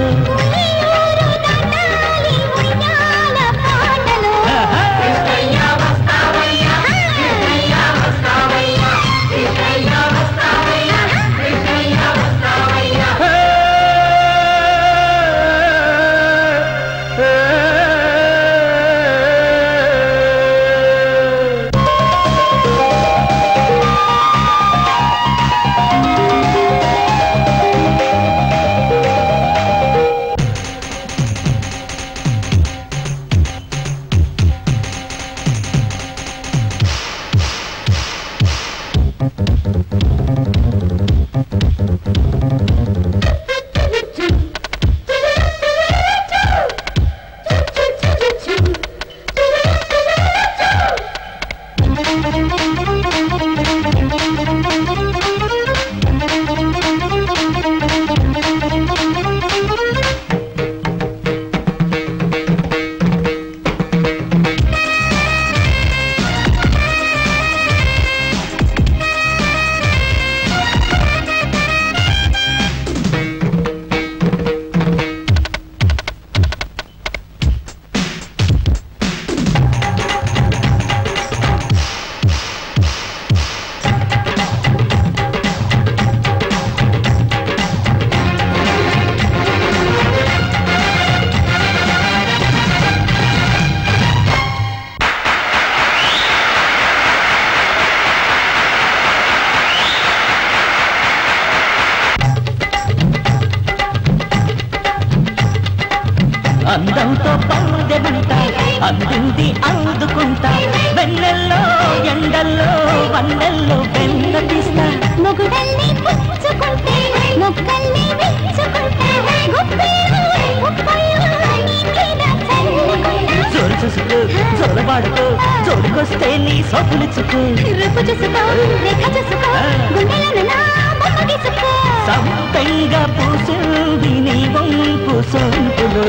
అందంతో పందెమంట అందింది అందుకుంటా వెన్నెల్లో ఎండల్లో వన్నెల్లో వెన్న తీస్తా మొగుడల్ని పుచ్చుకుంటే మొక్కల్ని విచ్చుకుంటే గుప్పిరు ముప్పయ్యు నీకిన చల్లుకుంటా జోరు చూసుకో జోలబాడుకో జోడుకొస్తే నీ సోపులిచ్చుకో రూపు చూసుకో రేఖ చూసుకో గుండెలను నా బొమ్మ గీసుకో సంపెంగా పూసింది నీ వంపు సొంపులు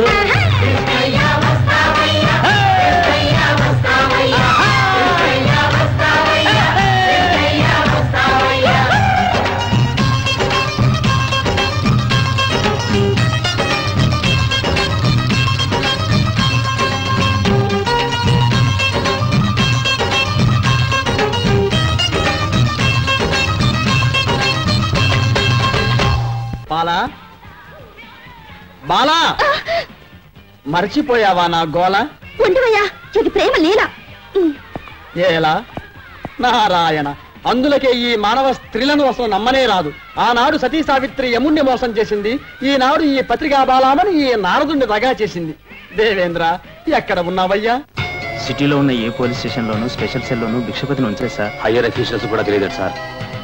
బాలా బాలా మర్చిపోయావా నా గోల ఉండవయ్యా ఇది ప్రేమ లీల ఏలా నారాయణ అందులకే ఈ మానవ స్త్రీలను అసలు నమ్మనే రాదు ఆనాడు సతీ సావిత్రి యముణ్ణి మోసం చేసింది ఈనాడు ఈ పత్రికా బాలామని ఈ నారదుణ్ణి దగా చేసింది దేవేంద్ర ఎక్కడ ఉన్నావయ్యా సిటీలో ఉన్న ఏ పోలీస్ స్టేషన్ లోను స్పెషల్ సెల్ లోను భిక్షపతిని ఉంచారు సార్ హయ్యర్ అఫీషియల్స్ కూడా తెలియదు సార్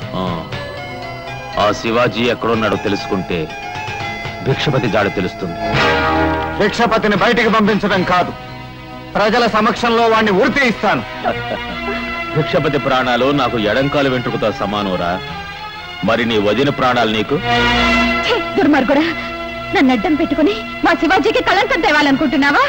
ఆ శివాజీ ఎక్కడున్నాడో తెలుసుకుంటే భిక్షపతి జాడ తెలుస్తుంది భిక్షపతిని బయటికి పంపించడం కాదు ప్రజల సమక్షంలో వాణ్ణి ఉరి ఇస్తాను భిక్షపతి ప్రాణాలు నాకు ఎడంకాలు వెంట్రుకతో సమానోరా మరి నీ వదిన ప్రాణాలు నీకు ఛీ, దుర్మార్గుడా నన్ను అడ్డం పెట్టుకుని మా శివాజీకి కళంకం తేవాలనుకుంటున్నావా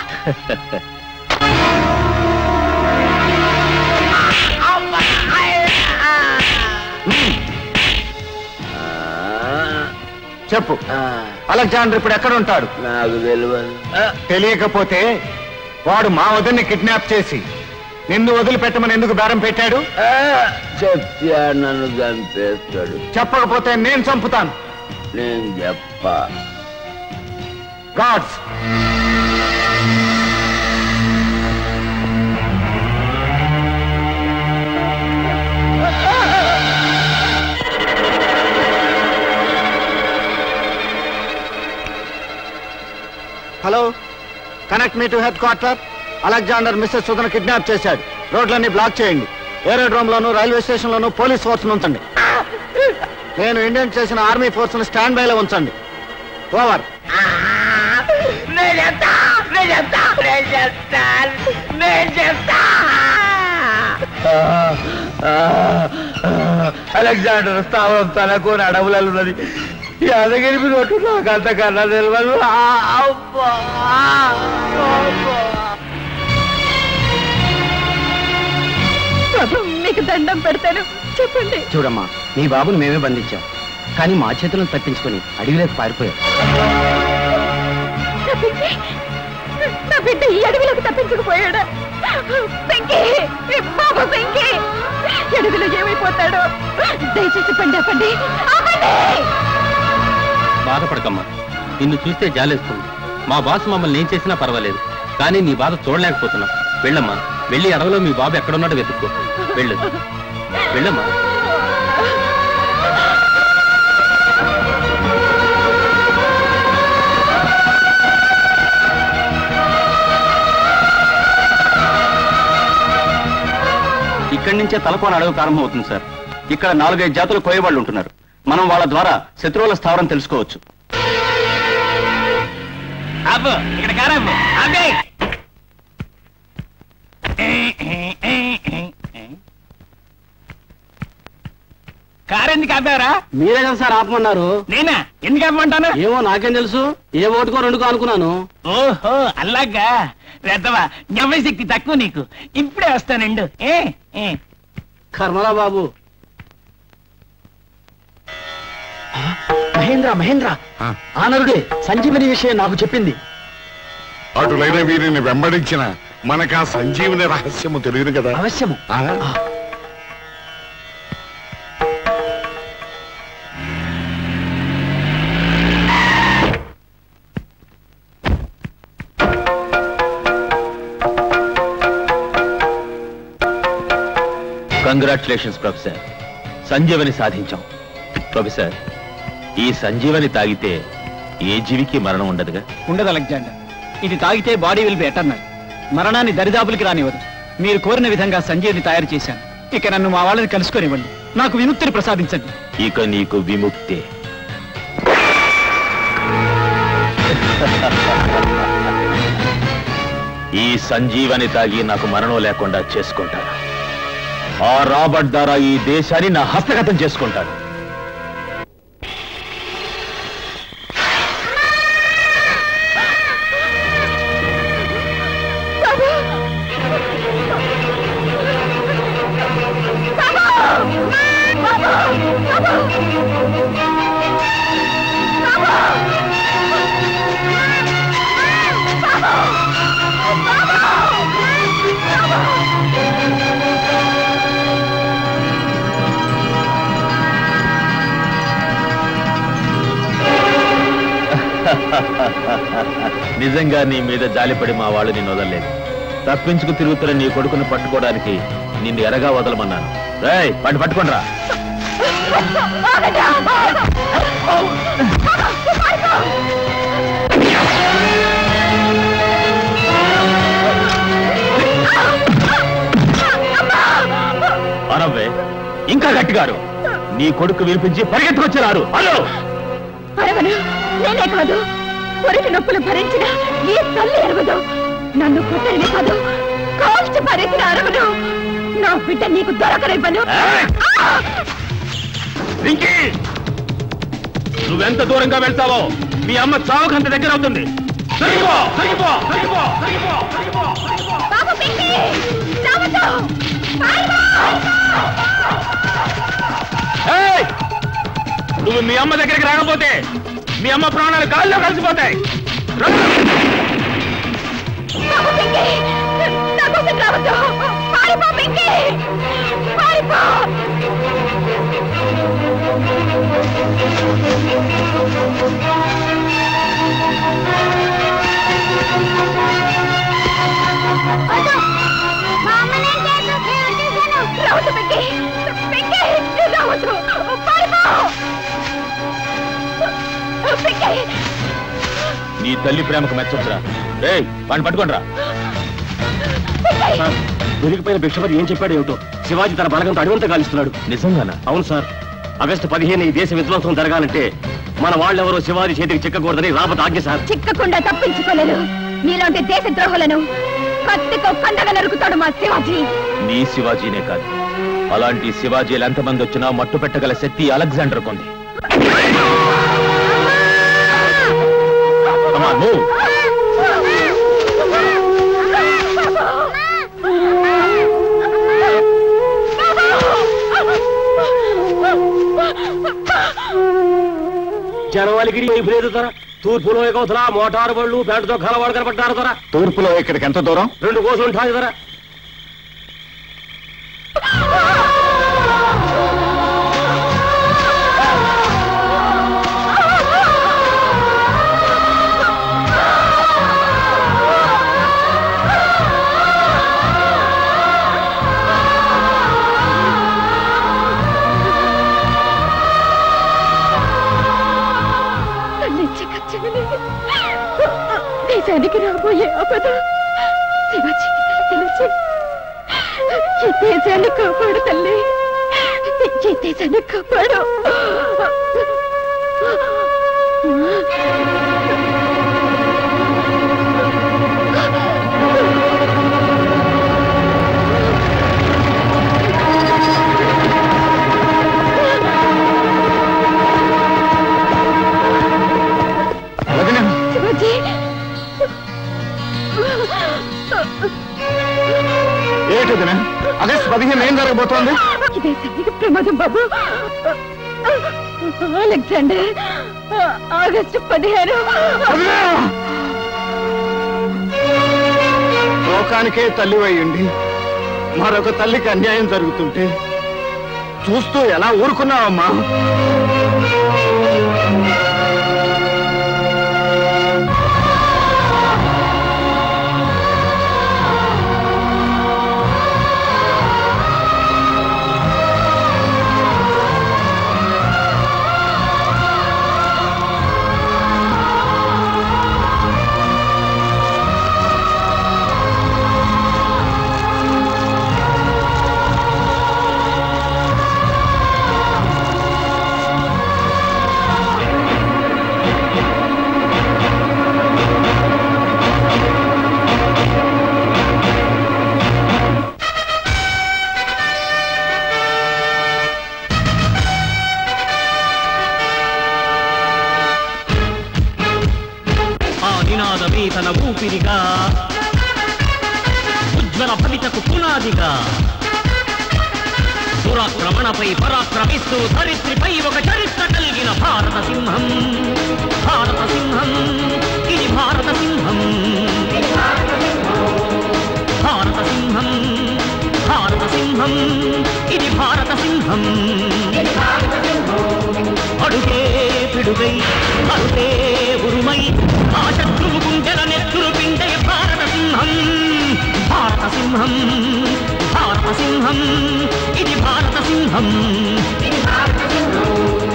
చెప్పు అలెగ్జాండర్ ఇప్పుడు ఎక్కడ ఉంటాడు నాకు తెలియదు తెలియకపోతే వాడు మా వదిన్ని కిడ్నాప్ చేసి నిన్ను వదిలిపెట్టమని ఎందుకు బేరం పెట్టాడు చెప్తా నన్ను చంపేస్తాడు చెప్పకపోతే నేను చంపుతాను నేను చెప్పా gods hello connect me to headquarter Alexander Mrs Sudhana kidnap చేశాడు రోడ్లన్నీ బ్లాక్ చేయండి ఏరోడ్రోమ్ లోను రైల్వే స్టేషన్ లోను పోలీస్ ఫోర్స్ ఉంచండి నేను ఇండియన్ చేసిన ఆర్మీ ఫోర్స్ ను స్టాండ్ బై లో ఉంచండి ఓవర్ నేను చెప్తా నేను చెప్తా నేను చెప్తా నేను చెప్తా అలెగ్జాండర్ స్థావరం తనకు అడవులలో ఉన్నది యాదగిరి కొట్టు నాకు అంతకన్నా తెలియదు ఆ, అబ్బా, అబ్బా. దండం పెడతాను చెప్పండి చూడమ్మా నీ బాబును మేమే బంధించాం కానీ మా చేతులను తప్పించుకొని అడవిలోకి పారిపోయాం నా బిడ్డ నా బిడ్డ ఈ అడవిలోకి తప్పించుకుపోయాడా పెంకి బాబు పెంకి అడవిలో ఏమైపోతాడో దయచేసి పండి ఆపండి ఆపండి బాధపడకమ్మా నిన్ను చూస్తే జాలేస్తుంది మా బాస్ మమ్మల్ని ఏం చేసినా పర్వాలేదు కానీ నీ బాధ చూడలేకపోతున్నాం వెళ్ళమ్మా వెళ్ళి అడవిలో మీ బాబు ఎక్కడున్నాడో వెతుక్కో వెళ్ళు వెళ్ళమ్మా ఇక్కడి నుంచే తలకోన అడవి ప్రారంభమవుతుంది సార్ ఇక్కడ నాలుగైదు జాతులు కోయవాళ్ళు ఉంటున్నారు మనం వాళ్ళ ద్వారా శత్రువుల స్థావరం తెలుసుకోవచ్చు ఆపు ఇక్కడ కారాపు ఆపే కారు ఎందుకు ఆపారా మీరే కదా సార్ ఆపమన్నారు నేనా ఎందుకు ఆపమంటాను ఏమో నాకేం తెలుసు ఏ ఓటుకో రెండుకో అనుకున్నాను ఓహో అలాగా రెద్దవా జ్ఞాపశక్తి తక్కువ నీకు ఇప్పుడే వస్తానండు ఏ ఏ కర్మరా బాబు మహేంద్ర మహేంద్ర ఆనరుడే సంజీవని విషయం నాకు చెప్పింది అటులైన వీరిని వెంబడించిన మనకు ఆ సంజీవని రహస్యము తెలియదు కదా అవశ్యము కంగ్రాచులేషన్స్ ప్రొఫెసర్ సంజీవని సాధించాం ప్రొఫెసర్ ఈ సంజీవని తాగితే ఏ జీవికి మరణం ఉండదుగా ఉండదు అలెగ్జాండర్ ఇది తాగితే బాడీ విల్ బి ఎటర్నల్ మరణాన్ని దరిదాపులకి రానివ్వదు మీరు కోరిన విధంగా సంజీవిని తయారు చేశాను ఇక నన్ను మా వాళ్ళని కలుసుకొనివ్వండి నాకు విముక్తిని ప్రసాదించండి ఇక నీకు విముక్తే ఈ సంజీవని తాగి నాకు మరణం లేకుండా చేసుకుంటాను ఆ రాబర్ట్ ద్వారా ఈ దేశాన్ని నా హస్తగతం చేసుకుంటాను నిజంగా నీ మీద జాలిపడి మా వాళ్ళు నిన్ను వదలలేదు తప్పించుకు తిరుగుతున్న నీ కొడుకును పట్టుకోవడానికి నిన్ను ఎరగా వదలమన్నాను రేయ్ పట్టు పట్టుకోండిరా అనవ్వే ఇంకా గట్టిగారు నీ కొడుకు వినిపించి పరిగెత్తుకొచ్చారు హలో అరవను నేనే కాదు పొరికి నొప్పులు భరించిన ఈ తల్లి అరవదు నన్ను కొట్టని కాదు కాల్చి పారేసిన అరవను నా బిడ్డ నీకు దొరకనివ్వను రింకీ నువ్వెంత దూరంగా వెళ్తావో మీ అమ్మ చావుకంత దగ్గర అవుతుంది తొలగిపో, తొలగిపో, తొలగిపో, తొలగిపో, తొలగిపో, తొలగిపో. బాబు పిక్కి చావద్దు ఏయ్! నువ్వు మీ అమ్మ దగ్గరికి రాకపోతే మీ అమ్మ ప్రాణాలు గాల్లో కలిసిపోతాయి రా! బాబు పిక్కి నా కోసం రావద్దు పారిపో పిక్కి పారిపో రావద్దు పిక్కి పిక్కి రావద్దు పారిపో పిక్కి నీ తల్లి ప్రేమకు మెచ్చొచ్చురా ఏయ్ వాడిని పట్టుకోండిరా దొరికిపోయిన భిక్షపతి ఏం చెప్పాడు ఏమిటో శివాజీ తన బలగంతో అడివంతా గాలిస్తున్నాడు నిజంగానా అవును సార్ ఆగస్టు పదిహేను ఈ దేశ విధ్వంసం జరగాలంటే మన వాళ్ళెవరో శివాజీ చేతికి చిక్కకూడదని రాబత్ ఆజ్ఞ సార్ చిక్కకుండా తప్పించుకోలేరు మీలాంటి దేశ ద్రోహులను కత్తితో కండగా నరుకుతాడు మా శివాజీ నీ శివాజీనే కాదు అలాంటి శివాజీలు ఎంతమంది వచ్చినా మట్టు పెట్టగల శక్తి అలెగ్జాండర్ కొంది Come on, move. బాబా తాలిగిరి వైపు లేదు ధర తూర్పులో ఎగవతల మోటారు బళ్ళు పేటతో కలవాడు కనపడ్డారు ధర తూర్పులో ఇక్కడికి ఎంత దూరం రెండు కోసులు ఉంటాయి ధర తల్లి చిక్కచ్చని దేశానికి రాబోయే ఆపద శివాజీకి తెలిసి ఈ దేశాన్ని కాపాడు తల్లి ఈ దేశాన్ని కాపాడు శివాజీ ఏంటి వదినా? ఆగస్టు పదిహేను ఏం జరగబోతోంది ఈ దేశానికి ప్రమాదం బాబు అలెగ్జాండర్ ఆగస్టు పదిహేను లోకానికే తల్లి ఉండి మరొక తల్లికి అన్యాయం జరుగుతుంటే చూస్తూ ఎలా ఊరుకున్నావమ్మా ఆ నినాదమే తన ఊపిరిగా ఉజ్వల భవితకు పునాదిగా దురాక్రమణపై పరాక్రమిస్తూ ధరిత్రిపై ఒక చరిత్ర కలిగిన భారత సింహం భారత సింహం ఇది భారత సింహం భారత సింహం భారత సింహం ఇది భారత సింహం అడుగే పిడుగై అరుగే ఉరుమై ఆ శత్రువు గుండెల నెత్తురు పిండే భారత సింహం భారత సింహం భారత సింహం ఇది భారత సింహం ఇది భారత సింహం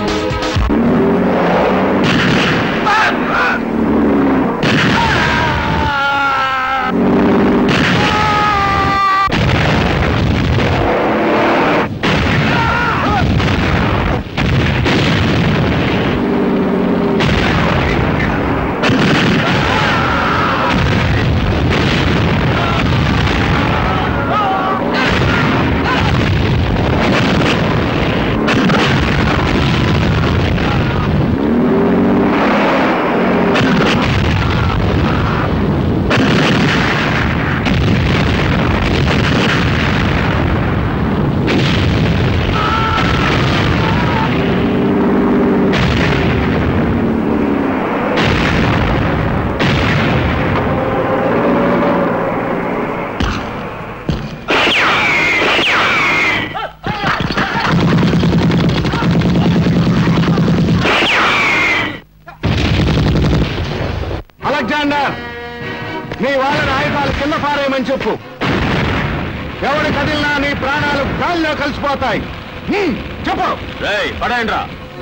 అలెగ్జాండర్ నీ వాళ్ళని ఆయుధాలు కింద పారేయమని చెప్పు ఎవరి కదిలినా నీ ప్రాణాలు గాల్లో కలిసిపోతాయి హ్మ్, చెప్పు పడేయండి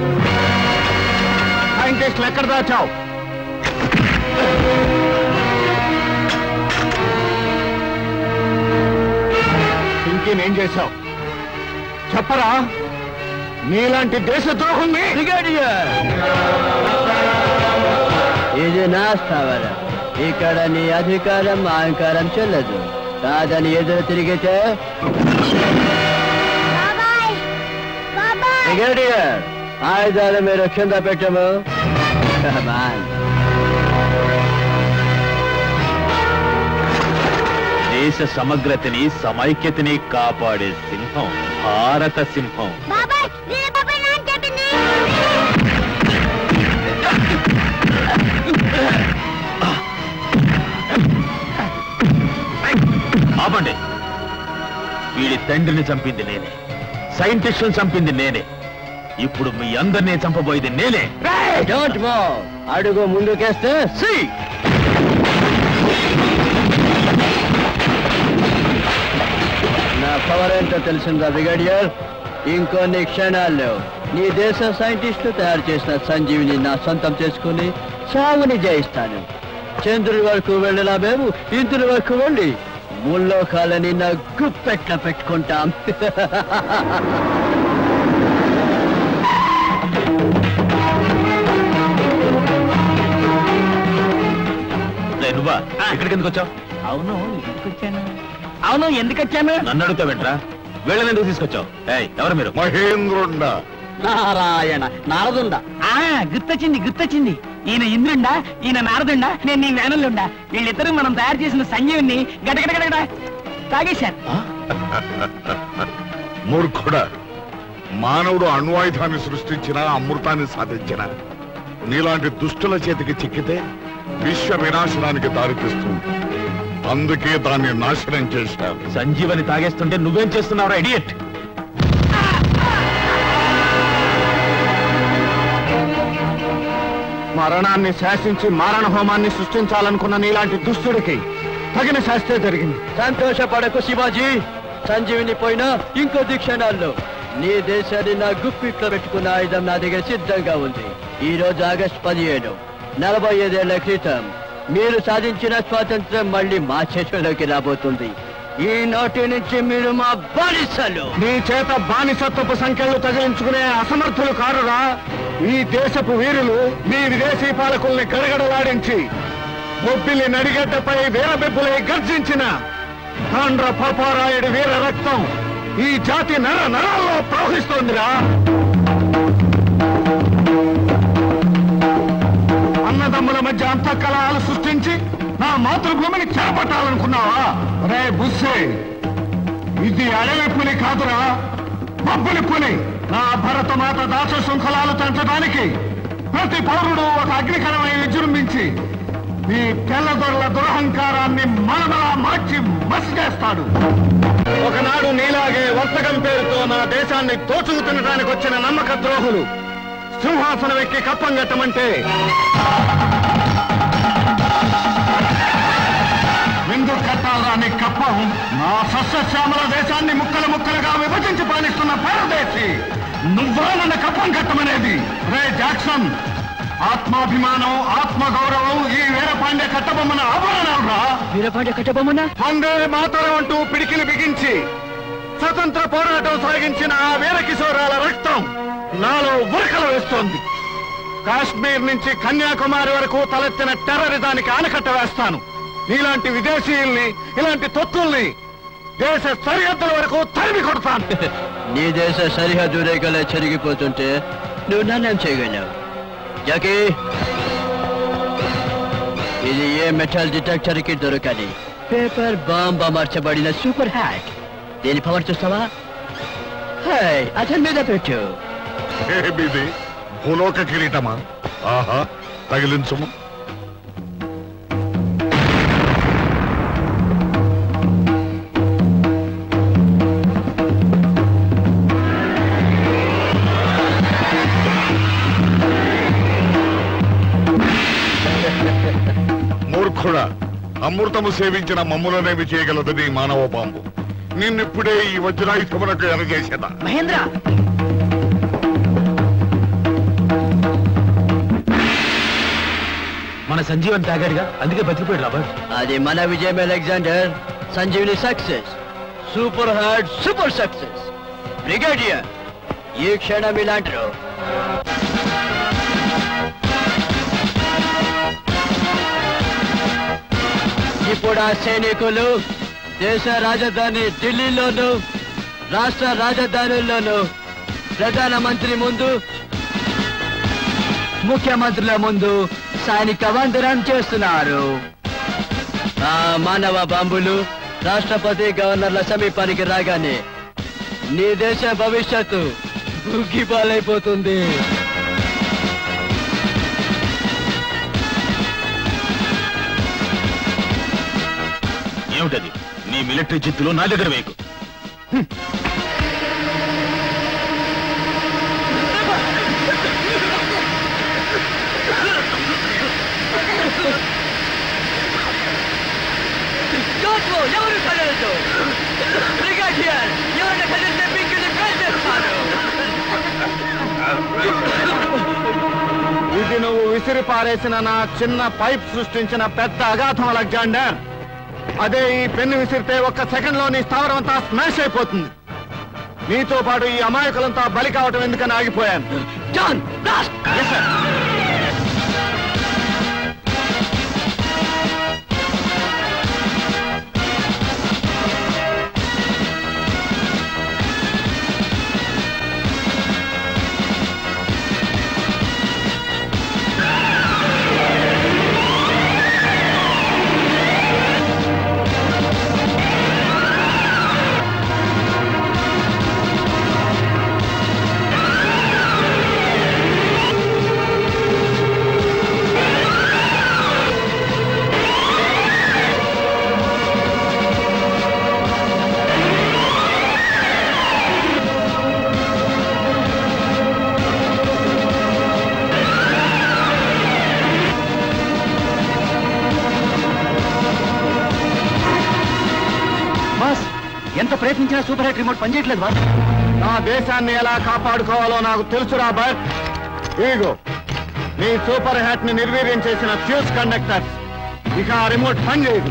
సైంటిస్టులు ఎక్కడ దాచావు ఇంకేం చేశావు చెప్పరా నీలాంటి దేశద్రోహుల్ని ఇది నా స్థావరం ఇక్కడ నీ అధికారం అహంకారం చెల్లదు కాదని ఎదురు తిరిగితే బ్రిగేడియర్ ఆయుధాలు మీరు కింద పెట్టము Come on. దేశ సమగ్రతని సమైక్యతని కాపాడే సింహం భారత సింహం బాబాయ్ వీర బాబాయ్ నాన్న చెప్పింది ఆపండి వీడి తండ్రిని చంపింది నేనే సైంటిస్టులు చంపింది నేనే ఇప్పుడు మీ అందరినీ చంపబోయేది నేనే డోంట్ మూవ్ అడుగు ముందుకేస్తే సి నా పవర్ ఏంటో తెలిసిందా బ్రిగేడియర్ ఇంకొన్ని క్షణాల్లో నీ దేశ సైంటిస్టులు తయారు చేసిన సంజీవిని నా సొంతం చేసుకుని సాగుని జయిస్తాను చంద్రుడి వరకు వెళ్ళిన మేము ఇంద్రుడి వరకు వెళ్ళి ముల్లోకాలని నా గుప్పెట్ల పెట్టుకుంటాం రేయ్, నువ్వా ఇక్కడికి ఎందుకు వచ్చావు అవును ఎందుకు వచ్చాను అవును ఎందుకు వచ్చాను నన్ను అడుగుతావేంట్రా వీళ్ళని ఎందుకు తీసుకొచ్చావు ఏయ్ ఎవరు మీరు మహేంద్రుండ నారాయణ నారదుండ ఆ గుర్తొచ్చింది గుర్తొచ్చింది ఈయన ఇంద్రుండా ఈయన నారదుండా నేను నీ మేనల్లుండా వీళ్ళిద్దరూ మనం తయారు చేసిన సంజీవుని గడగడగడగడ తాగేశారు మూర్ఖుడా మానవుడు అణ్వాయుధాన్ని సృష్టించిన అమృతాన్ని సాధించిన నీలాంటి దుష్టుల చేతికి చిక్కితే విశ్వ వినాశనానికి దారితీస్తుంది అందుకే దాన్ని నాశనం చేశాను సంజీవని తాగేస్తుంటే నువ్వేం చేస్తున్నావురా ఇడియట్ మరణాన్ని శాసించి మారణ హోమాన్ని సృష్టించాలనుకున్న నీలాంటి దుష్టుడికి తగిన శాస్త్రే జరిగింది సంతోషపడకు శివాజీ సంజీవిని పోయినా ఇంకొద్ది క్షణాల్లో నీ దేశాన్ని నా గుప్పిట్లో పెట్టుకున్న ఆయుధం నా దగ్గర సిద్ధంగా ఉంది ఈ రోజు ఆగస్టు పదిహేడు నలభై ఐదేళ్ల క్రితం మీరు సాధించిన స్వాతంత్రం మళ్ళీ మా చేతుల్లోకి రాబోతుంది ఈనాటి నుంచి మీరు మా బానిసలు నీ చేత బానిసత్వపు సంఖ్యలు తగిలించుకునే అసమర్థులు కారురా ఈ దేశపు వీరులు మీ విదేశీ పాలకుల్ని గడగడలాడించి బొబ్బిలి నడిగడ్డపై వీరబెబ్బులై గర్జించిన తాండ్ర పాపారాయుడి వీర రక్తం ఈ జాతి నర నరాల్లో ప్రవహిస్తోందిరా అన్నదమ్ముల మధ్య అంతఃకలహాలు సృష్టించి నా మాతృభూమిని చేపట్టాలనుకున్నావా రే బుస్సే ఇది అడవి పులి కాదురా బొబ్బులి పులి నా భరతమాత దాస శృంఖలాలు పెంచడానికి ప్రతి పౌరుడు ఒక అగ్నికరమై విజృంభించి ఈ తెల్లదొరల దురహంకారాన్ని మనమలా మార్చి మసి చేస్తాడు ఒకనాడు నీలాగే వర్తకం పేరుతో నా దేశాన్ని తోచుకు తినడానికి వచ్చిన నమ్మక ద్రోహులు సింహాసనం ఎక్కి కప్పం కట్టమంటే విందు కట్టాలని కప్పం నా సస్యశ్యామల దేశాన్ని ముక్కలు ముక్కలుగా విభజించి పాలిస్తున్న పరదేశి నువ్వా నన్ను కప్పం కట్టమనేది రే జాక్సన్ ఆత్మాభిమానం ఆత్మగౌరవం ఈ వీరపాండ్య కట్టబొమ్మన ఆభరణాలు రా వీరపాండ్య కట్టబొమ్మన వందే మాతరం అంటూ పిడికిలు బిగించి స్వతంత్ర పోరాటం సాగించిన ఆ వీర కిశోరాల రక్తం నాలో ఉరకలు వేస్తోంది కాశ్మీర్ నుంచి కన్యాకుమారి వరకు తలెత్తిన టెర్రరిజానికి ఆనకట్ట వేస్తాను నీలాంటి విదేశీయుల్ని ఇలాంటి తొత్తుల్ని దేశ సరిహద్దుల వరకు తరిమి కొడతాను నీ దేశ సరిహద్దు రేఖలే చెరిగిపోతుంటే నువ్వు నన్నేం చేయగలవు జాకీ ఇది ఏ మెటల్ డిటెక్టర్ కి దొరకని పేపర్ బాంబ్ అమర్చబడిన సూపర్ హ్యాట్ దీని పవర్ చూస్తావా హే అతని మీద పెట్టు ఏమిది భూలోక కిరీటమా ఆహా తగిలించుము మూర్ఖుడా అమృతము సేవించిన మమ్ములనేవి చేయగలదని మానవ బాంబు నిన్నిప్పుడే ఈ వజ్రాయుధమునకు ఎరగేసేదా మహేంద్ర మన సంజీవన్ తాగాడుగా అందుకే బతికిపోయాడు రాబర్ట్ అది మన విజయం Alexander Sanjeevini success super hard super success brigadier ఈ క్షణం ఇలాంటి ఇప్పుడు ఆ సైనికులు దేశ రాజధాని ఢిల్లీలోను రాష్ట్ర రాజధానుల్లోను ప్రధానమంత్రి ముందు ముఖ్యమంత్రుల ముందు సైనిక వందనం చేస్తున్నారు ఆ మానవ బాంబులు రాష్ట్రపతి గవర్నర్ల సమీపానికి రాగానే నీ దేశ భవిష్యత్తు బుగ్గిపాలైపోతుంది ఏమిటది నీ మిలిటరీ జిత్తులు నా దగ్గర వేయకు జోజు ఎవరు కదలదు బ్రిగేడియర్ ఎవరిని కదిలితే పిక్కిని పేల్చేస్తారు ఇది నువ్వు విసిరి పారేసిన నా చిన్న పైప్ సృష్టించిన పెద్ద అగాధం అలెగ్జాండర్ అదే ఈ పెన్ను విసిరితే ఒక్క సెకండ్ లో నీ స్థావరం అంతా స్మాష్ అయిపోతుంది నీతో పాటు ఈ అమాయకులంతా బలి కావటం ఎందుకని ఆగిపోయాను జాన్ Yes, sir. బాస్ ఎంత ప్రయత్నించినా సూపర్ హైట్ రిమోట్ పనిచేయట్లేదు బాస్ నా దేశాన్ని ఎలా కాపాడుకోవాలో నాకు తెలుసురా బట్ ఇగో నీ సూపర్ హ్యాట్ ని నిర్వీర్యం చేసిన ఫ్యూజ్ కండక్టర్ ఇక ఆ రిమోట్ పని చేయదు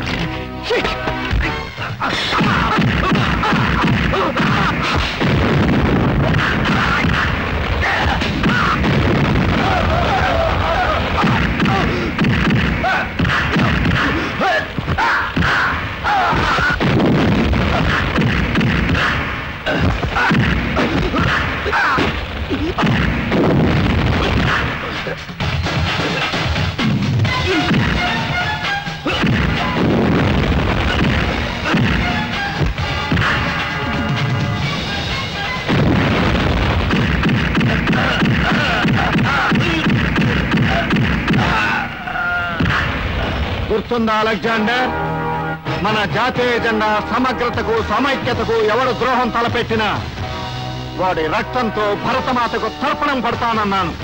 గుర్తుందా అలెగ్జాండర్ మన జాతీయ జెండా సమగ్రతకు సమైక్యతకు ఎవడు ద్రోహం తలపెట్టినా వాడి రక్తంతో భరతమాతకు తర్పణం పడతానన్నాను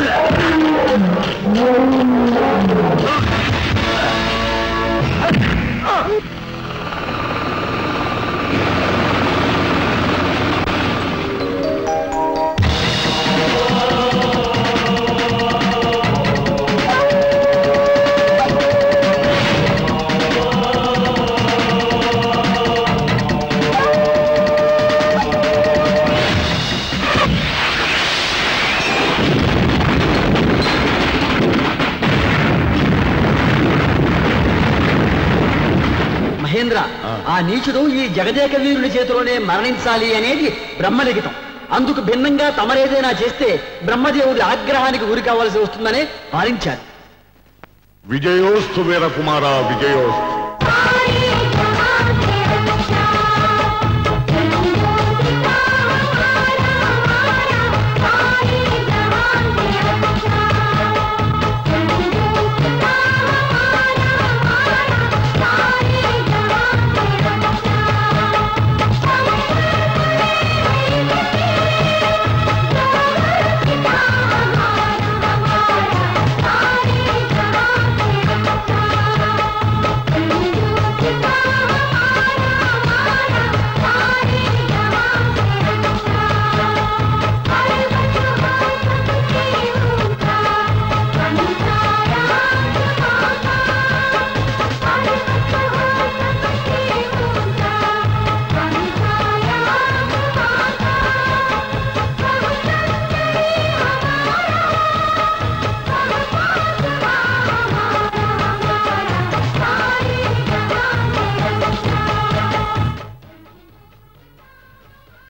మహేంద్ర ఆ నీచుడు ఈ జగదేక వీరుని చేతిలోనే మరణించాలి అనేది బ్రహ్మలిఖితం అందుకు భిన్నంగా తమరేదైనా చేస్తే బ్రహ్మదేవుడి ఆగ్రహానికి గురి కావాల్సి వస్తుందనే భావించారు విజయోస్తు వీరకుమార విజయోస్తు